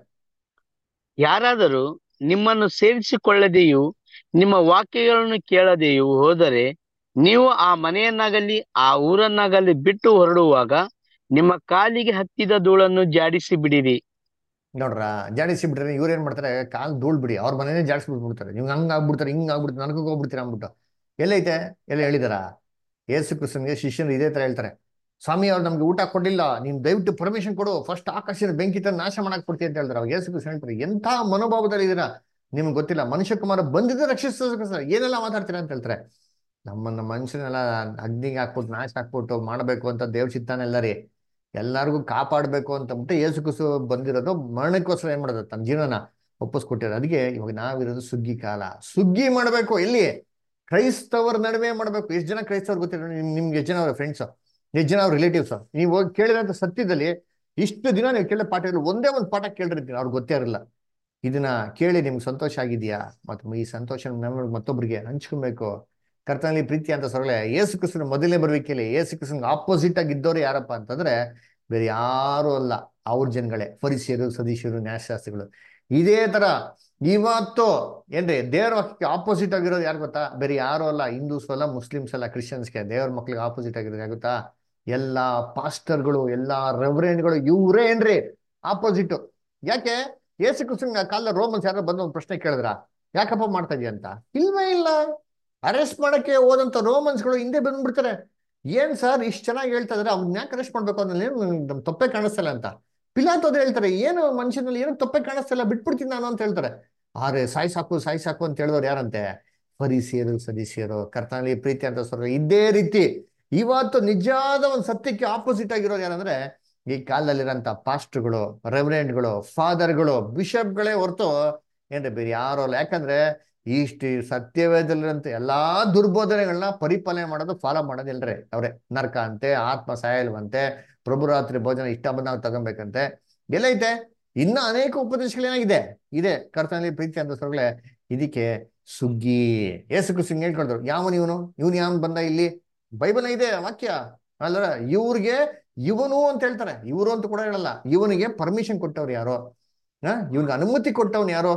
ಯಾರಾದರೂ ನಿಮ್ಮನ್ನು ಸೇರಿಸಿಕೊಳ್ಳದೆಯೂ ನಿಮ್ಮ ವಾಕ್ಯಗಳನ್ನು ಕೇಳದೆಯೂ ಹೋದರೆ ನೀವು ಆ ಮನೆಯನ್ನಾಗಲಿ ಆ ಊರನ್ನಾಗಲಿ ಬಿಟ್ಟು ಹೊರಡುವಾಗ ನಿಮ್ಮ ಕಾಲಿಗೆ ಹತ್ತಿದ ಧೂಳನ್ನು ಜಾಡಿಸಿ ಬಿಡಿರಿ ನೋಡ್ರ ಜಾಡಿಸಿ ಬಿಟ್ರೆ ಇವ್ರು ಏನ್ ಮಾಡ್ತಾರೆ ಕಾಲ್ ಧೂಳ್ ಬಿಡಿ ಅವ್ರ ಮನೇನೆ ಜಾಡಿಸಿ ಬಿಟ್ಬಿಡ್ತಾರೆ ನೀವು ಹಂಗ್ ಆಗ್ಬಿಡ್ತಾರೆ ಹಿಂಗ್ ಆಗ್ಬಿಡ್ತಾರೆ ನನಗೂ ಹೋಗ್ಬಿಡ್ತೀರ ಅಂದ್ಬಿಟ್ಟು ಎಲ್ಲೈತೆ ಎಲ್ಲ ಹೇಳಿದಾರ ಏಸು ಕ್ರಿಸ್ತನ್ಗೆ ಶಿಷ್ಯರು ಇದೇ ತರ ಹೇಳ್ತಾರೆ ಸ್ವಾಮಿ ಅವ್ರು ನಮ್ಗೆ ಊಟ ಕೊಡ್ಲಿಲ್ಲ ನೀನ್ ದಯವಿಟ್ಟು ಪರ್ಮಿಷನ್ ಕೊಡು ಫಸ್ಟ್ ಆಕಾಶದ ಬೆಂಕಿ ತಂದು ನಾಶ ಮಾಡಕ್ ಕೊಡ್ತೀವಿ ಅಂತ ಹೇಳ್ತಾರೆ ಅವಾಗ ಏಸು ಕ್ರಿಸ್ತ ಹೇಳ್ತಾರೆ ಎಂಥ ಮನೋಭಾವದಲ್ಲಿ ಇದೀರಾ ನಿಮ್ಗೆ ಗೊತ್ತಿಲ್ಲ ಮನುಷ್ಯ ಕುಮಾರ ಬಂದಿದ್ದ ರಕ್ಷಿಸೋದಕ್ಕೆ ಏನೆಲ್ಲ ಮಾತಾಡ್ತೀರಾ ಅಂತ ಹೇಳ್ತಾರೆ ನಮ್ಮನ್ನ ಮನುಷ್ಯನೆಲ್ಲ ಅಗ್ನಿಗೆ ಹಾಕ್ಬಿಟ್ಟು ನಾಶ ಹಾಕ್ಬಿಟ್ಟು ಮಾಡಬೇಕು ಅಂತ ದೇವ್ ಚಿತ್ತಾನೆಲ್ಲ ರೀ ಎಲ್ಲಾರ್ಗು ಕಾಪಾಡ್ಬೇಕು ಅಂತ ಬಿಟ್ಟು ಏಸು ಕುಸು ಬಂದಿರೋದು ಮರಣಕ್ಕೋಸ್ಕರ ಏನ್ ಮಾಡೋದು ತನ್ನ ಜೀವನ ಒಪ್ಪಿಸ್ಕೊಟ್ಟಿರೋದು ಅದಕ್ಕೆ ಇವಾಗ ನಾವಿರೋದು ಸುಗ್ಗಿ ಕಾಲ ಸುಗ್ಗಿ ಮಾಡ್ಬೇಕು ಎಲ್ಲಿ ಕ್ರೈಸ್ತವರ ನಡುವೆ ಮಾಡ್ಬೇಕು ಎಷ್ಟು ಜನ ಕ್ರೈಸ್ತವ್ರು ಗೊತ್ತಿರೋ ನಿಮ್ ನಿಮ್ಗೆ ಎಷ್ಟು ಜನ ಅವ್ರ ಫ್ರೆಂಡ್ಸ್ ಎಷ್ಟು ಜನ ಅವ್ರ ರಿಲೇಟಿವ್ಸ್ ನೀವು ಹೋಗಿ ಕೇಳಿದಂತ ಸತ್ಯದಲ್ಲಿ ಇಷ್ಟು ದಿನ ನೀವು ಕೇಳಿದ ಪಾಠ ಇಲ್ಲ ಒಂದೇ ಒಂದು ಪಾಠ ಕೇಳಿರ್ತೀರಿ ಅವ್ರಿಗೆ ಗೊತ್ತೇ ಇರಲ್ಲ ಇದನ್ನ ಕೇಳಿ ನಿಮ್ಗೆ ಸಂತೋಷ ಆಗಿದೆಯಾ ಮತ್ತು ಈ ಸಂತೋಷ ನಮ್ಮ ಮತ್ತೊಬ್ಬರಿಗೆ ಹಂಚ್ಕೊಬೇಕು ಕರ್ತನಲ್ಲಿ ಪ್ರೀತಿ ಅಂತ ಸೊರಳೆ ಏಸು ಕ್ರಿಸ್ತನ ಮೊದಲನೇ ಬರುವಿಕೆಯಲ್ಲಿ ಏಸು ಕ್ರಿಸ್ತನ್ಗೆ ಆಪೋಸಿಟ್ ಆಗಿ ಇದ್ದವ್ರು ಯಾರಪ್ಪ ಅಂತಂದ್ರೆ ಬೇರೆ ಯಾರು ಅಲ್ಲ ಅವ್ರ ಜನಗಳೇ ಫರಿಸಿಯರು ಸದೀಶರು ನ್ಯಾಯಶಾಸ್ತ್ರಿಗಳು ಇದೇ ತರ ಇವತ್ತು ಏನ್ರಿ ದೇವ್ರ ವಾಕ್ಯಕ್ಕೆ ಆಪೋಸಿಟ್ ಆಗಿರೋದು ಯಾರು ಗೊತ್ತಾ ಬೇರೆ ಯಾರು ಅಲ್ಲ ಹಿಂದೂಸ್ ಅಲ್ಲ ಮುಸ್ಲಿಮ್ಸ್ ಅಲ್ಲ ಕ್ರಿಶ್ಚಿಯನ್ಸ್ಗೆ ದೇವ್ರ ಮಕ್ಳಿಗೆ ಆಪೋಸಿಟ್ ಆಗಿರೋದು ಯಾರು ಗೊತ್ತಾ ಎಲ್ಲಾ ಪಾಸ್ಟರ್ಗಳು ಎಲ್ಲಾ ರೆವರೆಂಡ್ಗಳು ಇವ್ರೇ ಏನ್ರಿ ಆಪೋಸಿಟ್ ಯಾಕೆ ಏಸು ಕ್ರಿಸ್ತನ್ ಕಾಲ ರೋಮನ್ಸ್ ಯಾರು ಬಂದು ಒಂದು ಪ್ರಶ್ನೆ ಕೇಳಿದ್ರ ಯಾಕಪ್ಪ ಮಾಡ್ತಾ ಇದೀಯ ಅಂತ ಇಲ್ವೇ ಇಲ್ಲ ಅರೆಸ್ಟ್ ಮಾಡಕ್ಕೆ ಹೋದಂತ ರೋಮನ್ಸ್ಗಳು ಹಿಂದೆ ಬಂದ್ಬಿಡ್ತಾರೆ ಏನ್ ಸರ್ ಇಷ್ಟು ಚೆನ್ನಾಗಿ ಹೇಳ್ತಾ ಇದಾರೆ ಅವ್ನ ಯಾಕೆ ಅರೆಸ್ಟ್ ಮಾಡ್ಬೇಕು ಅಂದ್ರೆ ಏನು ನಮ್ ತಪ್ಪೇ ಕಾಣಿಸ್ತಲ್ಲ ಅಂತ ಪಿಲಾತ್ ಅದೇ ಹೇಳ್ತಾರೆ ಏನು ಮನುಷ್ಯನಲ್ಲಿ ಏನು ತಪ್ಪೇ ಕಾಣಿಸ್ತಲ್ಲ ಬಿಟ್ಬಿಡ್ತೀನಿ ನಾನು ಅಂತ ಹೇಳ್ತಾರೆ ಆದ್ರೆ ಸಾಯಿ ಸಾಕು ಸಾಯಿ ಸಾಕು ಅಂತ ಹೇಳಿದವ್ರು ಯಾರಂತೆ ಫರಿಸಿಯರು ಸದಸ್ಯರು ಕರ್ತನಲ್ಲಿ ಪ್ರೀತಿ ಅಂತ ಸ್ವರ್ಗ ಇದೇ ರೀತಿ ಇವತ್ತು ನಿಜವಾದ ಒಂದು ಸತ್ಯಕ್ಕೆ ಆಪೋಸಿಟ್ ಆಗಿರೋದು ಯಾರಂದ್ರೆ ಈ ಕಾಲದಲ್ಲಿರೋಂಥ ಪಾಸ್ಟ್ಗಳು ರೆವರೆಂಡ್ಗಳು ಫಾದರ್ಗಳು ಬಿಷಪ್ಗಳೇ ಹೊರತು ಏನ್ರಿ ಬೇರೆ ಯಾರು ಅಲ್ಲ ಯಾಕಂದ್ರೆ ಇಷ್ಟು ಸತ್ಯವೇದಲ್ಲಿರಂತ ಎಲ್ಲಾ ದುರ್ಬೋಧನೆಗಳನ್ನ ಪರಿಪಾಲನೆ ಮಾಡೋದು ಫಾಲೋ ಮಾಡೋದು ಎಲ್ರಿ ಅವ್ರೆ ನರಕ ಅಂತೆ ಆತ್ಮ ಸಾಯಲ್ವಂತೆ ಪ್ರಭುರಾತ್ರಿ ಭೋಜನ ಇಷ್ಟ ಬಂದಾಗ ತಗೊಬೇಕಂತೆ ಎಲ್ಲೈತೆ ಇನ್ನ ಅನೇಕ ಉಪದೇಶಗಳೇನಾಗಿದೆ ಇದೆ ಕರ್ತನಲ್ಲಿ ಪ್ರೀತಿ ಅಂತ ಸೊರಗಳೆ ಇದಕ್ಕೆ ಸುಗ್ಗಿ ಏಸು ಕ್ರಿಸ್ತನ್ ಹೇಳ್ಕೊಳ್ದ್ರು ಯಾವನ್ ಇವನು ಇವನು ಯಾವನ್ ಬಂದ ಇಲ್ಲಿ ಬೈಬಲ್ ಇದೆ ವಾಕ್ಯ ಅಲ್ಲರ ಇವ್ರಿಗೆ ಇವನು ಅಂತ ಹೇಳ್ತಾರೆ ಇವರು ಅಂತ ಕೂಡ ಹೇಳಲ್ಲ ಇವನಿಗೆ ಪರ್ಮಿಷನ್ ಕೊಟ್ಟವ್ರು ಯಾರೋ ಹಾ ಇವನ್ಗೆ ಅನುಮತಿ ಕೊಟ್ಟವ್ನು ಯಾರೋ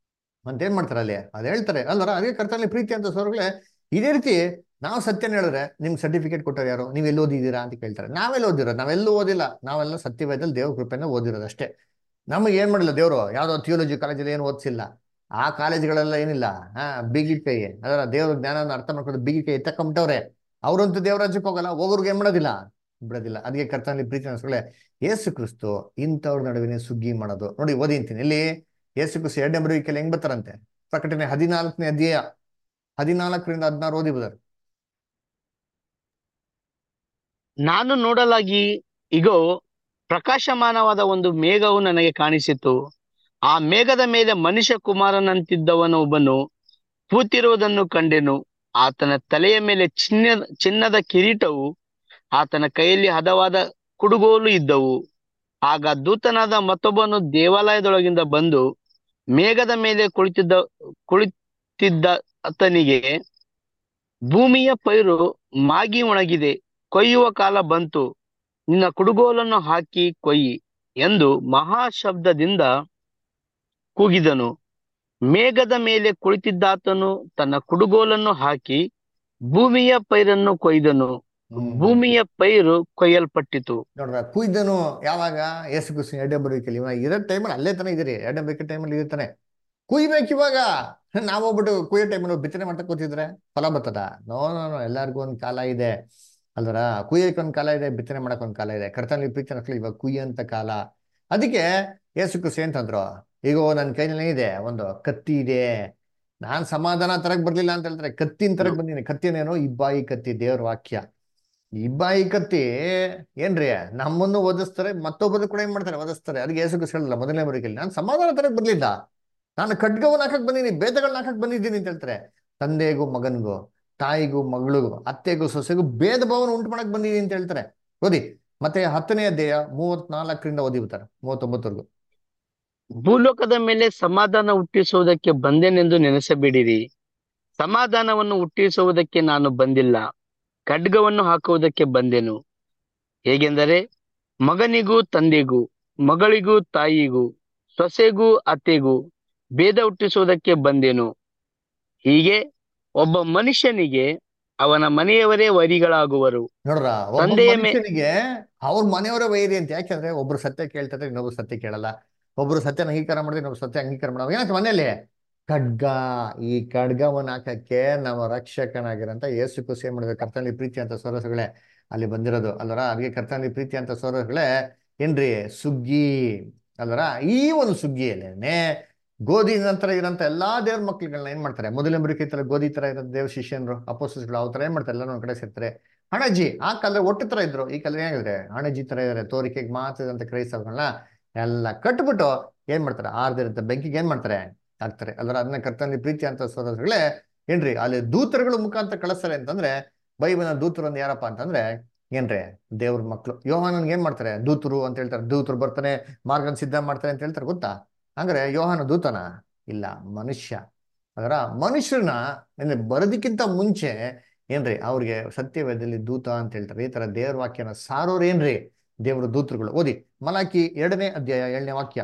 ಅಂತ ಏನ್ ಮಾಡ್ತಾರೆ ಅಲ್ಲಿ ಅದ್ ಹೇಳ್ತಾರೆ ಅಲ್ವರ ಅದೇ ಕರ್ತನಲ್ಲಿ ಪ್ರೀತಿ ಅಂತ ಸೋರ್ಗಳೇ ಇದೇ ರೀತಿ ನಾವು ಸತ್ಯನ ಹೇಳಿದ್ರೆ ನಿಮ್ಗೆ ಸರ್ಟಿಫಿಕೇಟ್ ಕೊಟ್ಟವ್ರು ಯಾರು ನೀವು ಎಲ್ಲಿ ಓದಿದ್ದೀರಾ ಅಂತ ಕೇಳ್ತಾರೆ ನಾವೆಲ್ಲ ಓದಿರೋದು ನಾವೆಲ್ಲೂ ಓದಿಲ್ಲ ನಾವೆಲ್ಲ ಸತ್ಯವೇದಲ್ಲಿ ದೇವ್ರ ಕೃಪೆನ ಓದಿರೋದು ಅಷ್ಟೇ ನಮಗೆ ಏನ್ ಮಾಡಿಲ್ಲ ದೇವರು ಯಾವ್ದೋ ಥಿಯೋಲಜಿ ಕಾಲೇಜಲ್ಲಿ ಏನು ಓದಿಸಿಲ್ಲ ಆ ಕಾಲೇಜ್ಗಳೆಲ್ಲ ಏನಿಲ್ಲ ಹಾ ಬಿಗಿ ಕೈ ಅದರ ದೇವ್ರ ಜ್ಞಾನನ ಅರ್ಥ ಮಾಡ್ಕೊಂಡು ಬಿಗಿ ಕೈ ಎತ್ತಕೊಂಬಿಟ್ಟವ್ರೆ ಅವ್ರಂತೂ ದೇವರಾಜ್ಯಕ್ಕೆ ಹೋಗಲ್ಲ ಹೋಗೋರ್ಗೆ ಏನ್ ಮಾಡೋದಿಲ್ಲ ಬಿಡೋದಿಲ್ಲ ಅದಕ್ಕೆ ಕರ್ತನಲ್ಲಿ ಪ್ರೀತಿ ಅನ್ಸ್ಕೊಳ್ಳೆ ಏಸು ಕ್ರಿಸ್ತು ಇಂಥವ್ರ ನಡುವಿನ ಸುಗ್ಗಿ ಮಾಡೋದು ನೋಡಿ ಓದಿಂತೀನಿ ಇಲ್ಲಿ ಏಸು ಕ್ರಿಸ್ತು ಎರಡನೇ ಬರುವಿಕೆಯಲ್ಲಿ ಹೆಂಗ್ ಬರ್ತಾರಂತೆ ಪ್ರಕಟಣೆ ಹದಿನಾಲ್ಕನೇ ಅಧ್ಯಾಯ ಹದಿನಾಲ್ಕರಿಂದ ಹದಿನಾರು ಓದಿ ಬದರ್ ನಾನು ನೋಡಲಾಗಿ ಇಗೋ ಪ್ರಕಾಶಮಾನವಾದ ಒಂದು ಮೇಘವು ನನಗೆ ಕಾಣಿಸಿತು ಆ ಮೇಘದ ಮೇಲೆ ಮನುಷ್ಯ ಕುಮಾರನಂತಿದ್ದವನು ಒಬ್ಬನು ಕೂತಿರುವುದನ್ನು ಕಂಡೆನು ಆತನ ತಲೆಯ ಮೇಲೆ ಚಿನ್ನ ಚಿನ್ನದ ಕಿರೀಟವು ಆತನ ಕೈಯಲ್ಲಿ ಹದವಾದ ಕುಡುಗೋಲು ಇದ್ದವು ಆಗ ದೂತನಾದ ಮತ್ತೊಬ್ಬನು ದೇವಾಲಯದೊಳಗಿಂದ ಬಂದು ಮೇಘದ ಮೇಲೆ ಕುಳಿತಿದ್ದ ಕುಳಿತಿದ್ದ ಆತನಿಗೆ ಭೂಮಿಯ ಪೈರು ಮಾಗಿ ಒಣಗಿದೆ ಕೊಯ್ಯುವ ಕಾಲ ಬಂತು ನಿನ್ನ ಕುಡುಗೋಲನ್ನು ಹಾಕಿ ಕೊಯ್ಯಿ ಎಂದು ಮಹಾಶಬ್ದದಿಂದ ಕೂಗಿದನು ಮೇಘದ ಮೇಲೆ ಕುಳಿತಿದ್ದಾತನು ತನ್ನ ಕುಡುಗೋಲನ್ನು ಹಾಕಿ ಭೂಮಿಯ ಪೈರನ್ನು ಕೊಯ್ದನು ಭೂಮಿಯ ಪೈರು ಕೊಯ್ಯಲ್ಪಟ್ಟಿತು ನೋಡ್ರ ಕುಯ್ದನು ಯಾವಾಗ ಏಸು ಕ್ರಿಸ್ತು ಎರಡನೇ ಬರುವಿಕೆಯಲ್ಲಿ ಇವಾಗ ಇರೋ ಟೈಮಲ್ಲಿ ಅಲ್ಲೇ ತಾನೇ ಇದೀರಿ ಎರಡನೇ ಬೇಕೆ ಟೈಮಲ್ಲಿ ಇರ್ತಾನೆ ಕುಯ್ಬೇಕು ಇವಾಗ ನಾವ್ ಹೋಗ್ಬಿಟ್ಟು ಕುಯ್ಯೋ ಟೈಮಲ್ಲಿ ಬಿತ್ತನೆ ಮಾಡ್ತಾ ಕೂತಿದ್ರೆ ಫಲ ಬರ್ತದ ನೋ ನೋ ನೋ ಎಲ್ಲಾರ್ಗು ಒಂದ್ ಕಾಲ ಇದೆ ಅಲ್ವರ ಕುಯ್ಯಕ್ಕೆ ಒಂದ್ ಕಾಲ ಇದೆ ಬಿತ್ತನೆ ಮಾಡಕ್ ಒಂದ್ ಕಾಲ ಇದೆ ಕರ್ತನಲ್ಲಿ ಪ್ರೀತಿ ಅನ್ನೋಕ್ಲಿ ಇವಾಗ ಕುಯ್ಯಂತ ಕಾಲ ಅದಕ್ಕೆ ಏಸು ಕ್ರಿಸ್ತು ಅಂತಂದ್ರು ಈಗ ನನ್ನ ಕೈನಲ್ಲಿ ಇದೆ ಒಂದು ಕತ್ತಿ ಇದೆ ನಾನ್ ಸಮಾಧಾನ ತರಕ್ ಬರ್ಲಿಲ್ಲ ಅಂತ ಹೇಳ್ತಾರೆ ಕತ್ತಿನ ತರಕ್ ಬಂದಿನಿ ಕತ್ತಿನೇನು ಇಬ್ಬಾಯಿ ಕತ್ತಿ ದೇವ್ರ ವಾಕ್ಯ ಇಬ್ಬಾಯಿ ಕತ್ತಿ ಏನ್ರಿ ನಮ್ಮನ್ನು ಓದಿಸ್ತಾರೆ ಮತ್ತೊಬ್ಬರು ಕೂಡ ಏನ್ ಮಾಡ್ತಾರೆ ಓದಿಸ್ತಾರೆ ಅದಕ್ಕೆ ಏಸು ಕ್ರಿಸ್ತು ಹೇಳಲ್ಲ ಮೊದಲನೇ ಬರೀಕಲ್ಲಿ ನಾನು ಸಮಾಧಾನ ತರಕ್ ಬರ್ಲಿಲ್ಲ ನಾನು ಖಡ್ಗವನ್ನ ಹಾಕಕ್ ಬಂದಿನಿ ಬೇದಗಳನ್ನ ಹಾಕಕ್ ಬಂದಿದ್ದೀನಿ ಅಂತ ಹೇಳ್ತಾರೆ ತಂದೆಗೂ ಮಗನಿಗೂ ತಾಯಿಗೂ ಮಗಳಿಗೂ ಅತ್ತೆಗೂ ಸೊಸೆಗೂ ಭೇದ ಭಾವನ ಉಂಟು ಮಾಡಕ್ ಬಂದಿದ್ದೀನಿ ಅಂತ ಹೇಳ್ತಾರೆ ಓದಿ ಮತ್ತೆ ಹತ್ತನೇ ಅಧ್ಯಾಯ ಮೂವತ್ನಾಲ್ಕರಿಂದ ಓದಿಬಿಡ್ತಾರೆ ಮೂವತ್ತೊಂಬತ್ತವರೆಗೂ ಭೂಲೋಕದ ಮೇಲೆ ಸಮಾಧಾನ ಹುಟ್ಟಿಸುವುದಕ್ಕೆ ಬಂದೆನೆಂದು ನೆನೆಸಬೇಡಿರಿ ಸಮಾಧಾನವನ್ನು ಹುಟ್ಟಿಸುವುದಕ್ಕೆ ನಾನು ಬಂದಿಲ್ಲ ಖಡ್ಗವನ್ನು ಹಾಕುವುದಕ್ಕೆ ಬಂದೆನು ಹೇಗೆಂದರೆ ಮಗನಿಗೂ ತಂದೆಗೂ ಮಗಳಿಗೂ ತಾಯಿಗೂ ಸೊಸೆಗೂ ಅತ್ತೆಗೂ ಭೇದ ಹುಟ್ಟಿಸುವುದಕ್ಕೆ ಬಂದೆನು ಹೀಗೆ ಒಬ್ಬ ಮನುಷ್ಯನಿಗೆ ಅವನ ಮನೆಯವರೇ ವರಿಗಳಾಗುವರು ನೋಡ್ರ ಒಬ್ಬ ತಂದೆಯ ಮೇ- ಮನುಷ್ಯನಿಗೆ ಅವ್ರ ಮನೆಯವರೇ ವೈರಿ ಅಂತ ಯಾಕೆಂದ್ರೆ ಒಬ್ರು ಸತ್ಯ ಕೇಳ್ತಾರೆ ಇನ್ನೊಬ್ರು ಸತ್ಯ ಕೇಳಲ್ಲ ಒಬ್ರು ಸತ್ಯನ ಅಂಗೀಕಾರ ಮಾಡಿದ್ರೆ ಇನ್ನೊಬ್ರು ಸತ್ಯ ಅಂಗೀಕಾರ ಮಾಡಲ್ಲ ಏನಾಯ್ತು ಮನೇಲಿ ಖಡ್ಗ ಈ ಖಡ್ಗವನ್ನ ಹಾಕಕ್ಕೆ ನಮ್ಮ ರಕ್ಷಕನಾಗಿರಂತ ಯೇಸು ಕುಸಿ ಏನ್ ಮಾಡಿದ್ರೆ ಕರ್ತನಲ್ಲಿ ಪ್ರೀತಿ ಅಂತ ಸೊರಸುಗಳೇ ಅಲ್ಲಿ ಬಂದಿರೋದು ಅಲ್ವರ ಅದಕ್ಕೆ ಕರ್ತನಲ್ಲಿ ಪ್ರೀತಿ ಅಂತ ಸೊರಸುಗಳೇ ಏನ್ರಿ ಸುಗ್ಗಿ ಅಲ್ವರ ಈ ಒಂದು ಸುಗ್ಗಿಯಲ್ಲೇನೆ ಗೋಧಿ ನಂತರ ಇರೋಂಥ ಎಲ್ಲಾ ದೇವ್ರ ಮಕ್ಳುಗಳನ್ನ ಏನ್ ಮಾಡ್ತಾರೆ ಮೊದಲಂಬರಿಕೆ ತರ ಗೋಧಿ ತರ ಇರೋ ದೇವ್ ಶಿಷ್ಯನ್ರು ಅಪೋಸಿಸ್ಗಳು ಅವ್ರ ತರ ಏನ್ ಮಾಡ್ತಾರೆ ಎಲ್ಲ ಒಂದ್ ಕಡೆ ಸೇರ್ತಾರೆ ಹಣಜಿ ಆ ಕಾಲದಲ್ಲಿ ಒಟ್ಟು ತರ ಇದ್ರು ಈ ಕಾಲದಲ್ಲಿ ಏನಾಗಿದೆ ಹಣಜಿ ತರ ಇದಾರೆ ತೋರಿಕೆಗೆ ಮಾತ್ರ ಅಂತ ಕ್ರೈಸ್ತವ್ಗಳನ್ನ ಎಲ್ಲ ಕಟ್ಬಿಟ್ಟು ಏನ್ ಮಾಡ್ತಾರೆ ಆರ್ದಿರಂತ ಬೆಂಕಿಗೆ ಏನ್ ಮಾಡ್ತಾರೆ ಹಾಕ್ತಾರೆ ಅಲ್ರ ಅದನ್ನ ಕರ್ತನಲ್ಲಿ ಪ್ರೀತಿ ಅಂತ ಸೋದರಗಳೇ ಏನ್ರಿ ಅಲ್ಲಿ ದೂತರುಗಳು ಮುಖಾಂತರ ಕಳಿಸ್ತಾರೆ ಅಂತಂದ್ರೆ ಬೈಬಲ್ನ ದೂತರು ಅಂದ್ರೆ ಯಾರಪ್ಪ ಅಂತಂದ್ರೆ ಏನ್ರಿ ದೇವ್ರ ಮಕ್ಳು ಯೋಹಾನನ್ಗೆ ಏನ್ ಮಾಡ್ತಾರೆ ದೂತರು ಅಂತ ಹೇಳ್ತಾರೆ ದೂತರು ಬರ್ತಾನೆ ಮಾರ್ಗನ್ ಸಿದ್ಧ ಮಾಡ್ತಾರೆ ಅಂತ ಹೇಳ್ತಾರೆ ಗೊತ್ತಾ ಹಂಗಾರೆ ಯೋಹಾನ ದೂತನ ಇಲ್ಲ ಮನುಷ್ಯ ಅದರ ಮನುಷ್ಯರನ್ನ ಅಂದ್ರೆ ಬರೋದಕ್ಕಿಂತ ಮುಂಚೆ ಏನ್ರಿ ಅವ್ರಿಗೆ ಸತ್ಯವೇದದಲ್ಲಿ ದೂತ ಅಂತ ಹೇಳ್ತಾರೆ ಈ ತರ ದೇವ್ರ ವಾಕ್ಯನ ಸಾರೋರು ಏನ್ರಿ ದೇವ್ರ ದೂತರುಗಳು ಓದಿ ಮಲಾಕಿ ಎರಡನೇ ಅಧ್ಯಾಯ ಏಳನೇ ವಾಕ್ಯ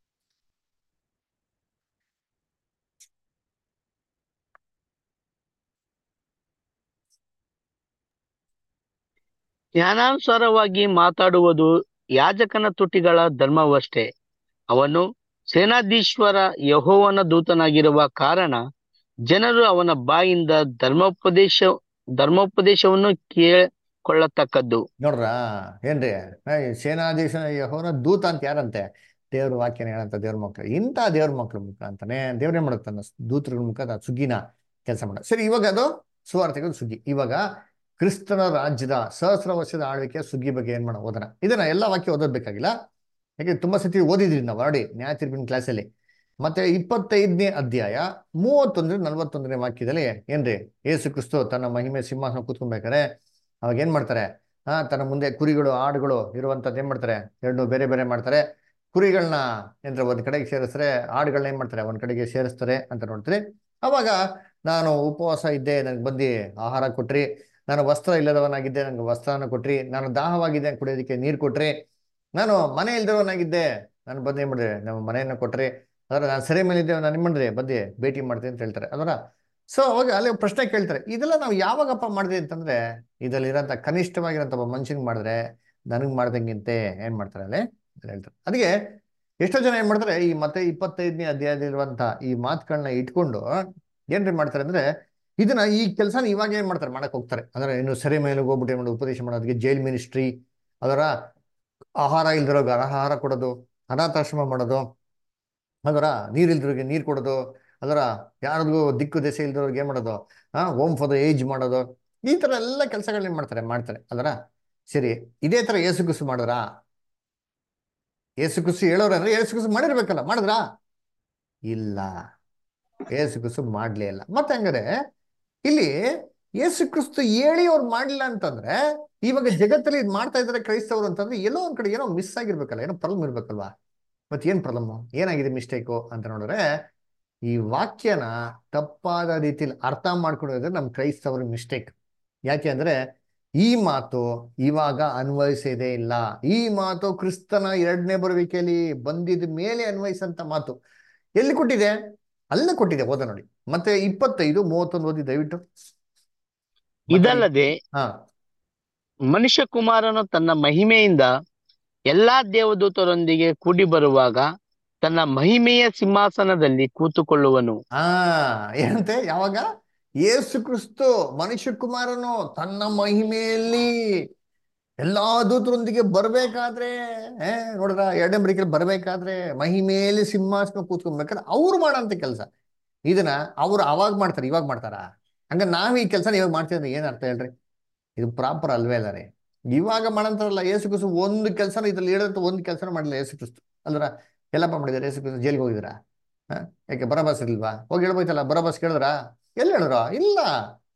ಜ್ಞಾನಾನುಸಾರವಾಗಿ ಮಾತಾಡುವುದು ಯಾಜಕನ ತುಟಿಗಳ ಧರ್ಮವಷ್ಟೇ ಅವನು ಸೇನಾಧೀಶ್ವರ ಯಹೋವನ ದೂತನಾಗಿರುವ ಕಾರಣ ಜನರು ಅವನ ಬಾಯಿಂದ ಧರ್ಮೋಪದೇಶ ಧರ್ಮೋಪದೇಶವನ್ನು ಕೇಳಿಕೊಳ್ಳತಕ್ಕದ್ದು ನೋಡ್ರ ಏನ್ರಿ ಏಯ್ ಸೇನಾಧೀಶ ಯೆಹೋವನ ದೂತ ಅಂತ ಯಾರಂತೆ ದೇವ್ರ ವಾಕ್ಯನ ಹೇಳಂತ ದೇವ್ರ ಮಕ್ಳು ಇಂಥ ದೇವ್ರ ಮಕ್ಳು ಮುಖ ಅಂತಾನೆ ದೇವ್ರೇನ್ ಮಾಡುತ್ತಾನ ದೂತರುಗಳ ಮುಖ ಅದು ಸುಗ್ಗಿನ ಕೆಲಸ ಮಾಡ ಸರಿ ಇವಾಗ ಅದು ಸುವಾರ್ತೆಗಳು ಸುಗ್ಗಿ ಇವಾಗ ಕ್ರಿಸ್ತನ ರಾಜ್ಯದ ಸಹಸ್ರ ವರ್ಷದ ಆಳ್ವಿಕೆ ಸುಗ್ಗಿ ಬಗ್ಗೆ ಏನ್ ಮಾಡೋ ಓದನ ಇದನ್ನ ಎಲ್ಲ ವಾಕ್ಯ ಓದೋದ್ ಬೇಕಾಗಿಲ್ಲ ಯಾಕೆ ತುಂಬಾ ಸತಿ ಓದಿದ್ರಿ ನಾವು ಆಲ್ರೆಡಿ ನ್ಯಾಯ ತೀರ್ಪಿನ ಕ್ಲಾಸಲ್ಲಿ ಮತ್ತೆ ಇಪ್ಪತ್ತೈದನೇ ಅಧ್ಯಾಯ ಮೂವತ್ತೊಂದರ ನಲ್ವತ್ತೊಂದನೇ ವಾಕ್ಯದಲ್ಲಿ ಏನ್ರಿ ಏಸು ಕ್ರಿಸ್ತು ತನ್ನ ಮಹಿಮೆ ಸಿಂಹಾಸನ ಕೂತ್ಕೊಬೇಕಾರೆ ಅವಾಗ ಏನ್ ಮಾಡ್ತಾರೆ ಆ ತನ್ನ ಮುಂದೆ ಕುರಿಗಳು ಆಡುಗಳು ಇರುವಂತದ್ದು ಏನ್ ಮಾಡ್ತಾರೆ ಎರಡು ಬೇರೆ ಬೇರೆ ಮಾಡ್ತಾರೆ ಕುರಿಗಳನ್ನ ಏನ್ರ ಒಂದ್ ಕಡೆಗೆ ಸೇರಿಸ್ತಾರೆ ಆಡುಗಳನ್ನ ಏನ್ ಮಾಡ್ತಾರೆ ಒಂದ್ ಕಡೆಗೆ ಸೇರಿಸ್ತಾರೆ ಅಂತ ನೋಡ್ತೀರಿ ಅವಾಗ ನಾನು ಉಪವಾಸ ಇದ್ದೆ ನನಗೆ ಬಂದು ಆಹಾರ ಕೊಟ್ರಿ ನಾನು ವಸ್ತ್ರ ಇಲ್ಲದವನಾಗಿದ್ದೆ ನನಗೆ ವಸ್ತ್ರನ ಕೊಟ್ರಿ ನಾನು ದಾಹವಾಗಿದ್ದೆ ಕುಡಿಯೋದಕ್ಕೆ ನೀರು ಕೊಟ್ರಿ ನಾನು ಮನೆ ಇಲ್ದಿರೋನಾಗಿದ್ದೆ ನಾನು ಬಂದು ಏನ್ ಮಾಡಿದೆ ನಮ್ಮ ಮನೆಯನ್ನ ಕೊಟ್ರಿ ಅದರ ನಾನು ಸೆರೆ ಮೇಲೆ ಇದ್ದೆ ನಾನು ಏನ್ ಮಾಡಿದೆ ಬಂದು ಭೇಟಿ ಮಾಡ್ತೀನಿ ಅಂತ ಹೇಳ್ತಾರೆ ಅದರ ಸೊ ಅವಾಗ ಅಲ್ಲಿ ಪ್ರಶ್ನೆ ಕೇಳ್ತಾರೆ ಇದೆಲ್ಲ ನಾವು ಯಾವಾಗಪ್ಪ ಮಾಡಿದೆ ಅಂತಂದ್ರೆ ಇದರಲ್ಲಿರೋಂಥ ಕನಿಷ್ಠವಾಗಿರೋಂಥ ಒಬ್ಬ ಮನುಷ್ಯನಿಗೆ ಮಾಡಿದ್ರೆ ನನಗೆ ಮಾಡ್ದಂಗಿಂತೆ ಏನ್ ಮಾಡ್ತಾರೆ ಅಲ್ಲಿ ಅಲ್ಲಿ ಹೇಳ್ತಾರೆ ಅದಕ್ಕೆ ಎಷ್ಟೋ ಜನ ಏನ್ ಮಾಡ್ತಾರೆ ಈ ಮತ್ತೆ ಇಪ್ಪತ್ತೈದನೇ ಅಧ್ಯಾಯದಲ್ಲಿರುವಂತ ಈ ಮಾತುಗಳನ್ನ ಇಟ್ಕೊಂಡು ಏನ್ರಿ ಮಾಡ್ತಾರೆ ಅಂದ್ರೆ ಇದನ್ನ ಈ ಕೆಲಸನ ಇವಾಗ ಏನ್ ಮಾಡ್ತಾರೆ ಮಾಡಕ್ ಹೋಗ್ತಾರೆ ಅಂದ್ರೆ ಇನ್ನು ಸೆರೆ ಮೇಲೆ ಹೋಗ್ಬಿಟ್ಟು ಏನ್ ಮಾಡೋದು ಉಪದೇಶ ಮಾಡೋದಕ್ಕೆ ಜೈಲ್ ಮಿನಿಸ್ಟ್ರಿ ಅದರ ಆಹಾರ ಇಲ್ದಿರೋಗ ಆಹಾರ ಕೊಡೋದು ಅನಾಥಾಶ್ರಮ ಮಾಡೋದು ಅದರ ನೀರಿಲ್ದಿರೋಗೆ ನೀರು ಕೊಡೋದು ಅದರ ಯಾರಿಗೂ ದಿಕ್ಕು ದೆಸೆ ಇಲ್ದಿರೋರ್ಗೆ ಏನ್ ಮಾಡೋದು ಆ ಹೋಮ್ ಫಾರ್ ದ ಏಜ್ ಮಾಡೋದು ಈ ತರ ಎಲ್ಲ ಕೆಲಸಗಳನ್ನ ಏನ್ ಮಾಡ್ತಾರೆ ಮಾಡ್ತಾರೆ ಅದರ ಸರಿ ಇದೇ ತರ ಏಸು ಕುಸು ಮಾಡಿದ್ರಾ ಏಸು ಕುಸು ಹೇಳೋರು ಅಂದ್ರೆ ಏಸು ಕುಸು ಮಾಡಿರ್ಬೇಕಲ್ಲ ಮಾಡಿದ್ರಾ ಇಲ್ಲ ಏಸು ಕುಸು ಮಾಡ್ಲೇ ಇಲ್ಲ ಮತ್ತೆ ಹಂಗಾರೆ ಇಲ್ಲಿ ಏಸು ಕ್ರಿಸ್ತು ಹೇಳಿ ಅವ್ರು ಮಾಡ್ಲಿಲ್ಲ ಅಂತಂದ್ರೆ ಇವಾಗ ಜಗತ್ತಲ್ಲಿ ಇದ್ ಮಾಡ್ತಾ ಇದಾರೆ ಕ್ರೈಸ್ತವರು ಅಂತಂದ್ರೆ ಎಲ್ಲೋ ಒಂದ್ ಕಡೆ ಏನೋ ಮಿಸ್ ಆಗಿರ್ಬೇಕಲ್ಲ ಏನೋ ಪ್ರಾಬ್ಲಮ್ ಇರ್ಬೇಕಲ್ವಾ ಮತ್ತೆ ಏನ್ ಪ್ರಾಬ್ಲಮ್ ಏನಾಗಿದೆ ಮಿಸ್ಟೇಕು ಅಂತ ನೋಡಿದ್ರೆ ಈ ವಾಕ್ಯನ ತಪ್ಪಾದ ರೀತಿಯಲ್ಲಿ ಅರ್ಥ ಮಾಡ್ಕೊಂಡಿದ್ರೆ ನಮ್ ಕ್ರೈಸ್ತವ್ರ ಮಿಸ್ಟೇಕ್ ಯಾಕೆ ಅಂದ್ರೆ ಈ ಮಾತು ಇವಾಗ ಅನ್ವಯಿಸದೇ ಇಲ್ಲ ಈ ಮಾತು ಕ್ರಿಸ್ತನ ಎರಡನೇ ಬರುವಿಕೆಯಲ್ಲಿ ಬಂದಿದ ಮೇಲೆ ಅನ್ವಯಿಸಂತ ಮಾತು ಎಲ್ಲಿ ಕೊಟ್ಟಿದೆ ಅಲ್ಲೇ ಕೊಟ್ಟಿದೆ ಓದ ನೋಡಿ ಮತ್ತೆ ಇಪ್ಪತ್ತೈದು ಮೂವತ್ತೊಂದು ಓದಿ ದಯವಿಟ್ಟು ಮತ್ತೆ ಇದಲ್ಲದೆ ಹಾ ಮನುಷ್ಯ ಕುಮಾರನು ತನ್ನ ಮಹಿಮೆಯಿಂದ ಎಲ್ಲಾ ದೇವದೂತರೊಂದಿಗೆ ಕೂಡಿ ಬರುವಾಗ ತನ್ನ ಮಹಿಮೆಯ ಸಿಂಹಾಸನದಲ್ಲಿ ಕೂತುಕೊಳ್ಳುವನು ಆ ಏನಂತೆ ಯಾವಾಗ ಯೇಸು ಕ್ರಿಸ್ತು ಮನುಷ್ಯ ಕುಮಾರನು ತನ್ನ ಮಹಿಮೆಯಲ್ಲಿ ಎಲ್ಲಾ ದೂತರೊಂದಿಗೆ ಬರ್ಬೇಕಾದ್ರೆ ಏ ನೋಡ್ರ ಎರಡನೇ ಬರಿಕೆಯಲ್ಲಿ ಬರ್ಬೇಕಾದ್ರೆ ಮಹಿಮೆಯಲ್ಲಿ ಸಿಂಹಾಸನ ಕೂತ್ಕೊಬೇಕಾದ್ರೆ ಅವ್ರು ಮಾಡೋಂಥ ಕೆಲಸ ಇದನ್ನ ಅವ್ರು ಅವಾಗ ಮಾಡ್ತಾರೆ ಇವಾಗ ಮಾಡ್ತಾರ ಹಂಗ ನಾವ್ ಈ ಕೆಲಸ ಇವಾಗ ಮಾಡ್ತಿದ್ರೆ ಏನ್ ಅರ್ಥ ಹೇಳ್ರಿ ಇದು ಪ್ರಾಪರ್ ಅಲ್ವೇ ಅಲ್ಲ ರೀ ಇವಾಗ ಮಾಡಂತಾರಲ್ಲ ಯೇಸು ಕ್ರಿಸ್ತು ಒಂದು ಕೆಲಸನ ಇದ್ರಲ್ಲಿ ಹೇಳಿದಂತ ಒಂದು ಕೆಲಸನ ಮಾಡಿಲ್ಲ ಯೇಸು ಕ್ರಿಸ್ತು ಅಲ್ರ ಎಲ್ಲಪ್ಪ ಮಾಡಿದಾರೆ ಯೇಸು ಕ್ರಿಸ್ತು ಜೈಲಿಗೆ ಹೋಗಿದ್ರಾ ಹಾ ಯಾಕೆ ಬರಬಾಸ್ ಇರ್ಲಿಲ್ವಾ ಹೋಗಿ ಹೇಳ್ಬೋಯ್ತಲ್ಲ ಬರಬಾಸ್ ಕೇಳಿದ್ರಾ ಎಲ್ಲಿ ಹೇಳಿದ್ರ ಇಲ್ಲ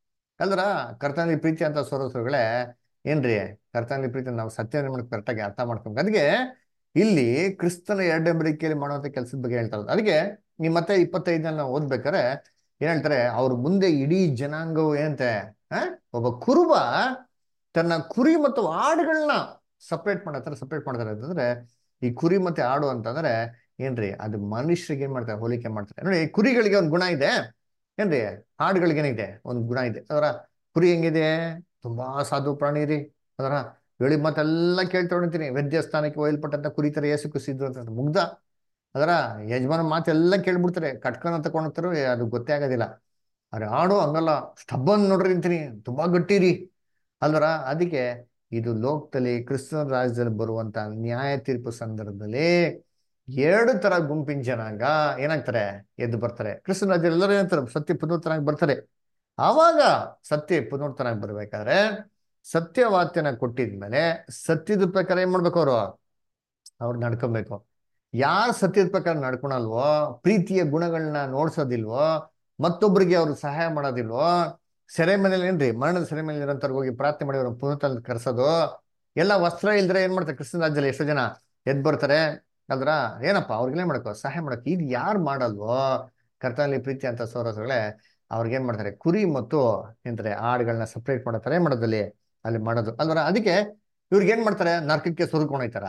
ಅಲ್ದ್ರ ಕರ್ತನಲ್ಲಿ ಪ್ರೀತಿ ಅಂತ ಸೋರಸುಗಳೇ ಏನ್ರಿ ಕರ್ತನಲ್ಲಿ ಪ್ರೀತಿ ನಾವು ಸತ್ಯ ಕರೆಕ್ಟಾಗಿ ಅರ್ಥ ಮಾಡ್ಕೊಂಡು ಅದಕ್ಕೆ ಇಲ್ಲಿ ಕ್ರಿಸ್ತನ ಎರಡಂಬರಿಕೆಯಲ್ಲಿ ಮಾಡುವಂತ ಕೆಲಸದ ಬಗ್ಗೆ ಹೇಳ್ತಾರೆ ಅದಕ್ಕೆ ಈ ಮತ್ತೆ ಇಪ್ಪತ್ತೈದನ್ನ ನಾವು ಓದ್ಬೇಕಾರೆ ಏನ್ ಹೇಳ್ತಾರೆ ಅವ್ರ ಮುಂದೆ ಇಡೀ ಜನಾಂಗವು ಏನಂತೆ ಆ ಒಬ್ಬ ಕುರುಬ ತನ್ನ ಕುರಿ ಮತ್ತು ಆಡುಗಳನ್ನ ಸಪ್ರೇಟ್ ಮಾಡತ್ತಾರೆ ಸಪ್ರೇಟ್ ಮಾಡ್ತಾರೆ ಅಂತಂದ್ರೆ ಈ ಕುರಿ ಮತ್ತೆ ಆಡು ಅಂತಂದ್ರೆ ಏನ್ರಿ ಅದು ಮನುಷ್ಯರಿಗೆ ಏನ್ ಮಾಡ್ತಾರೆ ಹೋಲಿಕೆ ಮಾಡ್ತಾರೆ ನೋಡಿ ಕುರಿಗಳಿಗೆ ಒಂದು ಗುಣ ಇದೆ ಏನ್ರಿ ಹಾಡುಗಳಿಗೆ ಏನಿದೆ ಒಂದು ಗುಣ ಇದೆ ಅದರ ಕುರಿ ಹೆಂಗಿದೆ ತುಂಬಾ ಸಾಧು ಪ್ರಾಣಿ ರೀ ಅದರ ಹೇಳಿ ಮಾತೆಲ್ಲ ಕೇಳ್ತೊಳಿತೀನಿ ವೈದ್ಯ ಸ್ಥಾನಕ್ಕೆ ಒಯ್ಯಲ್ಪಟ್ಟಂತ ಕುರಿ ತರ ಏಸು ಕುಸಿದ್ರು ಅಂತ ಮುಗ್ಧ ಅದರ ಯಜಮಾನ ಮಾತೆಲ್ಲ ಕೇಳ್ಬಿಡ್ತಾರೆ ಕಟ್ಕೊಂಡ್ ತಗೊಂಡೋಗ್ತಾರೋ ಅದು ಗೊತ್ತೇ ಆಗೋದಿಲ್ಲ ಅರೆ ಆಡು ಹಂಗಲ್ಲ ಸ್ಟಬ್ಬನ್ ನೋಡ್ರಿ ಅಂತೀನಿ ತುಂಬಾ ಗಟ್ಟಿರಿ ಅಲ್ವರ ಅದಕ್ಕೆ ಇದು ಲೋಕದಲ್ಲಿ ಕ್ರಿಸ್ತನ ರಾಜ್ಯದಲ್ಲಿ ಬರುವಂತ ನ್ಯಾಯ ತೀರ್ಪು ಸಂದರ್ಭದಲ್ಲಿ ಎರಡು ತರ ಗುಂಪಿನ ಜನಾಂಗ ಏನಾಗ್ತಾರೆ ಎದ್ದು ಬರ್ತಾರೆ ಕ್ರಿಸ್ತನ ರಾಜ್ಯದಲ್ಲಿ ಎಲ್ಲರೂ ಏನಂತಾರೆ ಸತ್ಯ ಪುನರ್ತನಾಗಿ ಬರ್ತಾರೆ ಆವಾಗ ಸತ್ಯ ಪುನರ್ತನಾಗಿ ಬರ್ಬೇಕಾದ್ರೆ ಸತ್ಯವಾಕ್ಯನ ಕೊಟ್ಟಿದ್ಮೇಲೆ ಸತ್ಯದ ಪ್ರಕಾರ ಏನ್ ಮಾಡ್ಬೇಕು ಅವರು ಅವ್ರು ನಡ್ಕೊಬೇಕು ಯಾರು ಸತ್ಯದ ಪ್ರಕಾರ ನಡ್ಕೊಳಲ್ವೋ ಪ್ರೀತಿಯ ಗುಣಗಳನ್ನ ನೋಡ್ಸೋದಿಲ್ವೋ ಮತ್ತೊಬ್ಬರಿಗೆ ಅವ್ರು ಸಹಾಯ ಮಾಡೋದಿಲ್ವೋ ಸೆರೆ ಮನೇಲಿ ಏನ್ರಿ ಮರಣದ ಸೆರೆ ಮೇಲೆ ಇರೋಂಥವ್ರಿಗೆ ಹೋಗಿ ಪ್ರಾರ್ಥನೆ ಮಾಡಿ ಅವ್ರನ್ನ ಪುನಃ ಕರ್ಸೋದು ಎಲ್ಲ ವಸ್ತ್ರ ಇಲ್ದ್ರೆ ಏನ್ ಮಾಡ್ತಾರೆ ಕ್ರಿಸ್ತನ ರಾಜ್ಯದಲ್ಲಿ ಎಷ್ಟೋ ಜನ ಎದ್ ಬರ್ತಾರೆ ಅಲ್ದ್ರ ಏನಪ್ಪ ಅವ್ರಿಗೇನ್ ಮಾಡಕ್ಕೋ ಸಹಾಯ ಮಾಡಕ್ ಇದು ಯಾರು ಮಾಡಲ್ವೋ ಕರ್ತನಲ್ಲಿ ಪ್ರೀತಿ ಅಂತ ಸೋರಸಗಳೇ ಅವ್ರಿಗೇನ್ ಮಾಡ್ತಾರೆ ಕುರಿ ಮತ್ತು ಎಂತಾರೆ ಆಡುಗಳನ್ನ ಸಪ್ರೇಟ್ ಮಾಡತ್ತಾರೆ ಏನ್ ಮಾಡೋದಲ್ಲಿ ಅಲ್ಲಿ ಮಾಡೋದು ಅಲ್ವರ ಅದಕ್ಕೆ ಇವ್ರಿಗೆ ಏನ್ ಮಾಡ್ತಾರೆ ನರ್ಕಕ್ಕೆ ಸುರುಕೊಂಡೋಯ್ತಾರ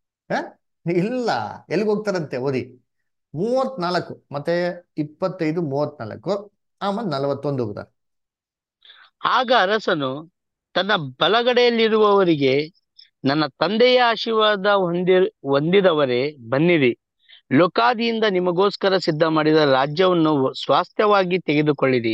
ಇಲ್ಲ ಎಲ್ಲಿಗೆ ಹೋಗ್ತಾರಂತೆ ಓದಿ ಮೂವತ್ನಾಲ್ಕು ಮತ್ತೆ ಇಪ್ಪತ್ತೈದು ಮೂವತ್ನಾಲ್ಕು ಆಮೇಲೆ ನಲವತ್ತೊಂದು ಹೋಗುದ ಆಗ ಅರಸನು ತನ್ನ ಬಲಗಡೆಯಲ್ಲಿರುವವರಿಗೆ ನನ್ನ ತಂದೆಯ ಆಶೀರ್ವಾದ ಹೊಂದಿ ಹೊಂದಿದವರೇ ಬನ್ನಿರಿ ಲೋಕಾದಿಯಿಂದ ನಿಮಗೋಸ್ಕರ ಸಿದ್ಧ ಮಾಡಿದ ರಾಜ್ಯವನ್ನು ಸ್ವಾಸ್ಥ್ಯವಾಗಿ ತೆಗೆದುಕೊಳ್ಳಿರಿ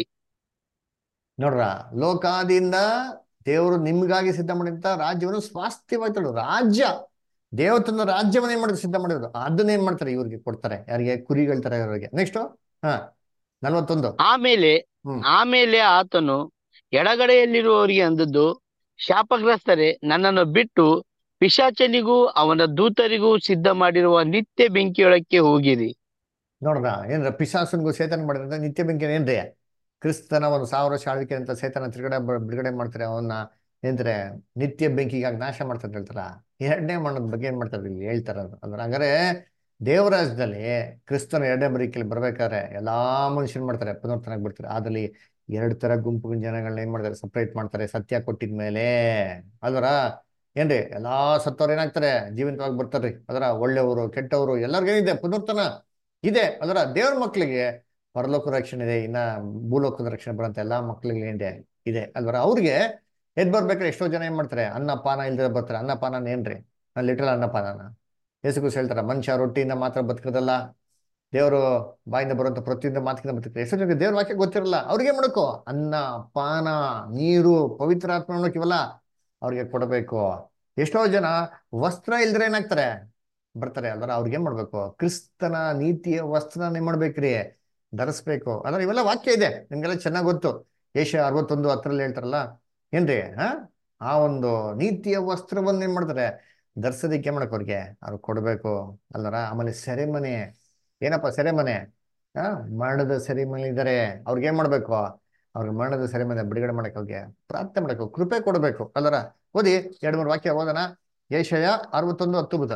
ನೋಡ್ರ ಲೋಕಾದಿಂದ ದೇವರು ನಿಮ್ಗಾಗಿ ಸಿದ್ಧ ಮಾಡಿದಂತ ರಾಜ್ಯವನ್ನು ಸ್ವಾಸ್ಥ್ಯವಾಗಿ ತಗೊಳ್ಳೋದು ರಾಜ್ಯ ದೇವತನ ರಾಜ್ಯವನ್ನ ಏನ್ ಮಾಡಿದ್ರು ಸಿದ್ಧ ಮಾಡಿದ್ರು ಅದನ್ನ ಏನ್ ಮಾಡ್ತಾರೆ ಇವ್ರಿಗೆ ಕೊಡ್ತಾರೆ ಯಾರಿಗೆ ಕುರಿಗಳ ತರ ಇರೋರಿಗೆ ನೆಕ್ಸ್ಟ್ ಹಾ ನಲ್ವತ್ತೊಂದು ಆಮೇಲೆ ಹ್ಮ್. ಆಮೇಲೆ ಆತನು ಎಡಗಡೆಯಲ್ಲಿರುವವರಿಗೆ ಅಂದದ್ದು ಶಾಪಗ್ರಸ್ತರೇ ನನ್ನನ್ನು ಬಿಟ್ಟು ಪಿಶಾಚನಿಗೂ ಅವನ ದೂತರಿಗೂ ಸಿದ್ಧ ಮಾಡಿರುವ ನಿತ್ಯ ಬೆಂಕಿಯೊಳಕ್ಕೆ ಹೋಗಿರಿ ನೋಡ್ರ ಏನ್ರ ಪಿಶಾಸನ್ಗೂ ಸೇತನ ಮಾಡಿದ್ರೆ ನಿತ್ಯ ಬೆಂಕಿ ಏನ್ರಿ ಕ್ರಿಸ್ತನ ಒಂದು ಸಾವಿರ ವರ್ಷ ಆಳ್ವಿಕೆ ಅಂತ ಸೇತನ ತಿರುಗಡೆ ಬ- ಬಿಡುಗಡೆ ಮಾಡ್ತಾರೆ ಅವನ್ನ ಏನ್ರೆ ನಿತ್ಯ ಬೆಂಕಿಗಾಗಿ ನಾಶ ಮಾಡ್ತಾರೆ ಅಂತ ಹೇಳ್ತಾರ ಎರಡನೇ ಮಣ್ಣದ ಬಗ್ಗೆ ಏನ್ ಮಾಡ್ತಾರೆ ಇಲ್ಲಿ ಹೇಳ್ತಾರ ಅಂದ್ರೆ ಹಂಗಾರೆ ದೇವರಾಜ್ಯದಲ್ಲಿ ಕ್ರಿಸ್ತನ ಎರಡನೇ ಬರೀಕೆಯಲ್ಲಿ ಬರ್ಬೇಕಾದ್ರೆ ಎಲ್ಲಾ ಮನುಷ್ಯನ್ ಮಾಡ್ತಾರೆ ಪುನರ್ತನಾಗಿ ಬಿಡ್ತಾರೆ ಅದ್ರಲ್ಲಿ ಎರಡ್ ತರ ಗುಂಪು ಜನಗಳನ್ನ ಏನ್ ಮಾಡ್ತಾರೆ ಸಪ್ರೇಟ್ ಮಾಡ್ತಾರೆ ಸತ್ಯ ಕೊಟ್ಟಿದ್ಮೇಲೆ ಅಲ್ವರ ಏನ್ರಿ ಎಲ್ಲಾ ಸತ್ತವ್ರು ಏನಾಗ್ತಾರೆ ಜೀವಂತವಾಗಿ ಬರ್ತಾರ್ರಿ ಅದರ ಒಳ್ಳೆಯವರು ಕೆಟ್ಟವರು ಎಲ್ಲರಿಗೇನಿದೆ ಪುನರ್ತನ ಇದೆ ಅದರ ದೇವ್ರ ಮಕ್ಕಳಿಗೆ ಪರಲೋಕ ರಕ್ಷಣೆ ಇದೆ ಇನ್ನ ಭೂಲೋಕದ ರಕ್ಷಣೆ ಬರೋಂತ ಎಲ್ಲಾ ಮಕ್ಕಳಿಗೆ ಏನಿದೆ ಇದೆ ಅಲ್ವರ ಅವ್ರಿಗೆ ಎದ್ ಬರ್ಬೇಕಾದ್ರೆ ಎಷ್ಟೋ ಜನ ಏನ್ ಮಾಡ್ತಾರೆ ಅನ್ನಪಾನ ಇಲ್ದೇ ಬರ್ತಾರೆ ಅನ್ನಪಾನ ಏನ್ರಿ ಲಿಟಲ್ ಅನ್ನಪಾನನ ಯೇಸುಗುಸ್ ಹೇಳ್ತಾರ ಮನುಷ್ಯ ರೊಟ್ಟಿಯಿಂದ ಮಾತ್ರ ಬದುಕದಲ್ಲ ದೇವರು ಬಾಯಿಂದ ಬರುವಂತ ಪ್ರತಿಯೊಂದು ಮಾತಿನಿಂದ ಬದುಕ್ತಾರೆ ಎಷ್ಟೋ ಜನಕ್ಕೆ ದೇವ್ರ ವಾಕ್ಯ ಗೊತ್ತಿರಲ್ಲ ಅವ್ರಿಗೆ ಏನ್ ಮಾಡ್ಕೋ ಅನ್ನ ಪಾನ ನೀರು ಪವಿತ್ರ ಆತ್ಮ ಅನ್ನೋಕಿವಲ್ಲ ಅವ್ರಿಗೆ ಕೊಡಬೇಕು ಎಷ್ಟೋ ಜನ ವಸ್ತ್ರ ಇಲ್ದ್ರೆ ಏನಾಗ್ತಾರೆ ಬರ್ತಾರೆ ಅಲ್ವರ ಅವ್ರಿಗೆ ಏನ್ ಮಾಡ್ಬೇಕು ಕ್ರಿಸ್ತನ ನೀತಿಯ ವಸ್ತ್ರನ ಏನ್ ಮಾಡ್ಬೇಕ್ರಿ ಧರಿಸ್ಬೇಕು ಅಂದ್ರೆ ಇವೆಲ್ಲ ವಾಕ್ಯ ಇದೆ ನಿಮ್ಗೆಲ್ಲ ಚೆನ್ನಾಗ್ ಗೊತ್ತು ಏಷ್ಯ ಅರವತ್ತೊಂದು ಹತ್ತರಲ್ಲಿ ಹೇಳ್ತಾರಲ್ಲ ಏನ್ರಿ ಹಾ ಆ ಒಂದು ನೀತಿಯ ವಸ್ತ್ರವನ್ನ ಏನ್ ಮಾಡ್ತಾರೆ ಧರ್ಸೋದಿಕ್ಕೆ ಏನ್ ಮಾಡಕ್ ಅವ್ರಿಗೆ ಅವ್ರು ಕೊಡ್ಬೇಕು ಅಲ್ವರ ಆಮೇಲೆ ಸೆರೆಮನೆ ಏನಪ್ಪ ಸೆರೆಮನೆ ಹಾ ಮರಣದ ಸೆರೆಮನೆ ಇದ್ದಾರೆ ಅವ್ರಿಗೆ ಏನ್ ಮಾಡ್ಬೇಕು ಅವ್ರಿಗೆ ಮರಣದ ಸೆರೆಮನೆ ಬಿಡುಗಡೆ ಮಾಡಕ್ ಅವ್ರಿಗೆ ಪ್ರಾರ್ಥನೆ ಮಾಡಬೇಕು ಕೃಪೆ ಕೊಡಬೇಕು ಅಲ್ಲರ ಓದಿ ಎರಡು ಮೂರು ವಾಕ್ಯ ಓದೋಣ ಏಷಯ ಅರವತ್ತೊಂದು ಹತ್ತು ಬುಧ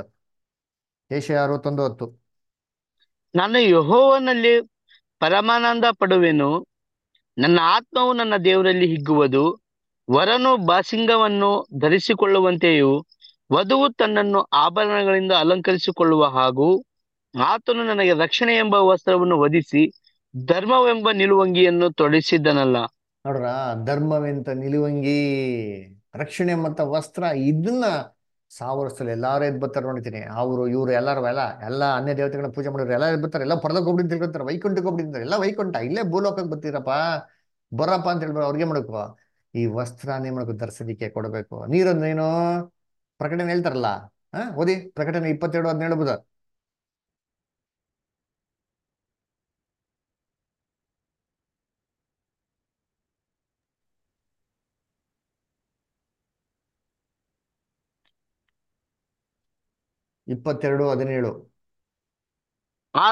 ಏಷಯ ಅರವತ್ತೊಂದು ಹತ್ತು ನಾನು ಯಹೋವನಲ್ಲಿ ಪರಮಾನಂದ ಪಡುವೆನು ನನ್ನ ಆತ್ಮವು ನನ್ನ ದೇವರಲ್ಲಿ ಹಿಗ್ಗುವುದು ವರನು ಬಾಸಿಂಗವನ್ನು ಧರಿಸಿಕೊಳ್ಳುವಂತೆಯೂ ವಧುವು ತನ್ನನ್ನು ಆಭರಣಗಳಿಂದ ಅಲಂಕರಿಸಿಕೊಳ್ಳುವ ಹಾಗೂ ಆತನು ನನಗೆ ರಕ್ಷಣೆ ಎಂಬ ವಸ್ತ್ರವನ್ನು ವಧಿಸಿ ಧರ್ಮವೆಂಬ ನಿಲುವಂಗಿಯನ್ನು ತೊಡಿಸಿದ್ದನಲ್ಲ ನೋಡ್ರ ಧರ್ಮವೆಂತ ನಿಲುವಂಗಿ ರಕ್ಷಣೆ ಮತ್ತ ವಸ್ತ್ರ ಇದನ್ನ ಸಾವಿರ ವರ್ಷದಲ್ಲಿ ಎಲ್ಲಾರು ಎದ್ ಬರ್ತಾರೆ ನೋಡಿತೀನಿ ಅವರು ಇವ್ರು ಎಲ್ಲಾರು ಎಲ್ಲ ಎಲ್ಲ ಅನ್ಯ ದೇವತೆಗಳನ್ನ ಪೂಜೆ ಮಾಡಿದ್ರು ಎಲ್ಲ ಎದ್ ಬರ್ತಾರೆ ಎಲ್ಲ ಪರದಕ್ಕೆ ಹೋಗ್ಬಿಟ್ಟು ತಿಳ್ಕೊತಾರೆ ವೈಕುಂಠಕ್ಕೆ ಹೋಗ್ಬಿಟ್ಟಿರ್ತಾರೆ ಎಲ್ಲ ವೈಕುಂಠ ಇಲ್ಲೇ ಭೂಲೋಕಕ್ಕೆ ಬರ್ತೀರಪ್ಪ ಬರಪ್ಪ ಅಂತ ಹೇಳ್ಬೋದು ಅವ್ರಿಗೆ ಮಾಡ್ಕೋ ಈ ವಸ್ತ್ರ ಏನ್ ಮಾಡ್ಕೋ ಧರಿಸೋದಿಕ್ಕೆ ಕೊಡಬೇಕು ನೀರನ್ನೇನು ಪ್ರಕಟಣೆ ಹೇಳ್ತಾರಲ್ಲ ಹಾ ಓದಿ ಪ್ರಕಟಣೆ ಇಪ್ಪತ್ತೆರಡು ಹದಿನೇಳು ಬುಧ ಇಪ್ಪತ್ತೆರಡು ಹದಿನೇಳು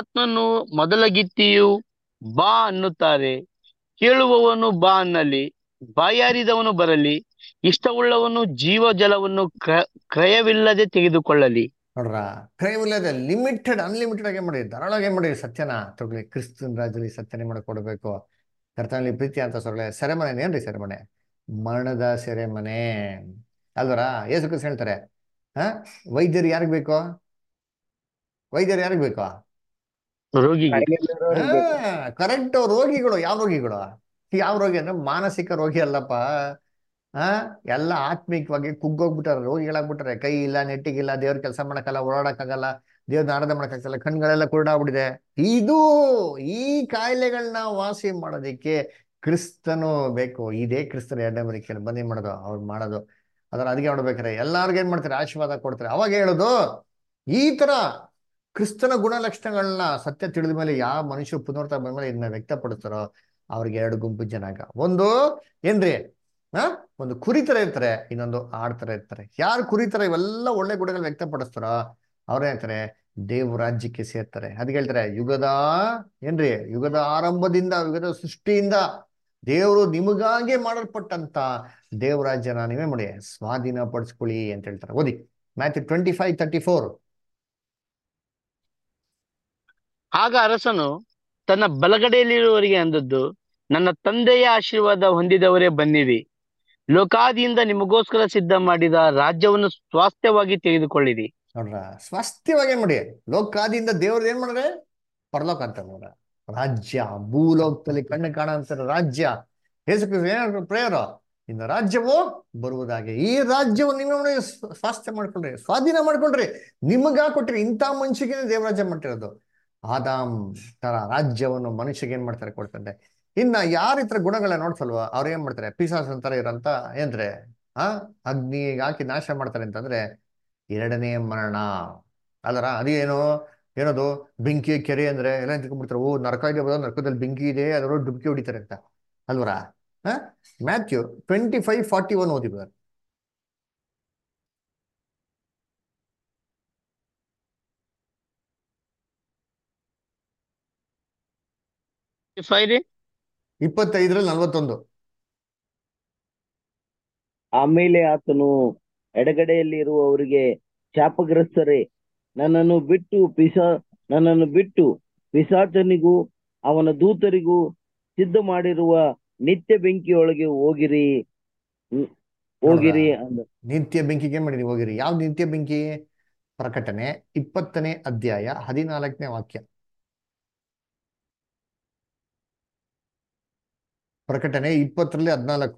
ಆತ್ಮನು ಮೊದಲ ಗಿತ್ತಿಯು ಬಾ ಅನ್ನುತ್ತಾರೆ ಕೇಳುವವನು ಬಾ ಅನ್ನಲಿ ಬಾಯಾರಿದವನು ಬರಲಿ ಇಷ್ಟವುಳ್ಳವನು ಜೀವ ಜಲವನ್ನು ಕ್ರ- ಕ್ರಯವಿಲ್ಲದೆ ತೆಗೆದುಕೊಳ್ಳಲಿ ನೋಡ್ರ ಕ್ರಯವಿಲ್ಲದೆ ಲಿಮಿಟೆಡ್ ಅನ್ಲಿಮಿಟೆಡ್ ಆಗಿ ಮಾಡಿ ಧಾರಾಳವಾಗಿ ಏನ್ ಮಾಡಿ ಸತ್ಯನ ತಗೊಳ್ಳಿ ಕ್ರಿಸ್ತನ್ ರಾಜ್ಯದಲ್ಲಿ ಸತ್ಯನೇ ಮಾಡಿಕೊಡ್ಬೇಕು ಕರ್ತನಲ್ಲಿ ಪ್ರೀತಿ ಅಂತ ಸೊರಳೆ ಸೆರೆಮನೆ ಏನ್ರಿ ಸೆರೆಮನೆ ಮರಣದ ಸೆರೆಮನೆ ಅಲ್ವರ ಯೇಸು ಕ್ರಿಸ್ತ ಹೇಳ್ತಾರೆ ಹ ವೈದ್ಯರು ಯಾರಿಗ್ ಬೇಕು ವೈದ್ಯರು ಯಾರಿಗ್ ಬೇಕು ರೋಗಿಗೆ ಕರೆಕ್ಟ್ ರೋಗಿಗಳು ಯಾವ ರೋಗಿಗಳು ಯಾವ ರೋಗಿ ಅಂದ್ರೆ ಮಾನಸಿಕ ರೋಗಿ ಅಲ್ಲಪ್ಪ ಆ ಎಲ್ಲ ಆತ್ಮಿಕವಾಗಿ ಕುಗ್ಗೋಗ್ಬಿಟ್ಟಾರೆ ರೋಗಿಗಳಾಗ್ಬಿಟ್ಟಾರೆ ಕೈ ಇಲ್ಲ ನೆಟ್ಟಿಗಿಲ್ಲ ದೇವ್ರ ಕೆಲಸ ಮಾಡಕ್ಕಾಗಲ್ಲ ಓಡಾಡಕ್ಕಾಗಲ್ಲ ದೇವ್ರ ಆರಾಧನೆ ಮಾಡಕ್ಕಾಗಲ್ಲ ಕಣ್ಗಳೆಲ್ಲ ಕುರುಡಾಗ್ಬಿಟ್ಟಿದೆ ಇದು ಈ ಕಾಯಿಲೆಗಳನ್ನ ವಾಸಿ ಮಾಡೋದಕ್ಕೆ ಕ್ರಿಸ್ತನು ಬೇಕು ಇದೇ ಕ್ರಿಸ್ತನ ಎರಡನೇ ಬರಿಕೆಯಲ್ಲಿ ಬಂದು ಏನ್ ಮಾಡೋದು ಅವ್ರು ಮಾಡೋದು ಅದರ ಅದಕ್ಕೆ ನೋಡ್ಬೇಕಾರೆ ಎಲ್ಲಾರ್ಗು ಏನ್ ಮಾಡ್ತಾರೆ ಆಶೀರ್ವಾದ ಕೊಡ್ತಾರೆ ಅವಾಗ ಹೇಳೋದು ಈ ತರ ಕ್ರಿಸ್ತನ ಗುಣಲಕ್ಷಣಗಳನ್ನ ಸತ್ಯ ತಿಳಿದ ಮೇಲೆ ಯಾವ ಮನುಷ್ಯ ಪುನರ್ತ ಬಂದ್ಮೇಲೆ ಇದನ್ನ ವ್ಯಕ್ತಪಡಿಸ್ತಾರೋ ಅವ್ರಿಗೆ ಎರಡು ಗುಂಪು ಜನಾಂಗ ಒಂದು ಏನ್ರಿ ಆ ಒಂದು ಕುರಿ ತರ ಇರ್ತಾರೆ ಇನ್ನೊಂದು ಆಡ್ ತರ ಇರ್ತಾರೆ ಯಾರು ಕುರಿ ತರ ಇವೆಲ್ಲ ಒಳ್ಳೆ ಗುಣಗಳು ವ್ಯಕ್ತಪಡಿಸ್ತಾರೋ ಅವ್ರೇನ್ತಾರೆ ದೇವ ರಾಜ್ಯಕ್ಕೆ ಸೇರ್ತಾರೆ ಅದಕ್ಕೆ ಹೇಳ್ತಾರೆ ಯುಗದ ಏನ್ರಿ ಯುಗದ ಆರಂಭದಿಂದ ಯುಗದ ಸೃಷ್ಟಿಯಿಂದ ದೇವರು ನಿಮಗಾಗೆ ಮಾಡಲ್ಪಟ್ಟಂತ ದೇವರಾಜ್ಯನ ನೀವೇ ಮಾಡಿ ಸ್ವಾಧೀನ ಪಡಿಸ್ಕೊಳ್ಳಿ ಅಂತ ಹೇಳ್ತಾರೆ ಓದಿ Matthew twenty five thirty four ಆಗ ಅರಸನು ತನ್ನ ಬಲಗಡೆಯಲ್ಲಿರುವವರಿಗೆ ಅಂದದ್ದು ನನ್ನ ತಂದೆಯ ಆಶೀರ್ವಾದ ಹೊಂದಿದವರೇ ಬನ್ನಿರಿ ಲೋಕಾದಿಯಿಂದ ನಿಮಗೋಸ್ಕರ ಸಿದ್ಧ ಮಾಡಿದ ರಾಜ್ಯವನ್ನು ಸ್ವಾಸ್ಥ್ಯವಾಗಿ ತೆಗೆದುಕೊಳ್ಳಿರಿ ನೋಡ್ರ ಸ್ವಾಸ್ಥ್ಯವಾಗಿ ಏನ್ ಮಾಡಿ ಲೋಕಾದಿಯಿಂದ ದೇವ್ರದ್ದು ಏನ್ ಮಾಡ್ರೆ ಪರಲೋಕ ಅಂತ ನೋಡ್ರ ರಾಜ್ಯ ಭೂಲೋಕದಲ್ಲಿ ಕಣ್ಣು ಕಾಣಂತ ರಾಜ್ಯ ಯೇಸು ಏನ ಪ್ರೇಯರ್ ಇನ್ನು ರಾಜ್ಯವು ಬರುವುದಾಗೆ ಈ ರಾಜ್ಯವನ್ನು ನಿಮ್ಮ ಸ್ವಾಸ್ಥ್ಯ ಮಾಡ್ಕೊಳ್ರಿ ಸ್ವಾಧೀನ ಮಾಡ್ಕೊಳ್ರಿ ನಿಮಗ ಕೊಟ್ರಿ ಇಂಥ ಮನುಷ್ಯಗೆ ದೇವರಾಜ್ಯ ಮಾಡಿರೋದು ಆದಾಮ್ ತರ ರಾಜ್ಯವನ್ನು ಮನುಷ್ಯಗೆ ಏನ್ ಮಾಡ್ತಾರೆ ಕೊಡ್ತಾರೆ ಇನ್ನ ಯಾರ ಇತರ ಗುಣಗಳನ್ನ ನೋಡ್ಸಲ್ವ ಅವ್ರು ಏನ್ ಮಾಡ್ತಾರೆ ಪಿಸಾಸ್ ಅಂತಾರ ಇರಂತ ಏನ್ರೆ ಆ ಅಗ್ನಿಗೆ ಹಾಕಿ ನಾಶ ಮಾಡ್ತಾರೆ ಅಂತಂದ್ರೆ ಎರಡನೇ ಮರಣ ಅಲ್ಲರ ಅದೇನು ಏನದು ಬೆಂಕಿ ಕೆರೆ ಅಂದ್ರೆ ಎಲ್ಲ ತಿಳ್ಕೊಂಡ್ಬಿಡ್ತಾರೆ ಓ ನರಕ ಇದೆ ಬರೋದು ನರಕದಲ್ಲಿ ಬೆಂಕಿ ಇದೆ ಅದರ ಡುಬ್ಕಿ ಹೊಡಿತಾರೆ ಅಂತ ಅಲ್ವರ ಹ Matthew twenty five forty one ಓದಿ brother. ಫೈರಿ ಇಪ್ಪತ್ತೈದರಲ್ಲಿ ನಲ್ವತ್ತೊಂದು ಆಮೇಲೆ ಆತನು ಎಡಗಡೆಯಲ್ಲಿ ಇರುವವರಿಗೆ ಶಾಪಗ್ರಸ್ತರೇ ನನ್ನನ್ನು ಬಿಟ್ಟು ಪಿಸಾ ನನ್ನನ್ನು ಬಿಟ್ಟು ಪಿಸಾಚನಿಗೂ ಅವನ ದೂತರಿಗೂ ಸಿದ್ಧ ಮಾಡಿರುವ ನಿತ್ಯ ಬೆಂಕಿಯೊಳಗೆ ಹೋಗಿರಿ ಹ್ಮ್, ಹೋಗಿರಿ ಅಂದ ನಿತ್ಯ ಬೆಂಕಿಗೆ ಏನ್ ಮಾಡಿದೀವಿ ಹೋಗಿರಿ ಯಾವ್ದು ನಿತ್ಯ ಬೆಂಕಿ ಪ್ರಕಟಣೆ ಇಪ್ಪತ್ತನೇ ಅಧ್ಯಾಯ ಹದಿನಾಲ್ಕನೇ ವಾಕ್ಯ ಪ್ರಕಟಣೆ ಇಪ್ಪತ್ತರಲ್ಲಿ ಹದಿನಾಲ್ಕು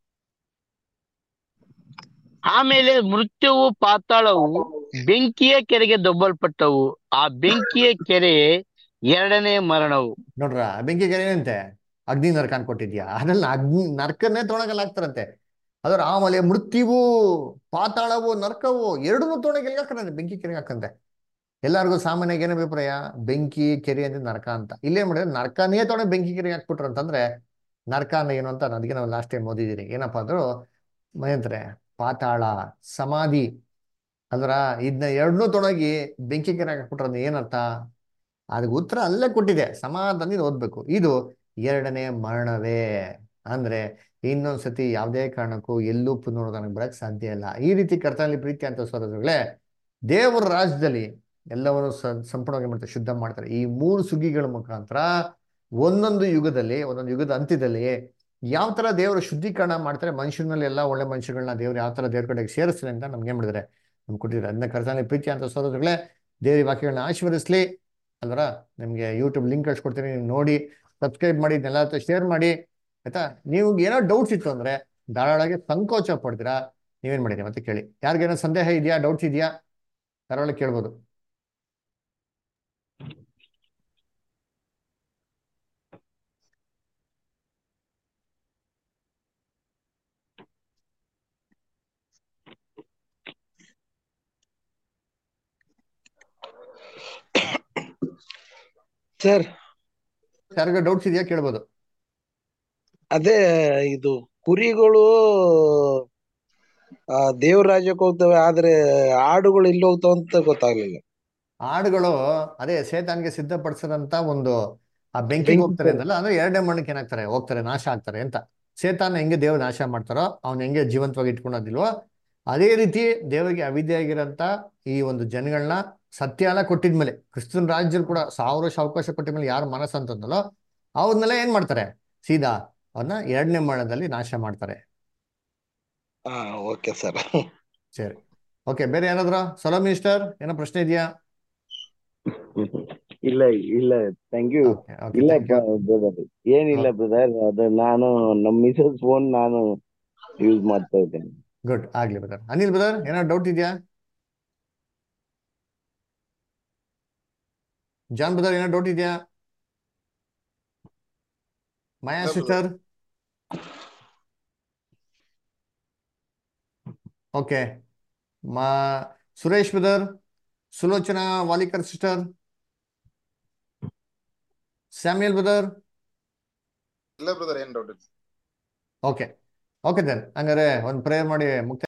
ಆಮೇಲೆ ಮೃತ್ಯುವು ಪಾತಾಳವು ಬೆಂಕಿಯ ಕೆರೆಗೆ ದೊಬ್ಬಲ್ಪಟ್ಟವು ಆ ಬೆಂಕಿಯ ಕೆರೆ ಎರಡನೇ ಮರಣವು ನೋಡ್ರ ಬೆಂಕಿ ಕೆರೆ ಏನಂತೆ ಅಗ್ನಿ ನರಕ ಅನ್ಕೊಟ್ಟಿದ್ಯಾ ಅದನ್ನ ಅಗ್ನಿ ನರ್ಕನ್ನೇ ತೊಣಗಲ್ ಹಾಕ್ತಾರಂತೆ ಅದ್ರ ಆಮೇಲೆ ಮೃತ್ಯುವು ಪಾತಾಳವು ನರ್ಕವು ಎರಡನ್ನೂ ತೊಣಗೆಲ್ ಹಾಕ್ತಾರಂತೆ ಬೆಂಕಿ ಕೆರೆಗೆ ಹಾಕಂತೆ ಎಲ್ಲರಿಗೂ ಸಾಮಾನ್ಯವಾಗಿ ಏನ ಅಭಿಪ್ರಾಯ ಬೆಂಕಿ ಕೆರೆ ಅಂದ್ರೆ ನರಕ ಅಂತ ಇಲ್ಲೇ ಮಾಡಿದ್ರೆ ನರ್ಕನೇ ತೊಗೊಂಡು ಬೆಂಕಿ ಕೆರೆಗೆ ಹಾಕ್ಬಿಟ್ರು ಅಂತಂದ್ರೆ ನರಕ ಅಂದ್ರೆ ಏನು ಅಂತ ಅದಕ್ಕೆ ನಾವು ಲಾಸ್ಟ್ ಟೈಮ್ ಓದಿದ್ದೀರಿ ಏನಪ್ಪಾ ಅಂದ್ರು ಏನಂತಾರೆ ಪಾತಾಳ ಸಮಾಧಿ ಅಲ್ರ ಇದನ್ನ ಎರಡನ್ನೂ ತೊಡಗಿ ಬೆಂಕಿ ಕೆರೆಗೆ ಹಾಕ್ಬಿಟ್ರೆ ಅಂದ್ರೆ ಏನರ್ಥ ಅದಕ್ಕೆ ಉತ್ತರ ಅಲ್ಲೇ ಕೊಟ್ಟಿದೆ ಸಮಾಧಾನದಿಂದ ಓದ್ಬೇಕು ಇದು ಎರಡನೇ ಮರಣವೇ ಅಂದ್ರೆ ಇನ್ನೊಂದ್ಸತಿ ಯಾವುದೇ ಕಾರಣಕ್ಕೂ ಎಲ್ಲೂ ಪುನರುದ್ಧಾನಕ್ಕೆ ಬರಕ್ ಸಾಧ್ಯ ಇಲ್ಲ ಈ ರೀತಿ ಕರ್ತನಲ್ಲಿ ಪ್ರೀತಿ ಅಂತ ಸೋದರಗಳೇ ದೇವರ ರಾಜ್ಯದಲ್ಲಿ ಎಲ್ಲವನ್ನು ಸ- ಸಂಪೂರ್ಣವಾಗಿ ಮಾಡ್ತಾರೆ ಶುದ್ಧ ಮಾಡ್ತಾರೆ ಈ ಮೂರು ಸುಗ್ಗಿಗಳ ಮುಖಾಂತರ ಒಂದೊಂದು ಯುಗದಲ್ಲಿ ಒಂದೊಂದು ಯುಗದ ಅಂತ್ಯದಲ್ಲಿ ಯಾವ ತರ ದೇವರು ಶುದ್ಧೀಕರಣ ಮಾಡ್ತಾರೆ ಮನುಷ್ಯನಲ್ಲಿ ಎಲ್ಲ ಒಳ್ಳೆ ಮನುಷ್ಯಗಳನ್ನ ದೇವ್ರು ಯಾವ ತರ ದೇವ್ರ ಕಡೆಗೆ ಸೇರಿಸ್ತಾರೆ ಅಂತ ನಮ್ಗೆ ಏನ್ ಮಾಡಿದ್ದಾರೆ ನಮ್ಗೆ ಕೊಟ್ಟಿದ್ದಾರೆ ಅದನ್ನ ಕರ್ತನಲ್ಲಿ ಪ್ರೀತಿ ಅಂತ ಸೋದರಗಳೇ ದೇವ್ರ ಈ ವಾಕ್ಯಗಳನ್ನ ಆಶೀರ್ವದಿಸ್ಲಿ ಅಲ್ವರ ನಿಮಗೆ ಯೂಟ್ಯೂಬ್ ಲಿಂಕ್ ಕಳ್ಸ್ಕೊಡ್ತೀನಿ ನೀವು ನೋಡಿ ಸಬ್ಸ್ಕ್ರೈಬ್ ಮಾಡಿ ಇದನ್ನೆಲ್ಲ ಶೇರ್ ಮಾಡಿ ಆಯ್ತಾ ನೀವು ಏನೋ ಡೌಟ್ಸ್ ಇತ್ತು ಅಂದ್ರೆ ಧಾರಾಳವಾಗಿ ಸಂಕೋಚ ಪಡ್ತೀರಾ ನೀವೇನ್ ಮಾಡಿರಿ ಮತ್ತೆ ಕೇಳಿ ಯಾರಿಗೇನೋ ಸಂದೇಹ ಇದೆಯಾ ಡೌಟ್ಸ್ ಇದೆಯಾ ಧಾರಾಳ ಕೇಳ್ಬೋದು ಸರ್ ಯಾರಿಗ ಡೌಟ್ಸ್ ಇದೆಯಾ ಕೇಳ್ಬೋದು ಅದೇ ಇದು ಕುರಿಗಳು ಆ ದೇವ್ರ ರಾಜ್ಯಕ್ಕೆ ಹೋಗ್ತವೆ ಆದ್ರೆ ಆಡುಗಳು ಇಲ್ಲಿ ಹೋಗ್ತಾವ ಅಂತ ಗೊತ್ತಾಗ್ಲಿಲ್ಲ ಹಾಡುಗಳು ಅದೇ ಸೇತಾನ್ಗೆ ಸಿದ್ಧಪಡಿಸಿದಂತ ಒಂದು ಆ ಬೆಂಕಿಗೆ ಬೆಂಕಿ ಹೋಗ್ತಾರೆ ಕೆರೆ. ಅಂತಲ್ಲ ಅಂದ್ರೆ ಎರಡನೇ ಮಣ್ಣಕ್ಕೆ ಏನಾಗ್ತಾರೆ ಹೋಗ್ತಾರೆ ನಾಶ ಆಗ್ತಾರೆ ಅಂತ ಸೇತಾನ ಹೆಂಗೆ ದೇವ್ರ ನಾಶ ಮಾಡ್ತಾರೋ ಅವ್ನ ಹೆಂಗೆ ಜೀವಂತವಾಗಿ ಇಟ್ಕೊಳೋದಿಲ್ವೋ ಅದೇ ರೀತಿ ದೇವರಿಗೆ ಅವಿದ್ಯಾಗಿರೋಂಥ ಈ ಒಂದು ಜನಗಳನ್ನ ಸತ್ಯ ಎಲ್ಲ ಕೊಟ್ಟಿದ್ಮೇಲೆ ಕ್ರಿಸ್ತನ ರಾಜ್ಯರು ಕೂಡ ಸಾವಿರ ವರ್ಷ ಅವಕಾಶ ಕೊಟ್ಟಿದ್ಮೇಲೆ ಯಾರು ಮನಸ್ಸು ಅಂತಂದಲೋ ಅವ್ರನ್ನೆಲ್ಲ ಏನ್ ಮಾಡ್ತಾರೆ ಸೀದಾ ಅವ್ರನ್ನ ಎರಡನೇ ಮರಣದಲ್ಲಿ ನಾಶ ಮಾಡ್ತಾರೆ ಹಾ ಓಕೆ ಸರ್ ಸರಿ ಓಕೆ ಬೇರೆ ಏನಾದ್ರು ಸಲೋ ಮಿನಿಸ್ಟರ್ ಏನೋ ಪ್ರಶ್ನೆ ಇದೆಯಾ ಇಲ್ಲ ಇಲ್ಲ ಥ್ಯಾಂಕ್ ಯು ಓಕೆ ಓಕೆ ಇಲ್ಲ ಥ್ಯಾಂಕ್ ಯು ಬ್ರದರ್ ಏನಿಲ್ಲ ಬ್ರದರ್ ಅದು ನಾನು ನಮ್ಮ ಮಿಸಸ್ ಫೋನ್ ನಾನು ಯೂಸ್ ಮಾಡ್ತಾ ಇದ್ದೇನೆ ಗುಡ್ ಆಗ್ಲಿ ಬ್ರದರ್ ಅನಿಲ್ ಬ್ರದರ್ ಏನೋ ಡೌಟ್ ಇದೆಯಾ ಜಾನ್ ಬ್ರದರ್ ಏನೋ ಡೌಟ್ ಇದೆಯಾ ಮಾಯಾ ಇಲ್ಲ, ಸಿಸ್ಟರ್ ಓಕೆ ಮಾ Suresh brother Sulochana Walikar sister Samuel brother ಇಲ್ಲ ಬ್ರದರ್ ಏನ್ ಡೌಟ್ ಇಲ್ಲ ಓಕೆ ಓಕೆ ದೆನ್ ಹಂಗಾರೆ ಒಂದು ಪ್ರೇಯರ್ ಮಾಡಿ ಮುಕ್ತ